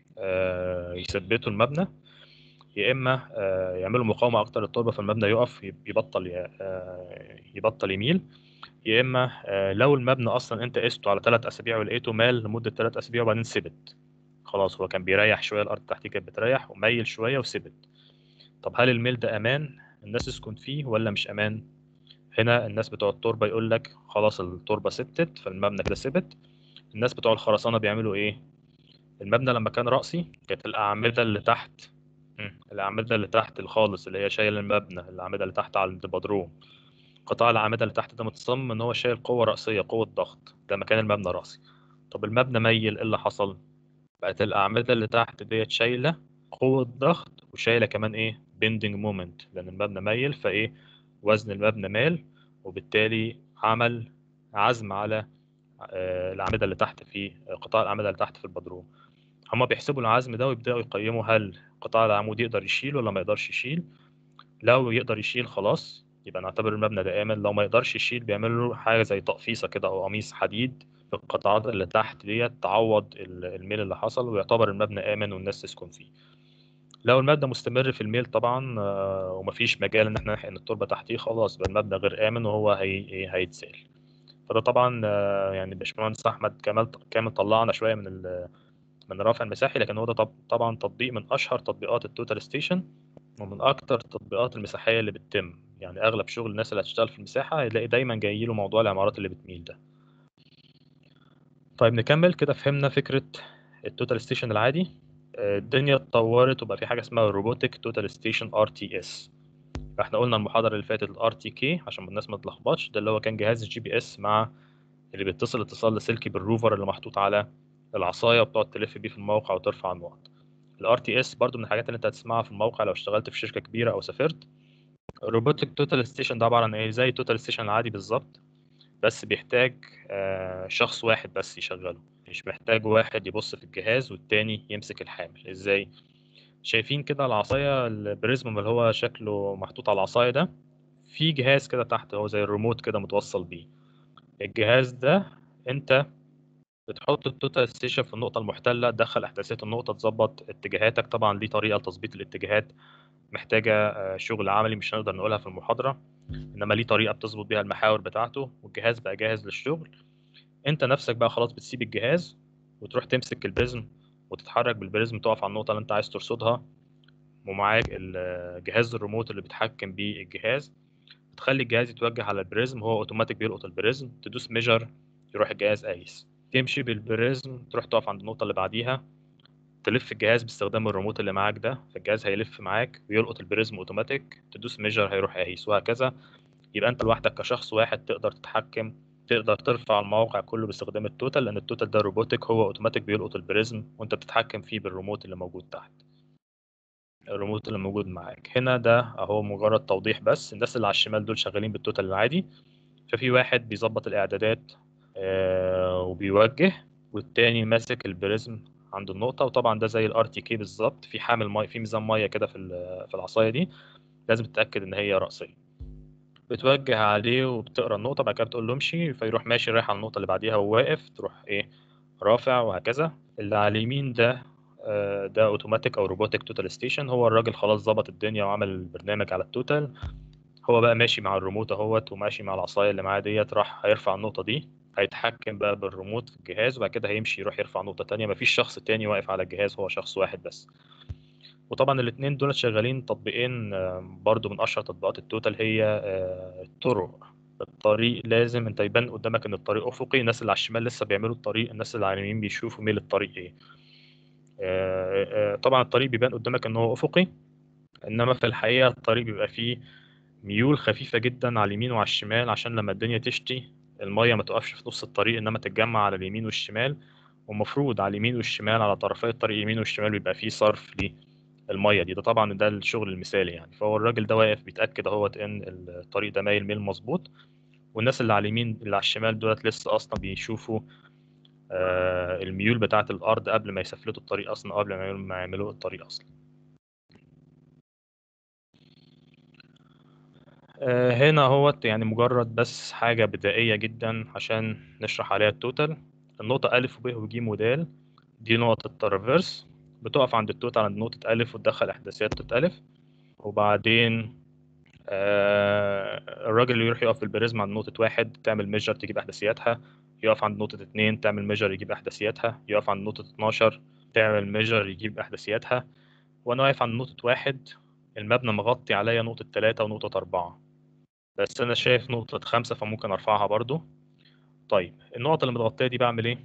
آه يثبتوا المبنى يا اما آه يعملوا مقاومه اكتر للتربه فالمبنى يقف يبطل آه يبطل يميل يا اما لو المبنى اصلا انت قسته على ثلاث اسابيع ولقيته مال لمده ثلاث اسابيع وبعدين ثبت خلاص هو كان بيريح شويه الارض تحتيه كانت بتريح وميل شويه وثبت طب هل الميل ده امان الناس تسكن فيه ولا مش امان هنا الناس بتوع التربه يقول لك خلاص التربه ثبتت فالمبنى كده ثبت الناس بتوع الخرسانه بيعملوا ايه المبنى لما كان راسي كانت الاعمده اللي تحت الاعمده اللي تحت الخالص اللي هي شايله المبنى الاعمده اللي تحت على البدروم قطاع الأعمدة اللي تحت ده متصمم إن هو شايل قوة رأسية قوة ضغط ده مكان المبنى رأسي طب المبنى ميل إيه اللي حصل؟ بقت الأعمدة اللي تحت ديت شايلة قوة ضغط وشايلة كمان إيه؟ بيندنج مومنت لأن المبنى ميل فإيه؟ وزن المبنى مال وبالتالي عمل عزم على الأعمدة اللي تحت في قطاع الأعمدة اللي تحت في البدروم هما بيحسبوا العزم ده ويبدأوا يقيموا هل قطاع العمود يقدر يشيل ولا ما يقدرش يشيل لو يقدر يشيل خلاص يبقى نعتبر المبنى ده آمن لو ما يقدرش يشيل بيعملوا له حاجة زي تقفيصة كده أو قميص حديد في القطاعات اللي تحت ديت تعوض الميل اللي حصل ويعتبر المبنى آمن والناس تسكن فيه لو المبنى مستمر في الميل طبعا ومفيش مجال ان احنا نحقن التربه تحتيه خلاص يبقى المبنى غير امن وهو هي هيتسال فده طبعا يعني باشمهندس احمد كمال كامل طلعنا شويه من من الرفع المساحي لكن هو ده طبعا تطبيق من اشهر تطبيقات التوتال ستيشن ومن اكتر التطبيقات المساحيه اللي بتتم يعني اغلب شغل الناس اللي هتشتغل في المساحه هيلاقي دايما جاي له موضوع العمارات اللي بتميل ده طيب نكمل كده فهمنا فكره التوتال ستيشن العادي الدنيا اتطورت وبقى في حاجه اسمها الروبوتك توتال ستيشن ار تي اس احنا قلنا المحاضره اللي فاتت الار تي كي عشان الناس ما تتلخبطش ده اللي هو كان جهاز الجي بي اس مع اللي بيتصل اتصال لاسلكي بالروفر اللي محطوط على العصايه وبتقعد تلف بيه في الموقع وترفع النقط الار تي اس برضو من الحاجات اللي انت هتسمعها في الموقع لو اشتغلت في شركه كبيره او سافرت الروبوتك توتال ستيشن ده عباره عن ايه زي توتال ستيشن العادي بالظبط بس بيحتاج شخص واحد بس يشغله مش محتاج واحد يبص في الجهاز والتاني يمسك الحامل ازاي شايفين كده العصايه البريزم اللي هو شكله محطوط على العصايه ده في جهاز كده تحت هو زي الريموت كده متوصل بيه الجهاز ده انت بتحط التوتال ستيشن في النقطة المحتلة تدخل احداثيات النقطة تظبط اتجاهاتك طبعا ليه طريقة لتظبيط الاتجاهات محتاجة شغل عملي مش هنقدر نقولها في المحاضرة انما ليه طريقة بتظبط بيها المحاور بتاعته والجهاز بقى جاهز للشغل انت نفسك بقى خلاص بتسيب الجهاز وتروح تمسك البريزم وتتحرك بالبريزم تقف على النقطة اللي انت عايز ترصدها ومعاك الجهاز الريموت اللي بتحكم بيه الجهاز تخلي الجهاز يتوجه على البريزم هو اوتوماتيك بيلقط البريزم تدوس ميجر يروح الجهاز قايس تمشي بالبريزم تروح تقف عند النقطة اللي بعديها تلف الجهاز باستخدام الريموت اللي معاك ده فالجهاز هيلف معاك ويلقط البريزم اوتوماتيك تدوس ميجر هيروح قايس وهكذا يبقى انت لوحدك كشخص واحد تقدر تتحكم تقدر ترفع الموقع كله باستخدام التوتال لان التوتال ده روبوتك هو اوتوماتيك بيلقط البريزم وانت بتتحكم فيه بالريموت اللي موجود تحت الريموت اللي موجود معاك هنا ده اهو مجرد توضيح بس الناس اللي على الشمال دول شغالين بالتوتال العادي ففي واحد بيظبط الاعدادات آه وبيوجه والتاني ماسك البريزم عند النقطه وطبعا ده زي الار تي كي بالظبط في حامل ميه في ميزان ميه كده في في العصايه دي لازم تتاكد ان هي راسيه بتوجه عليه وبتقرا النقطه بعد كده بتقول له امشي فيروح ماشي رايح على النقطه اللي بعديها وواقف تروح ايه رافع وهكذا اللي على اليمين ده ده اوتوماتيك او روبوتك توتال ستيشن هو الراجل خلاص ظبط الدنيا وعمل البرنامج على التوتال هو بقى ماشي مع الريموت اهوت وماشي مع العصايه اللي معاه ديت راح هيرفع النقطه دي هيتحكم بقى بالريموت في الجهاز وبعد كده هيمشي يروح يرفع نقطه تانية مفيش شخص تاني واقف على الجهاز هو شخص واحد بس وطبعا الاثنين دول شغالين تطبيقين برضو من اشهر تطبيقات التوتال هي الطرق الطريق لازم انت يبان قدامك ان الطريق افقي الناس اللي على الشمال لسه بيعملوا الطريق الناس اللي على اليمين بيشوفوا ميل الطريق ايه طبعا الطريق بيبان قدامك ان هو افقي انما في الحقيقه الطريق بيبقى فيه ميول خفيفه جدا على اليمين وعلى الشمال عشان لما الدنيا تشتي الميه ما تقفش في نص الطريق انما تتجمع على اليمين والشمال والمفروض على اليمين والشمال على طرفي الطريق اليمين والشمال بيبقى فيه صرف للميه دي ده طبعا ده الشغل المثالي يعني فهو الراجل ده واقف بيتاكد اهوت ان الطريق ده مايل ميل مظبوط والناس اللي على اليمين اللي على الشمال دولت لسه اصلا بيشوفوا آه الميول بتاعه الارض قبل ما يسفلتوا الطريق اصلا قبل ما يعملوا الطريق اصلا آه هنا اهوت يعني مجرد بس حاجه بدائيه جدا عشان نشرح عليها التوتال النقطه الف وب وج ودال دي نقط الترافيرس بتقف عند التوتال عند نقطة ألف وتدخل إحداثيات توت ألف وبعدين آه الراجل اللي يروح يقف بالبريزما عند نقطة واحد تعمل ميجر تجيب إحداثياتها يقف عند نقطة اتنين تعمل ميجر يجيب إحداثياتها يقف عند نقطة 12 تعمل ميجر يجيب إحداثياتها وأنا واقف عند نقطة واحد المبنى مغطي عليا نقطة تلاتة ونقطة أربعة بس أنا شايف نقطة خمسة فممكن أرفعها برضو طيب النقط اللي متغطية دي بعمل إيه؟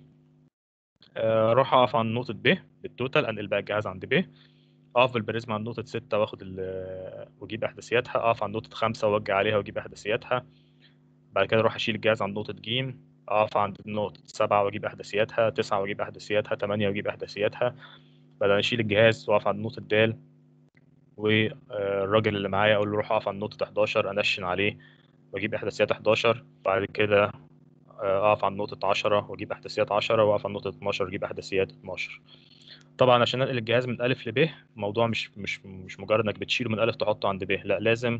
اروح اقف عند نقطه ب بالتوتال انقل بقى الجهاز عند ب اقف بالبريزما عند نقطه 6 واخد واجيب احداثياتها اقف عند نقطه 5 واوجه عليها واجيب احداثياتها بعد كده اروح اشيل الجهاز عند نقطه ج اقف عند نقطه 7 واجيب احداثياتها 9 واجيب احداثياتها 8 واجيب احداثياتها بعدين اشيل الجهاز واقف عند نقطه د والراجل اللي معايا اقول له روح اقف عند نقطه 11 انشن عليه واجيب احداثيات 11 بعد كده اقف عند نقطة 10 واجيب احداثيات 10 واقف عند نقطة 12 واجيب احداثيات 12 طبعا عشان انقل الجهاز من الف لب الموضوع مش مش مش مجرد انك بتشيله من الف تحطه عند ب لا لازم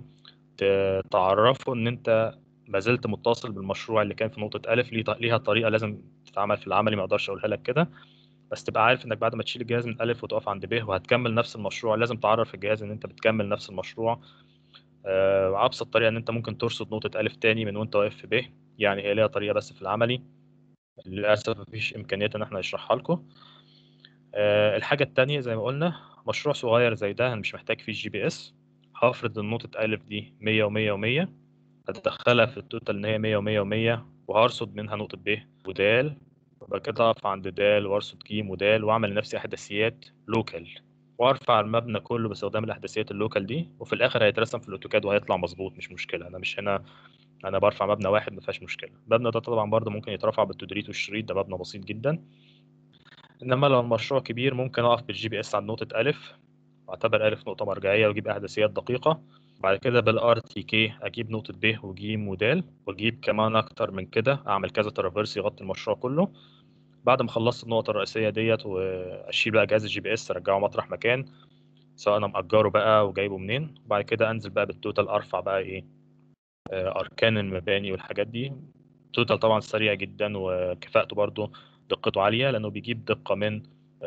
تعرفه ان انت ما زلت متصل بالمشروع اللي كان في نقطة ألف ليها طريقة لازم تتعمل في العملي ما اقدرش اقولها لك كده بس تبقى عارف انك بعد ما تشيل الجهاز من ألف وتقف عند ب وهتكمل نفس المشروع لازم تعرف الجهاز ان انت بتكمل نفس المشروع آه، ابسط طريقه ان انت ممكن ترصد نقطه الف تاني من وانت واقف في ب يعني هي ليها طريقه بس في العملي للاسف مفيش امكانيات ان احنا نشرحها لكم آه، الحاجه التانية زي ما قلنا مشروع صغير زي ده مش محتاج فيه جي بي اس هفرض ان نقطه الف دي 100 و100 و100 هتدخلها في التوتال ان هي 100 و100 و100 وهرصد منها نقطه ب ودال وبعد كده اقف عند د وارصد ج ودال واعمل لنفسي احداثيات لوكال وارفع المبنى كله باستخدام الاحداثيات اللوكال دي وفي الاخر هيترسم في الاوتوكاد وهيطلع مظبوط مش مشكله انا مش هنا انا برفع مبنى واحد ما فيهاش مشكله المبنى ده طبعا برضه ممكن يترفع بالتدريت والشريط ده مبنى بسيط جدا انما لو المشروع كبير ممكن اقف بالجي بي اس عند نقطه الف واعتبر الف نقطه مرجعيه واجيب احداثيات دقيقه بعد كده بالار تي كي اجيب نقطه ب وج ودال واجيب كمان اكتر من كده اعمل كذا ترافيرس يغطي المشروع كله بعد ما خلصت النقطة الرئيسية ديت واشيل بقى جهاز الجي بي اس ارجعه مطرح مكان سواء انا مأجره بقى وجايبه منين وبعد كده انزل بقى بالتوتال ارفع بقى ايه اركان المباني والحاجات دي التوتال طبعا سريع جدا وكفاءته برضو دقته عالية لانه بيجيب دقة من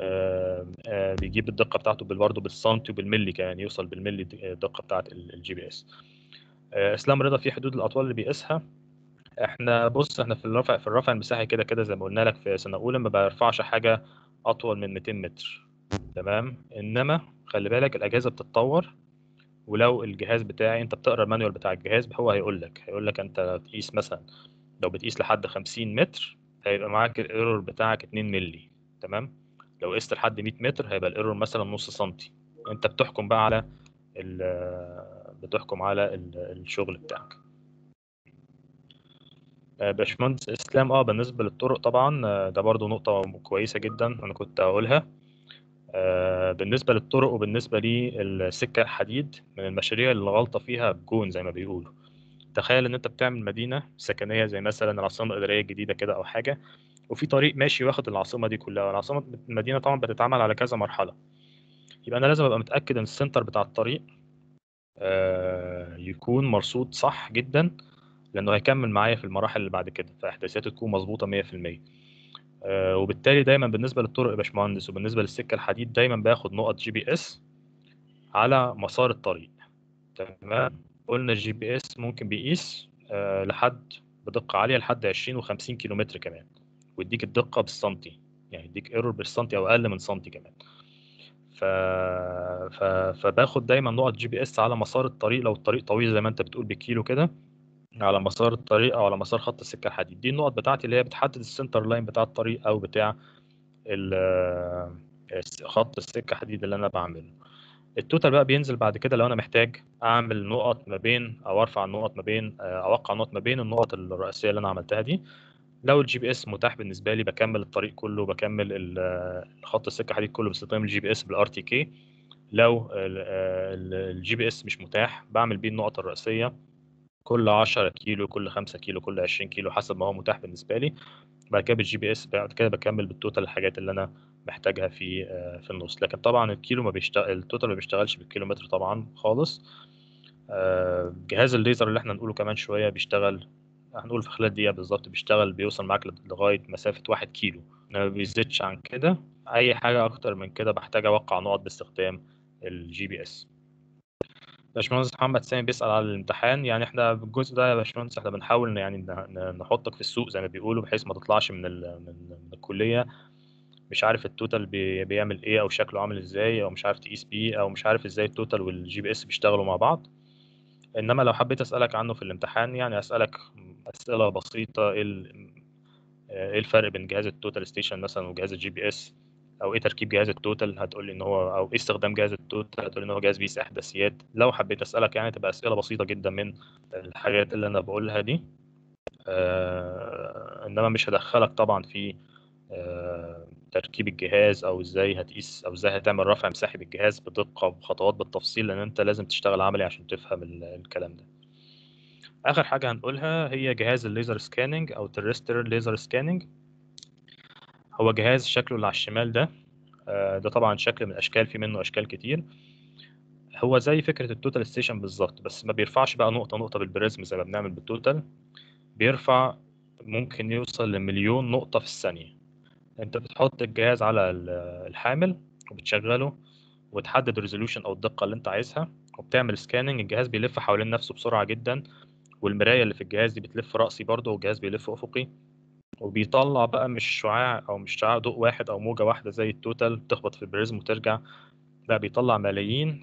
بيجيب الدقة بتاعته برضه بالسنتي وبالملي كمان يوصل بالملي الدقة بتاعت الجي بي اس اسلام رضا في حدود الاطوال اللي بيقيسها احنا بص احنا في الرفع في الرفع المساحي كده كده زي ما قلنا لك في سنه اولى ما برفعش حاجه اطول من 200 متر تمام انما خلي بالك الاجهزه بتتطور ولو الجهاز بتاعي انت بتقرا المانيوال بتاع الجهاز هو هيقول لك هيقول لك انت تقيس مثلا لو بتقيس لحد 50 متر هيبقى معاك الايرور بتاعك 2 مللي تمام لو قست لحد 100 متر هيبقى الايرور مثلا نص سنتي انت بتحكم بقى على بتحكم على الشغل بتاعك آه، باشمهندس اسلام اه بالنسبه للطرق طبعا آه، ده برضو نقطه كويسه جدا انا كنت هقولها آه، بالنسبه للطرق وبالنسبه للسكه الحديد من المشاريع اللي غلطه فيها بجون زي ما بيقولوا تخيل ان انت بتعمل مدينه سكنيه زي مثلا العاصمه الاداريه الجديده كده او حاجه وفي طريق ماشي واخد العاصمه دي كلها والعاصمه المدينه طبعا بتتعمل على كذا مرحله يبقى انا لازم ابقى متاكد ان السنتر بتاع الطريق يكون مرصود صح جدا لانه هيكمل معايا في المراحل اللي بعد كده فاحداثياته تكون مظبوطه 100% آه وبالتالي دايما بالنسبه للطرق يا باشمهندس وبالنسبه للسكه الحديد دايما باخد نقط جي بي اس على مسار الطريق تمام قلنا الجي بي اس ممكن بيقيس آه لحد بدقه عاليه لحد 20 و50 كيلومتر كمان ويديك الدقه بالسنتي يعني يديك ايرور بالسنتي او اقل من سنتي كمان ف... ف... فباخد دايما نقط جي بي اس على مسار الطريق لو الطريق طويل زي ما انت بتقول بكيلو كده على مسار الطريق او على مسار خط السكه الحديد دي النقط بتاعتي اللي هي بتحدد السنتر لاين بتاع الطريق او بتاع خط السكه الحديد اللي انا بعمله التوتال بقى بينزل بعد كده لو انا محتاج اعمل نقط ما بين او ارفع النقط ما بين اوقع نقط ما بين النقط الرئيسيه اللي انا عملتها دي لو الجي بي اس متاح بالنسبه لي بكمل الطريق كله بكمل خط السكه الحديد كله باستخدام الجي بي اس بالار تي كي لو الجي بي اس مش متاح بعمل بيه النقط الرئيسيه كل 10 كيلو كل 5 كيلو كل 20 كيلو حسب ما هو متاح بالنسبه لي بعد كده بالجي بي اس بعد كده بكمل بالتوتال الحاجات اللي انا محتاجها في آه، في النص لكن طبعا الكيلو ما بيشتغل التوتال ما بيشتغلش بالكيلومتر طبعا خالص آه، جهاز الليزر اللي احنا نقوله كمان شويه بيشتغل هنقول في خلال دقيقه بالظبط بيشتغل بيوصل معاك لغايه مسافه 1 كيلو ما بيزيدش عن كده اي حاجه اكتر من كده بحتاج اوقع نقط باستخدام الجي بي اس باشمهندس محمد سامي بيسأل على الامتحان يعني احنا بالجزء ده يا باشمهندس احنا بنحاول يعني نحطك في السوق زي ما بيقولوا بحيث ما تطلعش من من الكليه مش عارف التوتال بيعمل ايه او شكله عامل ازاي او مش عارف تقيس بيه او مش عارف ازاي التوتال والجي بي اس بيشتغلوا مع بعض انما لو حبيت اسالك عنه في الامتحان يعني اسالك اسئله بسيطه ايه ايه الفرق بين جهاز التوتال ستيشن مثلا وجهاز الجي بي اس او ايه تركيب جهاز التوتال هتقول لي ان هو او ايه استخدام جهاز التوتال هتقول لي ان هو جهاز بيس احداثيات لو حبيت اسالك يعني تبقى اسئله بسيطه جدا من الحاجات اللي انا بقولها دي آه انما مش هدخلك طبعا في آه تركيب الجهاز او ازاي هتقيس او ازاي هتعمل رفع مساحي بالجهاز بدقه وبخطوات بالتفصيل لان انت لازم تشتغل عملي عشان تفهم الكلام ده اخر حاجه هنقولها هي جهاز الليزر سكاننج او ترستر ليزر سكاننج هو جهاز شكله اللي على الشمال ده آه، ده طبعا شكل من الاشكال في منه اشكال كتير هو زي فكره التوتال ستيشن بالظبط بس ما بيرفعش بقى نقطه نقطه بالبريزم زي ما بنعمل بالتوتال بيرفع ممكن يوصل لمليون نقطه في الثانيه انت بتحط الجهاز على الحامل وبتشغله وتحدد الريزولوشن او الدقه اللي انت عايزها وبتعمل سكاننج الجهاز بيلف حوالين نفسه بسرعه جدا والمرايه اللي في الجهاز دي بتلف راسي برضه والجهاز بيلف افقي وبيطلع بقى مش شعاع او مش شعاع ضوء واحد او موجه واحده زي التوتال تخبط في البريزم وترجع لا بيطلع ملايين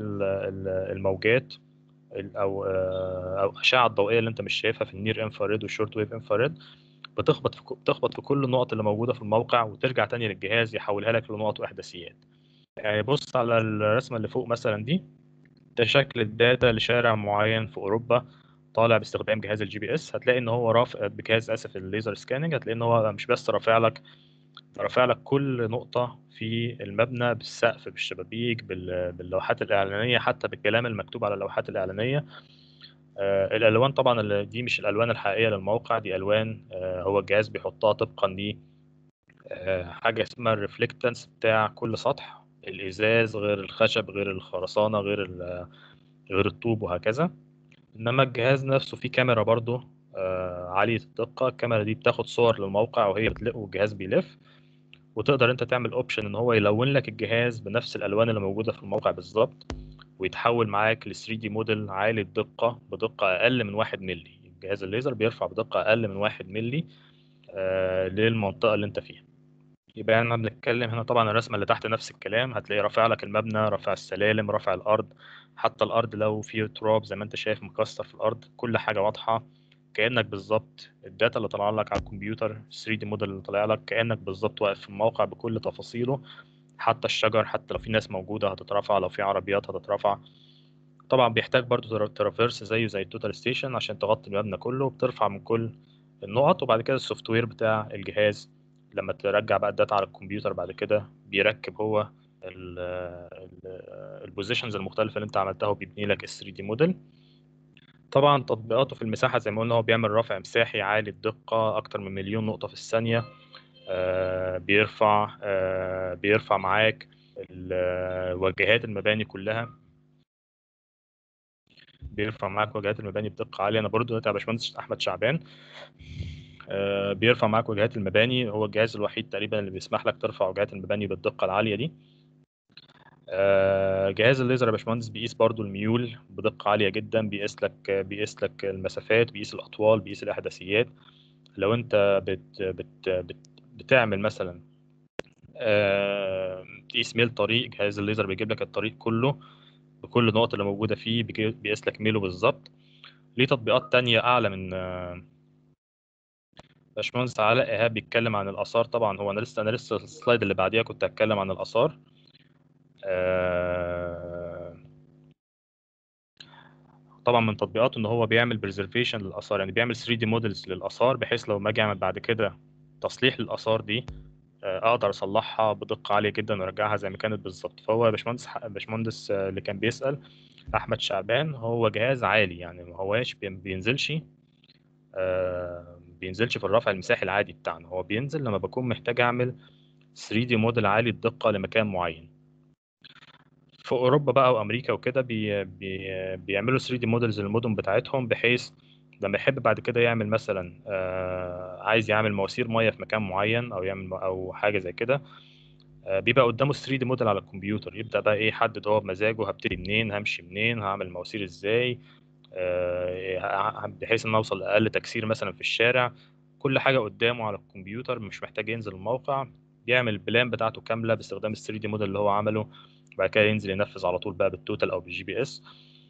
الموجات او او الاشعه الضوئيه اللي انت مش شايفها في النير انفراريد والشورت ويف انفراريد بتخبط في بتخبط في كل النقط اللي موجوده في الموقع وترجع تاني للجهاز يحولها لك لنقط واحداثيات يعني بص على الرسمه اللي فوق مثلا دي ده شكل الداتا لشارع معين في اوروبا طالع باستخدام جهاز الجي بي اس هتلاقي ان هو رافع بجهاز اسف الليزر سكاننج هتلاقي ان هو مش بس رافع لك رافع لك كل نقطة في المبنى بالسقف بالشبابيك باللوحات الإعلانية حتى بالكلام المكتوب على اللوحات الإعلانية آه الألوان طبعا دي مش الألوان الحقيقية للموقع دي ألوان آه هو الجهاز بيحطها طبقا ل آه حاجة اسمها الريفلكتنس بتاع كل سطح الإزاز غير الخشب غير الخرسانة غير غير الطوب وهكذا انما الجهاز نفسه فيه كاميرا برضه آه عاليه الدقه الكاميرا دي بتاخد صور للموقع وهي بتلق والجهاز بيلف وتقدر انت تعمل اوبشن ان هو يلون لك الجهاز بنفس الالوان اللي موجوده في الموقع بالظبط ويتحول معاك ل 3 دي موديل عالي الدقه بدقه اقل من 1 مللي جهاز الليزر بيرفع بدقه اقل من 1 مللي آه للمنطقه اللي انت فيها يبقى احنا بنتكلم هنا طبعا الرسمه اللي تحت نفس الكلام هتلاقي رافع لك المبنى رافع السلالم رافع الارض حتى الارض لو في تراب زي ما انت شايف مكسر في الارض كل حاجه واضحه كانك بالظبط الداتا اللي طالعه لك على الكمبيوتر 3 دي موديل اللي طالع لك كانك بالظبط واقف في الموقع بكل تفاصيله حتى الشجر حتى لو في ناس موجوده هتترفع لو في عربيات هتترفع طبعا بيحتاج برضو ترافيرس زيه زي التوتال ستيشن عشان تغطي المبنى كله وبترفع من كل النقط وبعد كده السوفت وير بتاع الجهاز لما ترجع بقى الداتا على الكمبيوتر بعد كده بيركب هو البوزيشنز المختلفه اللي انت عملتها وبيبني لك ال 3 دي موديل طبعا تطبيقاته في المساحه زي ما قلنا هو بيعمل رفع مساحي عالي الدقه اكتر من مليون نقطه في الثانيه آه بيرفع آه بيرفع معاك واجهات المباني كلها بيرفع معاك واجهات المباني بدقه عاليه انا برضو دلوقتي يا باشمهندس احمد شعبان آه بيرفع معاك واجهات المباني هو الجهاز الوحيد تقريبا اللي بيسمح لك ترفع واجهات المباني بالدقه العاليه دي جهاز الليزر يا باشمهندس بيقيس برضو الميول بدقة عالية جدا بيقيس لك بيقيس لك المسافات بيقيس الأطوال بيقيس الإحداثيات لو أنت بت بت بت بتعمل مثلا تقيس ميل طريق جهاز الليزر بيجيب لك الطريق كله بكل النقط اللي موجودة فيه بيقيس لك ميله بالظبط ليه تطبيقات تانية أعلى من باشمهندس علاء إيهاب بيتكلم عن الآثار طبعا هو أنا لسه أنا لسه السلايد اللي بعديها كنت هتكلم عن الآثار طبعا من تطبيقاته ان هو بيعمل بريزرفيشن للاثار يعني بيعمل 3 دي موديلز للاثار بحيث لو ما اجي اعمل بعد كده تصليح للاثار دي اقدر اصلحها بدقه عاليه جدا وارجعها زي ما كانت بالظبط فهو باشمهندس باشمهندس اللي كان بيسال احمد شعبان هو جهاز عالي يعني ما هواش بينزلش بينزلش في الرفع المساحي العادي بتاعنا هو بينزل لما بكون محتاج اعمل 3 دي موديل عالي الدقه لمكان معين في اوروبا بقى وامريكا وكده بي بي بيعملوا 3 دي موديلز للمدن بتاعتهم بحيث لما يحب بعد كده يعمل مثلا آه عايز يعمل مواسير ميه في مكان معين او يعمل او حاجه زي كده آه بيبقى قدامه 3 دي موديل على الكمبيوتر يبدا بقى ايه يحدد هو بمزاجه هبتدي منين همشي منين هعمل مواسير ازاي آه بحيث ان اوصل لاقل تكسير مثلا في الشارع كل حاجه قدامه على الكمبيوتر مش محتاج ينزل الموقع بيعمل البلان بتاعته كامله باستخدام ال 3 دي موديل اللي هو عمله بعد كده ينزل ينفذ على طول بقى بالتوتال او بالجي بي اس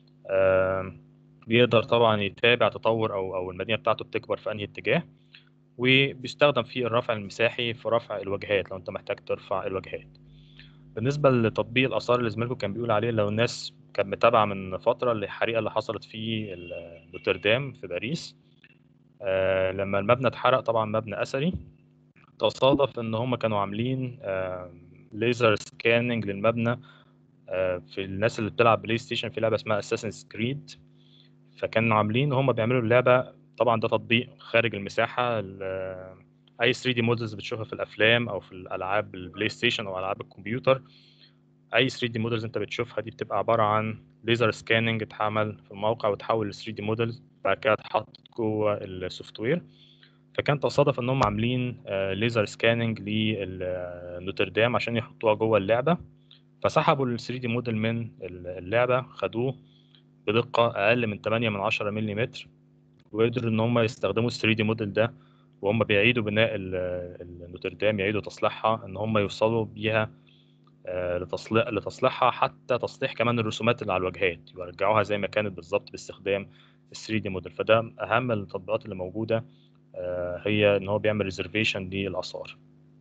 بيقدر طبعا يتابع تطور او او المدينه بتاعته بتكبر في انهي اتجاه وبيستخدم فيه الرفع المساحي في رفع الواجهات لو انت محتاج ترفع الواجهات بالنسبه لتطبيق الاثار اللي زميلكم كان بيقول عليه لو الناس كانت متابعه من فتره الحريقه اللي حصلت في نوتردام في باريس آه لما المبنى اتحرق طبعا مبنى اثري تصادف ان هم كانوا عاملين آه ليزر سكاننج للمبنى في الناس اللي بتلعب بلاي ستيشن في لعبه اسمها اساسن كريد فكانوا عاملين هم بيعملوا اللعبه طبعا ده تطبيق خارج المساحه اي 3 دي مودلز بتشوفها في الافلام او في الالعاب البلاي ستيشن او العاب الكمبيوتر اي 3 دي مودلز انت بتشوفها دي بتبقى عباره عن ليزر سكاننج اتعمل في الموقع وتحول ل 3 دي مودلز بعد كده اتحط جوه السوفت وير فكان تصادف ان هم عاملين ليزر سكاننج لنوتردام عشان يحطوها جوه اللعبه فسحبوا ال 3 دي موديل من اللعبه خدوه بدقه اقل من 8 من 10 ملم وقدروا ان هم يستخدموا ال 3 دي موديل ده وهم بيعيدوا بناء النوتردام يعيدوا تصليحها ان هم يوصلوا بيها لتصليح لتصليحها حتى تصليح كمان الرسومات اللي على الواجهات يرجعوها زي ما كانت بالظبط باستخدام ال 3 دي موديل فده اهم التطبيقات اللي موجوده هي ان هو بيعمل ريزرفيشن للاثار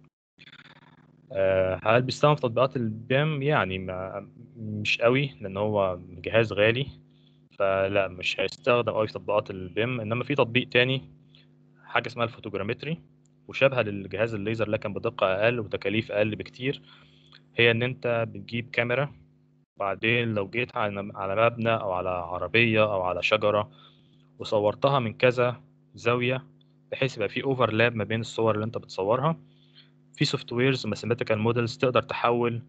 هل بيستخدم في تطبيقات البيم يعني ما مش قوي لان هو جهاز غالي فلا مش هيستخدم قوي في تطبيقات البيم انما في تطبيق تاني حاجه اسمها الفوتوجرامتري وشبه للجهاز الليزر لكن بدقه اقل وتكاليف اقل بكتير هي ان انت بتجيب كاميرا بعدين لو جيت على على مبنى او على عربيه او على شجره وصورتها من كذا زاويه بحيث يبقى في اوفرلاب ما بين الصور اللي انت بتصورها في سوفت ويرز ماثيماتيكال مودلز تقدر تحول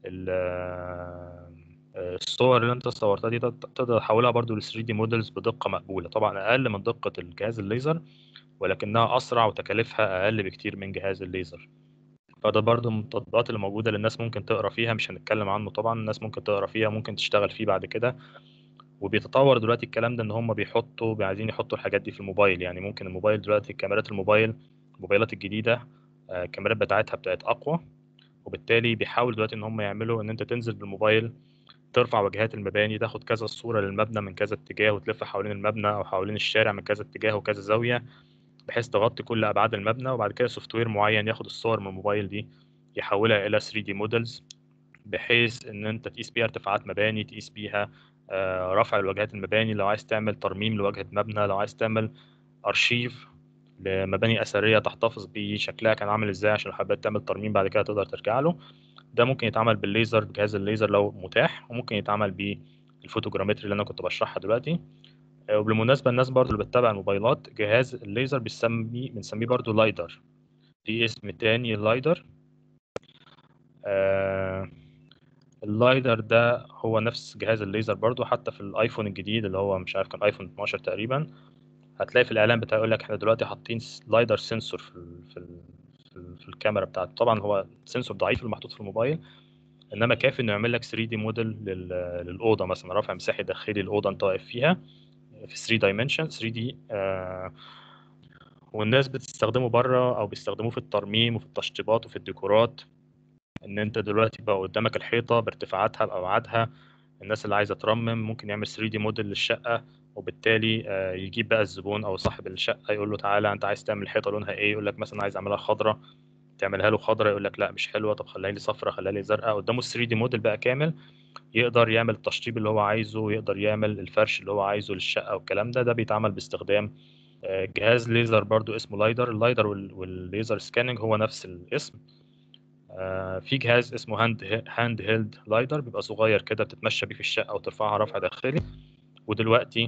الصور اللي انت صورتها دي تقدر تحولها برضو ل 3 دي مودلز بدقه مقبوله طبعا اقل من دقه الجهاز الليزر ولكنها اسرع وتكاليفها اقل بكتير من جهاز الليزر فده برضو من التطبيقات اللي موجوده اللي الناس ممكن تقرا فيها مش هنتكلم عنه طبعا الناس ممكن تقرا فيها ممكن تشتغل فيه بعد كده وبيتطور دلوقتي الكلام ده ان هم بيحطوا عايزين يحطوا الحاجات دي في الموبايل يعني ممكن الموبايل دلوقتي كاميرات الموبايل الموبايلات الجديده الكاميرات بتاعتها بقت اقوى وبالتالي بيحاول دلوقتي ان هم يعملوا ان انت تنزل بالموبايل ترفع واجهات المباني تاخد كذا صورة للمبنى من كذا اتجاه وتلف حوالين المبنى أو حوالين الشارع من كذا اتجاه وكذا زاوية بحيث تغطي كل أبعاد المبنى وبعد كده سوفت وير معين ياخد الصور من الموبايل دي يحولها إلى 3 دي موديلز بحيث إن أنت تقيس بيها ارتفاعات مباني تقيس بيها آه، رفع الواجهات المباني لو عايز تعمل ترميم لواجهة مبنى لو عايز تعمل أرشيف لمباني أثرية تحتفظ بيه شكلها كان عامل إزاي عشان لو حبيت تعمل ترميم بعد كده تقدر ترجع له ده ممكن يتعمل بالليزر بجهاز الليزر لو متاح وممكن يتعمل بالفوتوجرامتري اللي أنا كنت بشرحها دلوقتي آه، وبالمناسبة الناس برضو اللي بتتابع الموبايلات جهاز الليزر بنسميه بنسميه برضو لايدر في اسم تاني اللايدر آه اللايدر ده هو نفس جهاز الليزر برضو حتى في الايفون الجديد اللي هو مش عارف كان ايفون 12 تقريبا هتلاقي في الاعلان بتاعه يقول لك احنا دلوقتي حاطين لايدر سنسور في ال في ال في, ال في الكاميرا بتاعته طبعا هو سنسور ضعيف المحطوط في الموبايل انما كافي انه يعمل لك 3 دي موديل للاوضه مثلا رفع مساحي داخلي الاوضه انت واقف فيها في 3 دايمنشن 3 دي آه والناس بتستخدمه بره او بيستخدموه في الترميم وفي التشطيبات وفي الديكورات ان انت دلوقتي بقى قدامك الحيطه بارتفاعاتها بابعادها الناس اللي عايزه ترمم ممكن يعمل 3 دي موديل للشقه وبالتالي آه، يجيب بقى الزبون او صاحب الشقه يقول له تعالى انت عايز تعمل الحيطه لونها ايه يقول لك مثلا عايز اعملها خضراء تعملها له خضراء يقول لك لا مش حلوه طب خليها لي صفراء خليها لي زرقاء قدامه 3 دي موديل بقى كامل يقدر يعمل التشطيب اللي هو عايزه ويقدر يعمل الفرش اللي هو عايزه للشقه والكلام ده ده بيتعمل باستخدام آه، جهاز ليزر برضو اسمه لايدر اللايدر والليزر سكاننج هو نفس الاسم آه، في جهاز اسمه هاند هاند هيلد لايدر بيبقى صغير كده بتتمشى بيه في الشقه وترفعها رفع داخلي ودلوقتي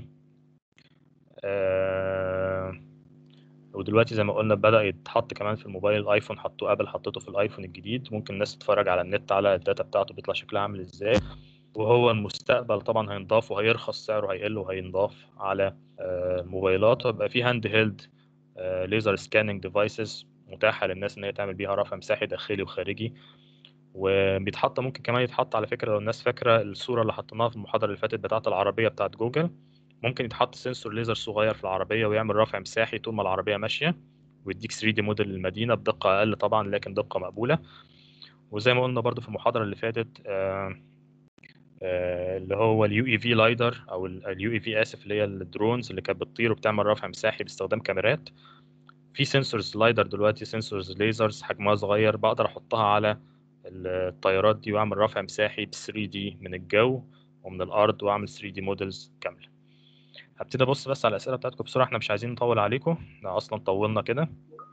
آه، ودلوقتي زي ما قلنا بدأ يتحط كمان في الموبايل الايفون حطوه ابل حطته في الايفون الجديد ممكن الناس تتفرج على النت على الداتا بتاعته بيطلع شكلها عامل ازاي وهو المستقبل طبعا هينضاف وهيرخص سعره هيقل وهينضاف على آه، الموبايلات ويبقى في هاند هيلد ليزر سكاننج ديفايسز متاحه للناس ان هي تعمل بيها رفع مساحي داخلي وخارجي وبيتحط ممكن كمان يتحط على فكره لو الناس فاكره الصوره اللي حطيناها في المحاضره اللي فاتت بتاعه العربيه بتاعه جوجل ممكن يتحط سنسور ليزر صغير في العربيه ويعمل رفع مساحي طول ما العربيه ماشيه ويديك 3 دي موديل للمدينه بدقه اقل طبعا لكن دقه مقبوله وزي ما قلنا برضو في المحاضره اللي فاتت آه آه اللي هو اليو اي في لايدر او اليو اي في اسف اللي هي الدرونز اللي كانت بتطير وبتعمل رفع مساحي باستخدام كاميرات في سنسورز لايدر دلوقتي سنسورز ليزرز حجمها صغير بقدر احطها على الطيارات دي واعمل رفع مساحي ب 3 دي من الجو ومن الارض واعمل 3 دي موديلز كامله هبتدي ابص بس على الاسئله بتاعتكم بسرعه احنا مش عايزين نطول عليكم احنا اصلا طولنا كده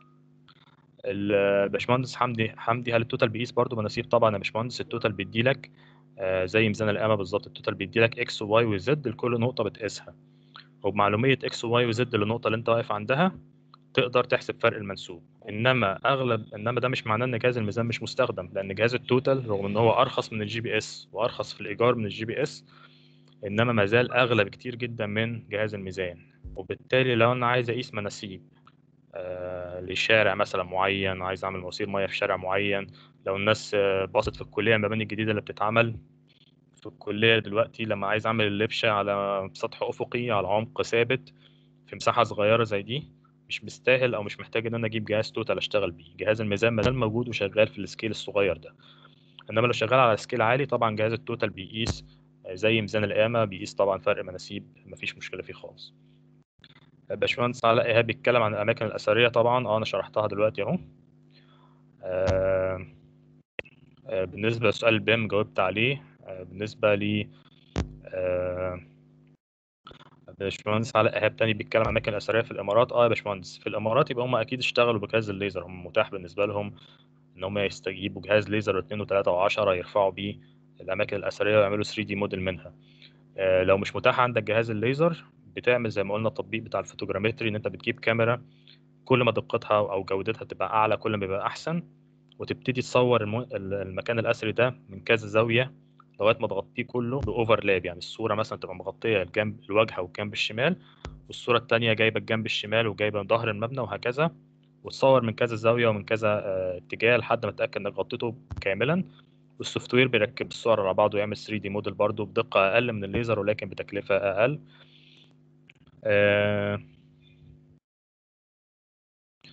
الباشمهندس حمدي حمدي هل التوتال بيقيس برضه مناسيب طبعا يا باشمهندس التوتال بيدي لك آه زي ميزان القامه بالظبط التوتال بيدي لك اكس وواي وزد لكل نقطه بتقيسها وبمعلوميه اكس وواي وزد للنقطه اللي انت واقف عندها تقدر تحسب فرق المنسوب انما اغلب انما ده مش معناه ان جهاز الميزان مش مستخدم لان جهاز التوتال رغم ان هو ارخص من الجي بي اس وارخص في الايجار من الجي بي اس انما ما زال اغلى بكتير جدا من جهاز الميزان وبالتالي لو انا عايز اقيس مناسيب آه لشارع مثلا معين عايز اعمل مواسير ميه في شارع معين لو الناس آه باصت في الكليه المباني الجديده اللي بتتعمل في الكليه دلوقتي لما عايز اعمل اللبشه على سطح افقي على عمق ثابت في مساحه صغيره زي دي مش مستاهل او مش محتاج ان انا اجيب جهاز توتال اشتغل بيه جهاز الميزان مازال موجود وشغال في السكيل الصغير ده انما لو شغال على سكيل عالي طبعا جهاز التوتال بيقيس زي ميزان القامه بيقيس طبعا فرق مناسيب مفيش مشكله فيه خالص باشمهندس علاء ايهاب بيتكلم عن الاماكن الاثريه طبعا اه انا شرحتها دلوقتي اهو آه آه بالنسبه لسؤال البيم جاوبت عليه آه بالنسبه ل آه باشمهندس علاء ايهاب تاني بيتكلم عن الاماكن الاثريه في الامارات اه يا باشمهندس في الامارات يبقى هم اكيد اشتغلوا بجهاز الليزر هم متاح بالنسبه لهم ان هم يستجيبوا جهاز ليزر 2 و3 و10 يرفعوا بيه الاماكن الاثريه ويعملوا 3 دي موديل منها آه لو مش متاح عندك جهاز الليزر بتعمل زي ما قلنا التطبيق بتاع الفوتوجرامتري ان انت بتجيب كاميرا كل ما دقتها او جودتها تبقى اعلى كل ما يبقى احسن وتبتدي تصور المكان الاثري ده من كذا زاويه لغايه ما تغطيه كله باوفرلاب يعني الصوره مثلا تبقى مغطيه الجنب الواجهه والجنب الشمال والصوره الثانيه جايبه الجنب الشمال وجايبه ظهر المبنى وهكذا وتصور من كذا زاويه ومن كذا اه اتجاه لحد ما تتاكد انك غطيته كاملا والسوفت وير بيركب الصور على بعض ويعمل 3 دي موديل برضه بدقه اقل من الليزر ولكن بتكلفه اقل اه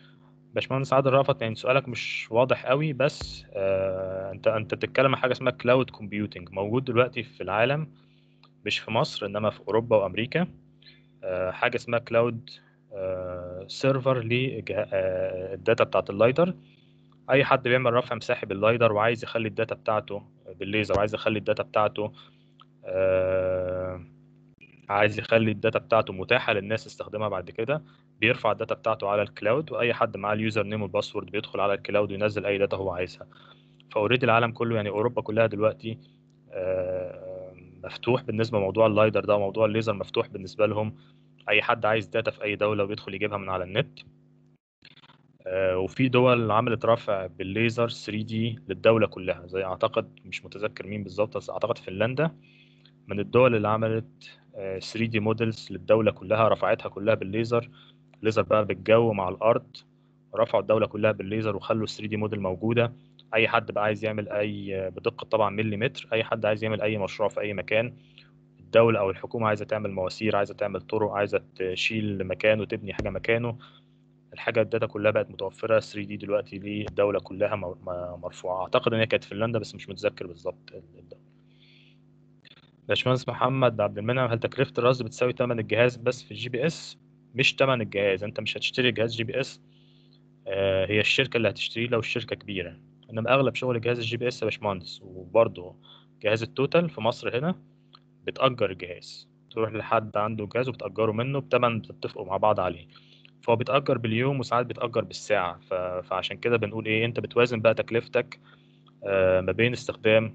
باشمهندس عادل رأفت يعني سؤالك مش واضح قوي بس آه انت انت بتتكلم عن حاجه اسمها كلاود كومبيوتنج موجود دلوقتي في العالم مش في مصر انما في اوروبا وامريكا آه حاجه اسمها كلاود آه سيرفر للداتا بتاعت اللايدر اي حد بيعمل رفع مساحي باللايدر وعايز يخلي الداتا بتاعته بالليزر وعايز يخلي الداتا بتاعته آه عايز يخلي الداتا بتاعته متاحه للناس تستخدمها بعد كده بيرفع الداتا بتاعته على الكلاود واي حد معاه اليوزر نيم والباسورد بيدخل على الكلاود وينزل اي داتا هو عايزها فاوريدي العالم كله يعني اوروبا كلها دلوقتي آه مفتوح بالنسبه لموضوع اللايدر ده وموضوع الليزر مفتوح بالنسبه لهم اي حد عايز داتا في اي دوله وبيدخل يجيبها من على النت آه وفي دول عملت رفع بالليزر 3 دي للدوله كلها زي اعتقد مش متذكر مين بالظبط بس اعتقد فنلندا من الدول اللي عملت 3 دي موديلز للدوله كلها رفعتها كلها بالليزر ليزر بقى بالجو مع الارض رفعوا الدوله كلها بالليزر وخلوا 3 دي موديل موجوده اي حد بقى عايز يعمل اي بدقه طبعا مليمتر اي حد عايز يعمل اي مشروع في اي مكان الدوله او الحكومه عايزه تعمل مواسير عايزه تعمل طرق عايزه تشيل مكان وتبني حاجه مكانه الحاجه الداتا كلها بقت متوفره 3 دي دلوقتي للدوله كلها مرفوعه اعتقد ان هي كانت فنلندا بس مش متذكر بالظبط الدوله باشمهندس محمد عبد المنعم هل تكلفه الرصد بتساوي ثمن الجهاز بس في الجي بي اس مش ثمن الجهاز انت مش هتشتري جهاز جي بي اس آه هي الشركه اللي هتشتريه لو الشركه كبيره انما اغلب شغل جهاز الجي بي اس يا باشمهندس وبرضه جهاز التوتال في مصر هنا بتأجر الجهاز تروح لحد عنده جهاز وبتأجره منه بتمن بتتفقوا مع بعض عليه فهو بيتأجر باليوم وساعات بيتأجر بالساعة ف... فعشان كده بنقول ايه انت بتوازن بقى تكلفتك آه ما بين استخدام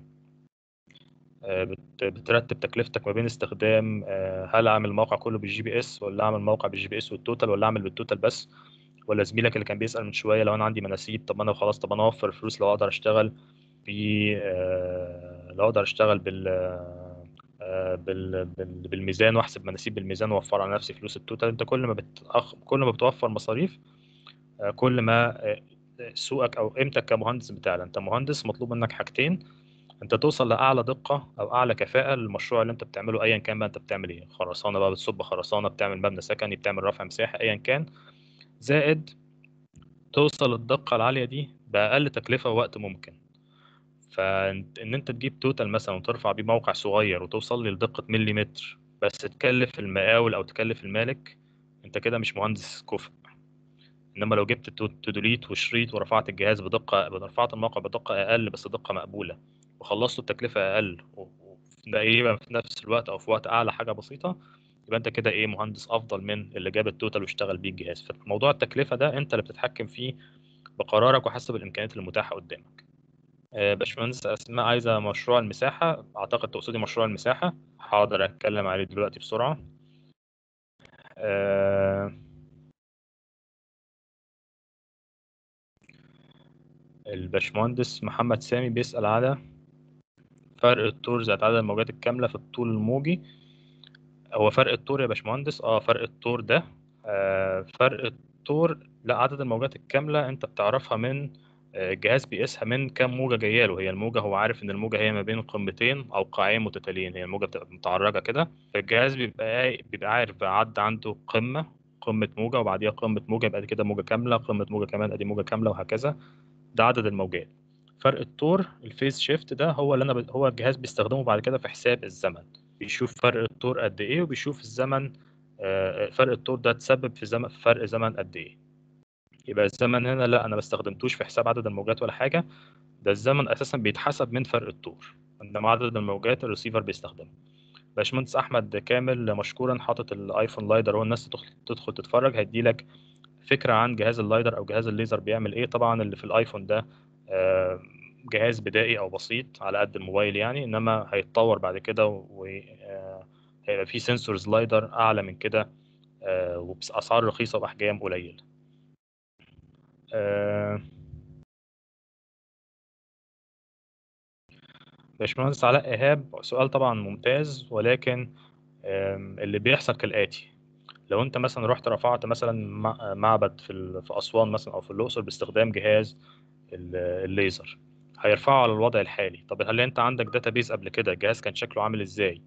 بترتب تكلفتك ما بين استخدام هل اعمل الموقع كله بالجي بي اس ولا اعمل موقع بالجي بي اس والتوتال ولا اعمل بالتوتال بس ولا زميلك اللي كان بيسال من شويه لو انا عندي مناسيب طب انا خلاص طب انا اوفر الفلوس لو اقدر اشتغل ب لو اقدر اشتغل بال بال بالميزان واحسب مناسيب بالميزان واوفر على نفسي فلوس التوتال انت كل ما بتأخ... كل ما بتوفر مصاريف كل ما سوقك او قيمتك كمهندس بتعلى انت مهندس مطلوب منك حاجتين انت توصل لاعلى دقه او اعلى كفاءه للمشروع اللي انت بتعمله ايا كان بقى انت بتعمل ايه خرسانه بقى بتصب خرسانه بتعمل مبنى سكني بتعمل رفع مساحه ايا كان زائد توصل الدقه العاليه دي باقل تكلفه ووقت ممكن فان انت تجيب توتال مثلا وترفع بيه موقع صغير وتوصل لي لدقه مليمتر بس تكلف المقاول او تكلف المالك انت كده مش مهندس كفء انما لو جبت تدوليت وشريط ورفعت الجهاز بدقه رفعت الموقع بدقه اقل بس دقه مقبوله وخلصته بتكلفه اقل تقريبا في نفس الوقت او في وقت اعلى حاجه بسيطه يبقى انت كده ايه مهندس افضل من اللي جاب التوتال واشتغل بيه الجهاز فموضوع التكلفه ده انت اللي بتتحكم فيه بقرارك وحسب الامكانيات المتاحه قدامك باشمهندس اسماء عايزه مشروع المساحه اعتقد تقصدي مشروع المساحه حاضر اتكلم عليه دلوقتي بسرعه أه الباشمهندس محمد سامي بيسأل على فرق الطور ذات عدد الموجات الكاملة في الطول الموجي هو فرق الطور يا باشمهندس اه فرق الطور ده آه فرق الطور لا عدد الموجات الكاملة انت بتعرفها من الجهاز بيقيسها من كام موجة جاية له هي الموجة هو عارف ان الموجة هي ما بين قمتين او قاعين متتاليين هي الموجة بتبقى متعرجة كده فالجهاز بيبقى بيبقى عارف عدى عنده قمة قمة موجة وبعديها قمة موجة يبقى كده موجة كاملة قمة موجة كمان ادي موجة كاملة وهكذا ده عدد الموجات فرق الطور الفيز شيفت ده هو اللي انا ب... هو الجهاز بيستخدمه بعد كده في حساب الزمن بيشوف فرق الطور قد ايه وبيشوف الزمن آه فرق الطور ده تسبب في زمن في فرق زمن قد ايه يبقى الزمن هنا لا انا ما استخدمتوش في حساب عدد الموجات ولا حاجه ده الزمن اساسا بيتحسب من فرق الطور انما عدد الموجات الريسيفر بيستخدمه باشمهندس احمد كامل مشكورا حاطط الايفون لايدر والناس تدخل تتفرج هيدي لك فكره عن جهاز اللايدر او جهاز الليزر بيعمل ايه طبعا اللي في الايفون ده جهاز بدائي او بسيط على قد الموبايل يعني انما هيتطور بعد كده وهيبقى فيه سنسورز لايدر اعلى من كده وباسعار رخيصه واحجام قليله باشمهندس علاء ايهاب سؤال طبعا ممتاز ولكن اللي بيحصل كالاتي لو انت مثلا رحت رفعت مثلا معبد في في اسوان مثلا او في الاقصر باستخدام جهاز الليزر هيرفعه على الوضع الحالي طب هل انت عندك داتابيز قبل كده الجهاز كان شكله عامل ازاي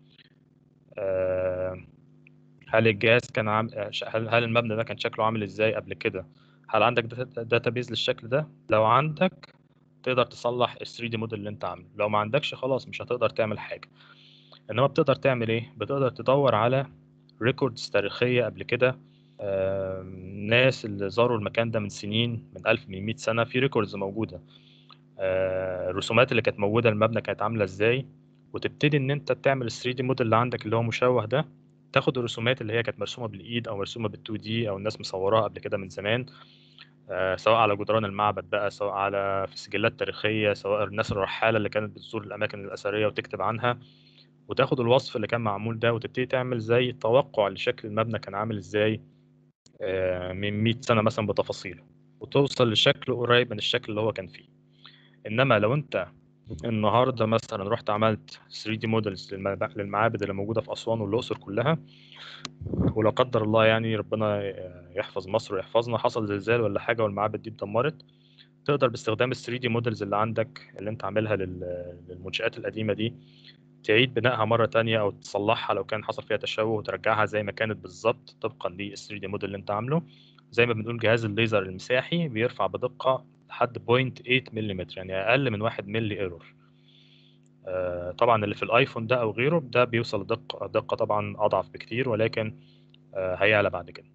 هل الجهاز كان عام... هل هل المبنى ده كان شكله عامل ازاي قبل كده هل عندك داتابيز للشكل ده لو عندك تقدر تصلح ال 3 دي موديل اللي انت عامله لو ما عندكش خلاص مش هتقدر تعمل حاجه انما بتقدر تعمل ايه بتقدر تدور على ريكوردز تاريخيه قبل كده آم، ناس اللي زاروا المكان ده من سنين من 1000 من 100 سنه في ريكوردز موجوده آه، الرسومات اللي كانت موجوده المبنى كانت عامله ازاي وتبتدي ان انت تعمل ال 3 دي موديل اللي عندك اللي هو مشوه ده تاخد الرسومات اللي هي كانت مرسومه بالايد او مرسومه بال 2 دي او الناس مصوراها قبل كده من زمان آه، سواء على جدران المعبد بقى سواء على في سجلات تاريخيه سواء الناس الرحاله اللي كانت بتزور الاماكن الاثريه وتكتب عنها وتاخد الوصف اللي كان معمول ده وتبتدي تعمل زي توقع لشكل المبنى كان عامل ازاي آه، من 100 سنه مثلا بتفاصيله وتوصل لشكل قريب من الشكل اللي هو كان فيه انما لو انت النهارده مثلا رحت عملت 3 دي موديلز للمعابد اللي موجوده في اسوان والاقصر كلها ولا قدر الله يعني ربنا يحفظ مصر ويحفظنا حصل زلزال ولا حاجه والمعابد دي اتدمرت تقدر باستخدام ال 3 دي موديلز اللي عندك اللي انت عاملها لل- للمنشآت القديمه دي تعيد بنائها مره تانية او تصلحها لو كان حصل فيها تشوه وترجعها زي ما كانت بالظبط طبقا لل 3 دي موديل اللي انت عامله زي ما بنقول جهاز الليزر المساحي بيرفع بدقه لحد 0.8 ملم يعني اقل من 1 ملي ايرور آه، طبعا اللي في الايفون ده او غيره ده بيوصل دقه دقه طبعا اضعف بكتير ولكن آه، هيعلى بعد كده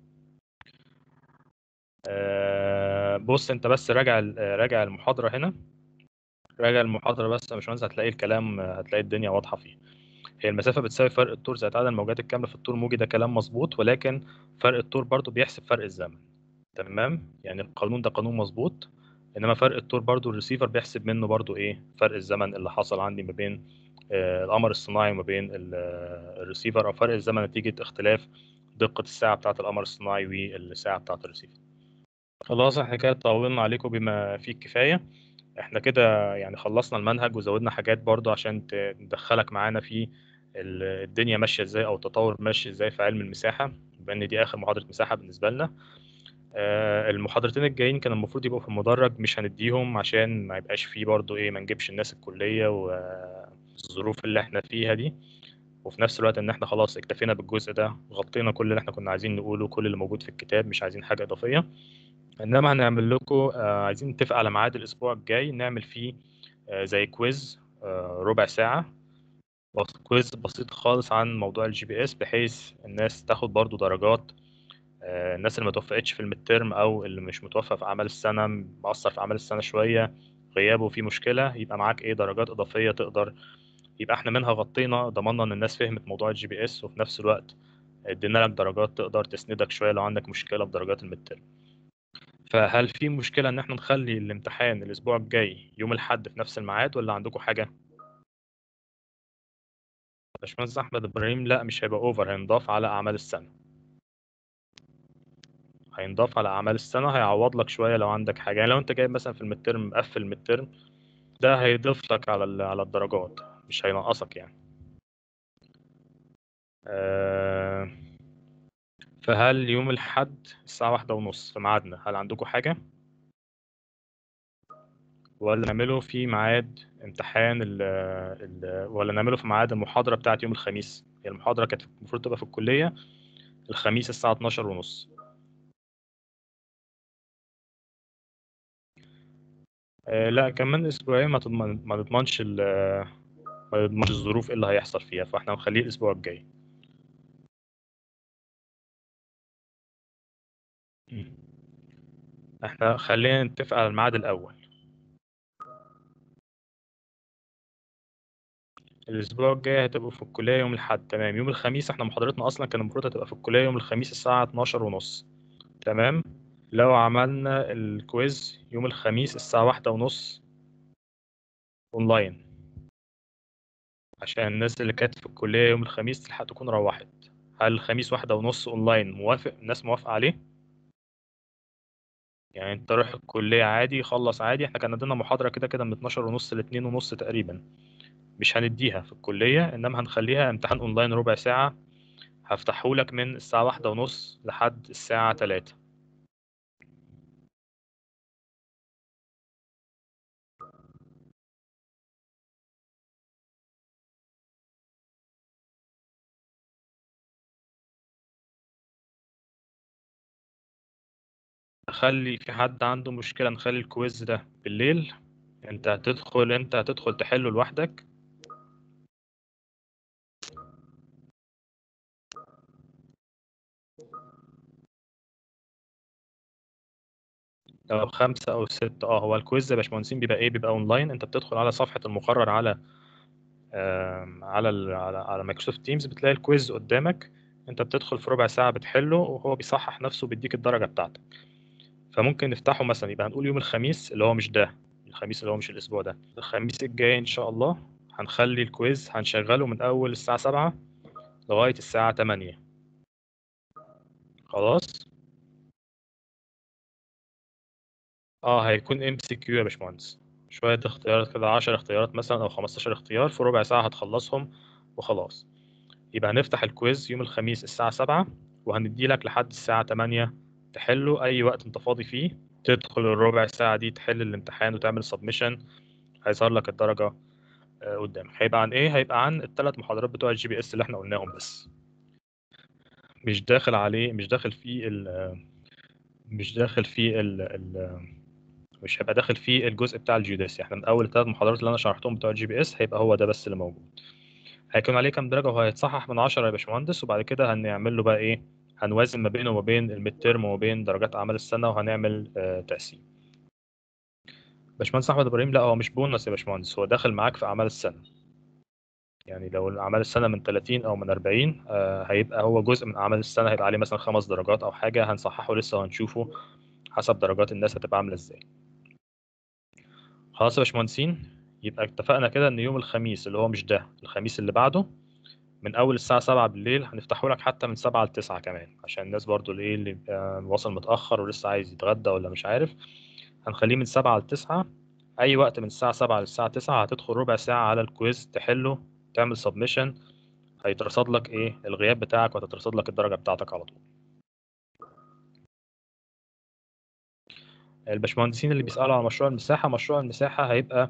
آه، بص انت بس راجع ال- آه، راجع المحاضره هنا راجع المحاضره بس يا باشمهندس هتلاقي الكلام آه، هتلاقي الدنيا واضحه فيه هي المسافه بتساوي فرق الطول زائد عدد الموجات الكامله في الطول الموجي ده كلام مظبوط ولكن فرق الطول برضو بيحسب فرق الزمن تمام يعني القانون ده قانون مظبوط انما فرق الطول برضو الريسيفر بيحسب منه برضو ايه فرق الزمن اللي حصل عندي ما بين آه، القمر الصناعي وما بين ال- آه، الريسيفر او فرق الزمن نتيجه اختلاف دقه الساعه بتاعه القمر الصناعي والساعه بتاعه الريسيفر خلاص احنا كده طولنا عليكم بما فيه الكفايه احنا كده يعني خلصنا المنهج وزودنا حاجات برضو عشان ت- ندخلك معانا في ال- الدنيا ماشيه ازاي او التطور ماشي ازاي في علم المساحه بان دي اخر محاضره مساحه بالنسبه لنا آه، المحاضرتين الجايين كان المفروض يبقوا في المدرج مش هنديهم عشان ما يبقاش فيه برضو ايه ما نجيبش الناس الكلية والظروف اللي احنا فيها دي وفي نفس الوقت ان احنا خلاص اكتفينا بالجزء ده غطينا كل اللي احنا كنا عايزين نقوله كل اللي موجود في الكتاب مش عايزين حاجة إضافية انما هنعمل لكم آه، عايزين نتفق على ميعاد الاسبوع الجاي نعمل فيه آه، زي كويز آه، ربع ساعة بس كويز بسيط خالص عن موضوع الجي بي اس بحيث الناس تاخد برضو درجات آه، الناس اللي ما توفقتش في الميد ترم او اللي مش متوفق في اعمال السنه مقصر في اعمال السنه شويه غيابه فيه مشكله يبقى معاك ايه درجات اضافيه تقدر يبقى احنا منها غطينا ضمننا ان الناس فهمت موضوع الجي بي اس وفي نفس الوقت ادينا لك درجات تقدر تسندك شويه لو عندك مشكله في درجات الميد ترم فهل في مشكله ان احنا نخلي الامتحان الاسبوع الجاي يوم الاحد في نفس الميعاد ولا عندكم حاجه باشمهندس احمد ابراهيم لا مش هيبقى اوفر هينضاف على اعمال السنه هينضاف على اعمال السنه هيعوض لك شويه لو عندك حاجه يعني لو انت جايب مثلا في الميد ترم مقفل الميد ترم ده هيضيف لك على ال- على الدرجات مش هينقصك يعني آه، فهل يوم الحد الساعة واحدة ونص في ميعادنا هل عندكم حاجة؟ ولا نعمله في ميعاد امتحان ال ال ولا نعمله في ميعاد المحاضرة بتاعت يوم الخميس هي المحاضرة كانت المفروض تبقى في الكلية الخميس الساعة 12 ونص آه لا كمان اسبوعين ما تضمن ما نضمنش ال- ما نضمنش الظروف ايه اللي هيحصل فيها فاحنا هنخليه الاسبوع الجاي مم. احنا خلينا نتفق على الميعاد الاول الاسبوع الجاي هتبقوا في الكليه يوم الاحد تمام يوم الخميس احنا محاضرتنا اصلا كان المفروض هتبقى في الكليه يوم الخميس الساعه 12 ونص تمام لو عملنا الكويز يوم الخميس الساعه واحدة ونص اونلاين عشان الناس اللي كانت في الكليه يوم الخميس تلحق تكون روحت هل الخميس واحدة ونص اونلاين موافق الناس موافقه عليه يعني انت روح الكليه عادي خلص عادي احنا كان عندنا محاضره كده كده من 12 ونص ل 2 ونص تقريبا مش هنديها في الكليه انما هنخليها امتحان اونلاين ربع ساعه هفتحه لك من الساعة واحدة ونص لحد الساعة تلاتة نخلي في حد عنده مشكلة نخلي الكويز ده بالليل انت هتدخل انت هتدخل تحله لوحدك لو خمسة أو ستة اه هو الكويز يا باشمهندسين بيبقى ايه بيبقى اونلاين انت بتدخل على صفحة المقرر على آم، على ال على على مايكروسوفت تيمز بتلاقي الكويز قدامك انت بتدخل في ربع ساعة بتحله وهو بيصحح نفسه بيديك الدرجة بتاعتك فممكن نفتحه مثلا يبقى هنقول يوم الخميس اللي هو مش ده الخميس اللي هو مش الأسبوع ده الخميس الجاي إن شاء الله هنخلي الكويز هنشغله من أول الساعة سبعة لغاية الساعة تمانية خلاص اه هيكون ام سي كيو يا باشمهندس شوية اختيارات كده 10 اختيارات مثلا أو 15 اختيار في ربع ساعة هتخلصهم وخلاص يبقى هنفتح الكويز يوم الخميس الساعة سبعة وهندي لك لحد الساعة تمانية تحله أي وقت أنت فاضي فيه تدخل الربع ساعة دي تحل الامتحان وتعمل سبمشن هيظهر لك الدرجة آه، قدامك هيبقى عن إيه؟ هيبقى عن الثلاث محاضرات بتوع الجي بي إس اللي إحنا قلناهم بس مش داخل عليه مش داخل فيه ال مش داخل فيه ال ال مش هيبقى داخل فيه الجزء بتاع الجيوداسي احنا من اول الثلاث محاضرات اللي انا شرحتهم بتوع الجي بي اس هيبقى هو ده بس اللي موجود هيكون عليه كام درجه وهيتصحح من 10 يا باشمهندس وبعد كده هنعمل له بقى ايه هنوازن ما بينه وما بين الميد تيرم وما بين درجات اعمال السنه وهنعمل آه تقسيم باشمهندس احمد ابراهيم لا هو مش بونص يا باشمهندس هو داخل معاك في اعمال السنه يعني لو اعمال السنه من 30 او من 40 آه هيبقى هو جزء من اعمال السنه هيبقى عليه مثلا خمس درجات او حاجه هنصححه لسه وهنشوفه حسب درجات الناس هتبقى عامله ازاي خلاص يا باشمهندسين يبقى اتفقنا كده ان يوم الخميس اللي هو مش ده الخميس اللي بعده من اول الساعه 7 بالليل هنفتحه لك حتى من 7 ل 9 كمان عشان الناس برضو اللي ايه اللي بيبقى واصل متاخر ولسه عايز يتغدى ولا مش عارف هنخليه من 7 ل 9 اي وقت من الساعه 7 للساعه 9 هتدخل ربع ساعه على الكويز تحله تعمل سبمشن هيترصد لك ايه الغياب بتاعك وهتترصد لك الدرجه بتاعتك على طول الباشمهندسين اللي بيسالوا على مشروع المساحه مشروع المساحه هيبقى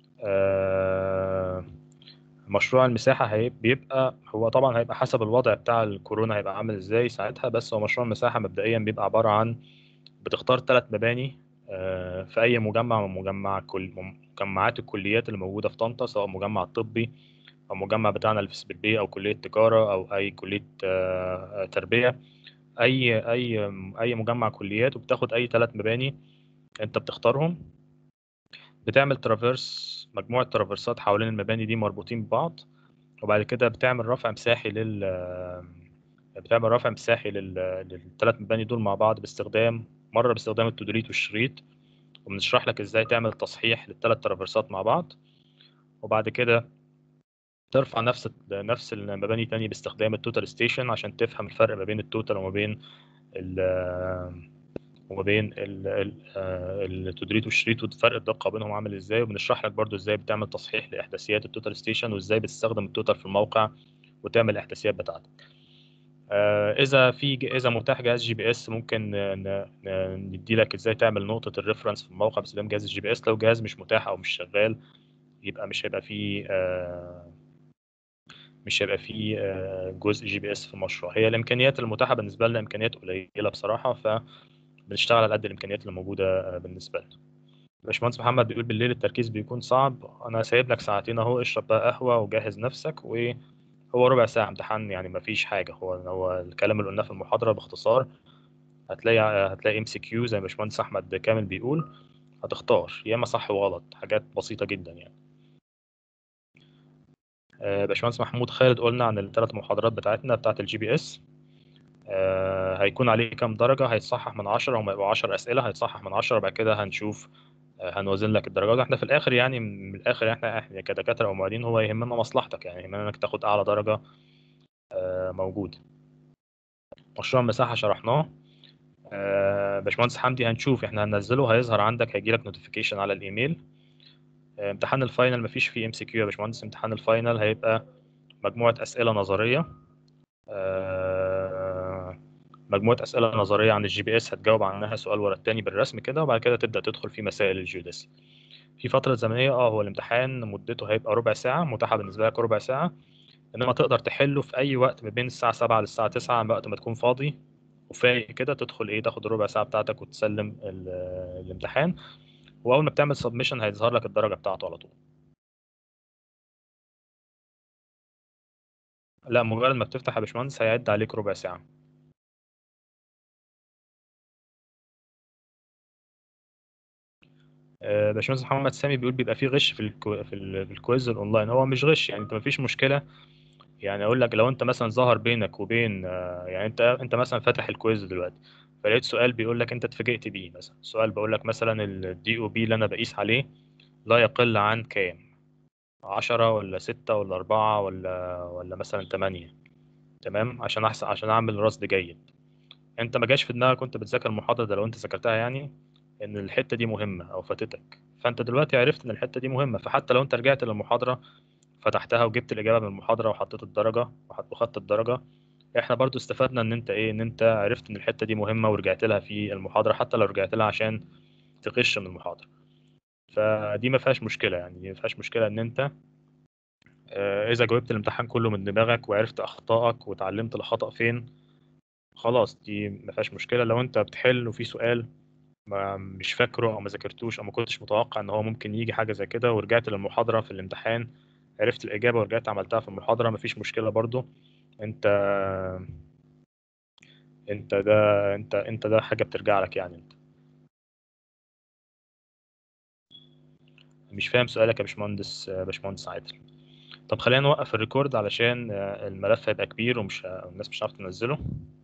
آه مشروع المساحة هي- بيبقى هو طبعا هيبقى حسب الوضع بتاع الكورونا هيبقى عامل ازاي ساعتها بس هو مشروع المساحة مبدئيا بيبقى عبارة عن بتختار ثلاث مباني آه، في أي مجمع من مجمع كل مجمعات الكليات اللي موجودة في طنطا سواء مجمع طبي أو مجمع بتاعنا اللي في اسبربيه أو كلية تجارة أو أي كلية آه، تربية أي أي أي مجمع كليات وبتاخد أي ثلاث مباني أنت بتختارهم بتعمل ترافيرس مجموعة ترافيرسات حوالين المباني دي مربوطين ببعض وبعد كده بتعمل رفع مساحي لل بتعمل رفع مساحي لل... للثلاث مباني دول مع بعض باستخدام مرة باستخدام التودريت والشريط وبنشرح لك ازاي تعمل تصحيح للثلاث ترافيرسات مع بعض وبعد كده ترفع نفس نفس المباني تاني باستخدام التوتال ستيشن عشان تفهم الفرق ما بين التوتال وما بين ال وما بين ال- ال- آه، التدريت والشريط وفرق الدقه بينهم عامل ازاي وبنشرح لك برضو ازاي بتعمل تصحيح لاحداثيات التوتال ستيشن وازاي بتستخدم التوتال في الموقع وتعمل الاحداثيات بتاعتك آه، اذا في ج- اذا متاح جهاز جي بي اس ممكن ن- ن- ندي لك ازاي تعمل نقطه الريفرنس في الموقع باستخدام جهاز الجي بي اس لو جهاز مش متاح او مش شغال يبقى مش هيبقى فيه آه، مش هيبقى فيه آه، جزء جي بي اس في المشروع هي الامكانيات المتاحه بالنسبه لنا امكانيات قليله بصراحه فبنشتغل على قد الامكانيات اللي موجوده آه، بالنسبه لنا باشمهندس محمد بيقول بالليل التركيز بيكون صعب انا سايب لك ساعتين اهو اشرب بقى قهوه وجهز نفسك وهو ربع ساعه امتحان يعني ما فيش حاجه هو هو الكلام اللي قلناه في المحاضره باختصار هتلاقي هتلاقي ام سي كيو زي ما باشمهندس احمد كامل بيقول هتختار يا اما صح وغلط حاجات بسيطه جدا يعني آه، باشمهندس محمود خالد قلنا عن الثلاث محاضرات بتاعتنا بتاعت الجي بي اس هيكون عليه كام درجة هيتصحح من 10 هما يبقوا 10 أسئلة هيتصحح من 10 بعد كده هنشوف آه، هنوزن لك الدرجات احنا في الآخر يعني من الآخر احنا احنا كدكاترة أو معيدين هو يهمنا مصلحتك يعني يهمنا إنك تاخد أعلى درجة آه، موجودة مشروع المساحة شرحناه آه، باشمهندس حمدي هنشوف احنا هننزله هيظهر عندك هيجيلك نوتيفيكيشن على الإيميل آه، امتحان الفاينل مفيش فيه ام سي كيو يا باشمهندس امتحان الفاينل هيبقى مجموعة أسئلة نظرية آه، مجموعة أسئلة نظرية عن الجي بي اس هتجاوب عنها سؤال ورا التاني بالرسم كده وبعد كده تبدأ تدخل في مسائل الجيوداسي في فترة زمنية اه هو الامتحان مدته هيبقى ربع ساعة متاحة بالنسبة لك ربع ساعة انما تقدر تحله في اي وقت ما بين الساعة 7 للساعة 9 وقت ما تكون فاضي وفايق كده تدخل ايه تاخد الربع ساعه بتاعتك وتسلم ال- الامتحان واول ما بتعمل سبمشن هيظهر لك الدرجه بتاعته على طول لا مجرد ما بتفتح يا باشمهندس هيعد عليك ربع ساعه آه، باشمهندس محمد سامي بيقول بيبقى فيه غش في الكو... في, ال... في الكويز الاونلاين هو مش غش يعني انت مفيش مشكله يعني اقول لك لو انت مثلا ظهر بينك وبين آه، يعني انت انت مثلا فاتح الكويز دلوقتي فلقيت سؤال بيقول لك انت اتفاجئت بيه مثلا سؤال بيقول لك مثلا الدي او بي اللي انا بقيس عليه لا يقل عن كام 10 ولا 6 ولا 4 ولا ولا مثلا 8 تمام عشان احسن عشان اعمل رصد جيد انت ما جاش في دماغك وانت بتذاكر المحاضره ده لو انت ذاكرتها يعني ان الحته دي مهمه او فاتتك فانت دلوقتي عرفت ان الحته دي مهمه فحتى لو انت رجعت للمحاضره فتحتها وجبت الاجابه من المحاضره وحطيت الدرجه وحط- وخدت الدرجه احنا برضو استفدنا ان انت ايه ان انت عرفت ان الحته دي مهمه ورجعت لها في المحاضره حتى لو رجعت لها عشان تغش من المحاضره فدي ما فيهاش مشكله يعني دي ما فيهاش مشكله ان انت آه، اذا جاوبت الامتحان كله من دماغك وعرفت اخطائك وتعلمت الخطأ فين خلاص دي ما فيهاش مشكله لو انت بتحل وفي سؤال ما مش فاكره او ما ذاكرتوش او ما كنتش متوقع ان هو ممكن يجي حاجه زي كده ورجعت للمحاضره في الامتحان عرفت الاجابه ورجعت عملتها في المحاضره مفيش مشكله برضو انت انت ده انت انت ده حاجه بترجع لك يعني انت مش فاهم سؤالك يا باشمهندس يا باشمهندس عادل طب خلينا نوقف الريكورد علشان آه، الملف هيبقى كبير ومش ه- الناس مش هتعرف تنزله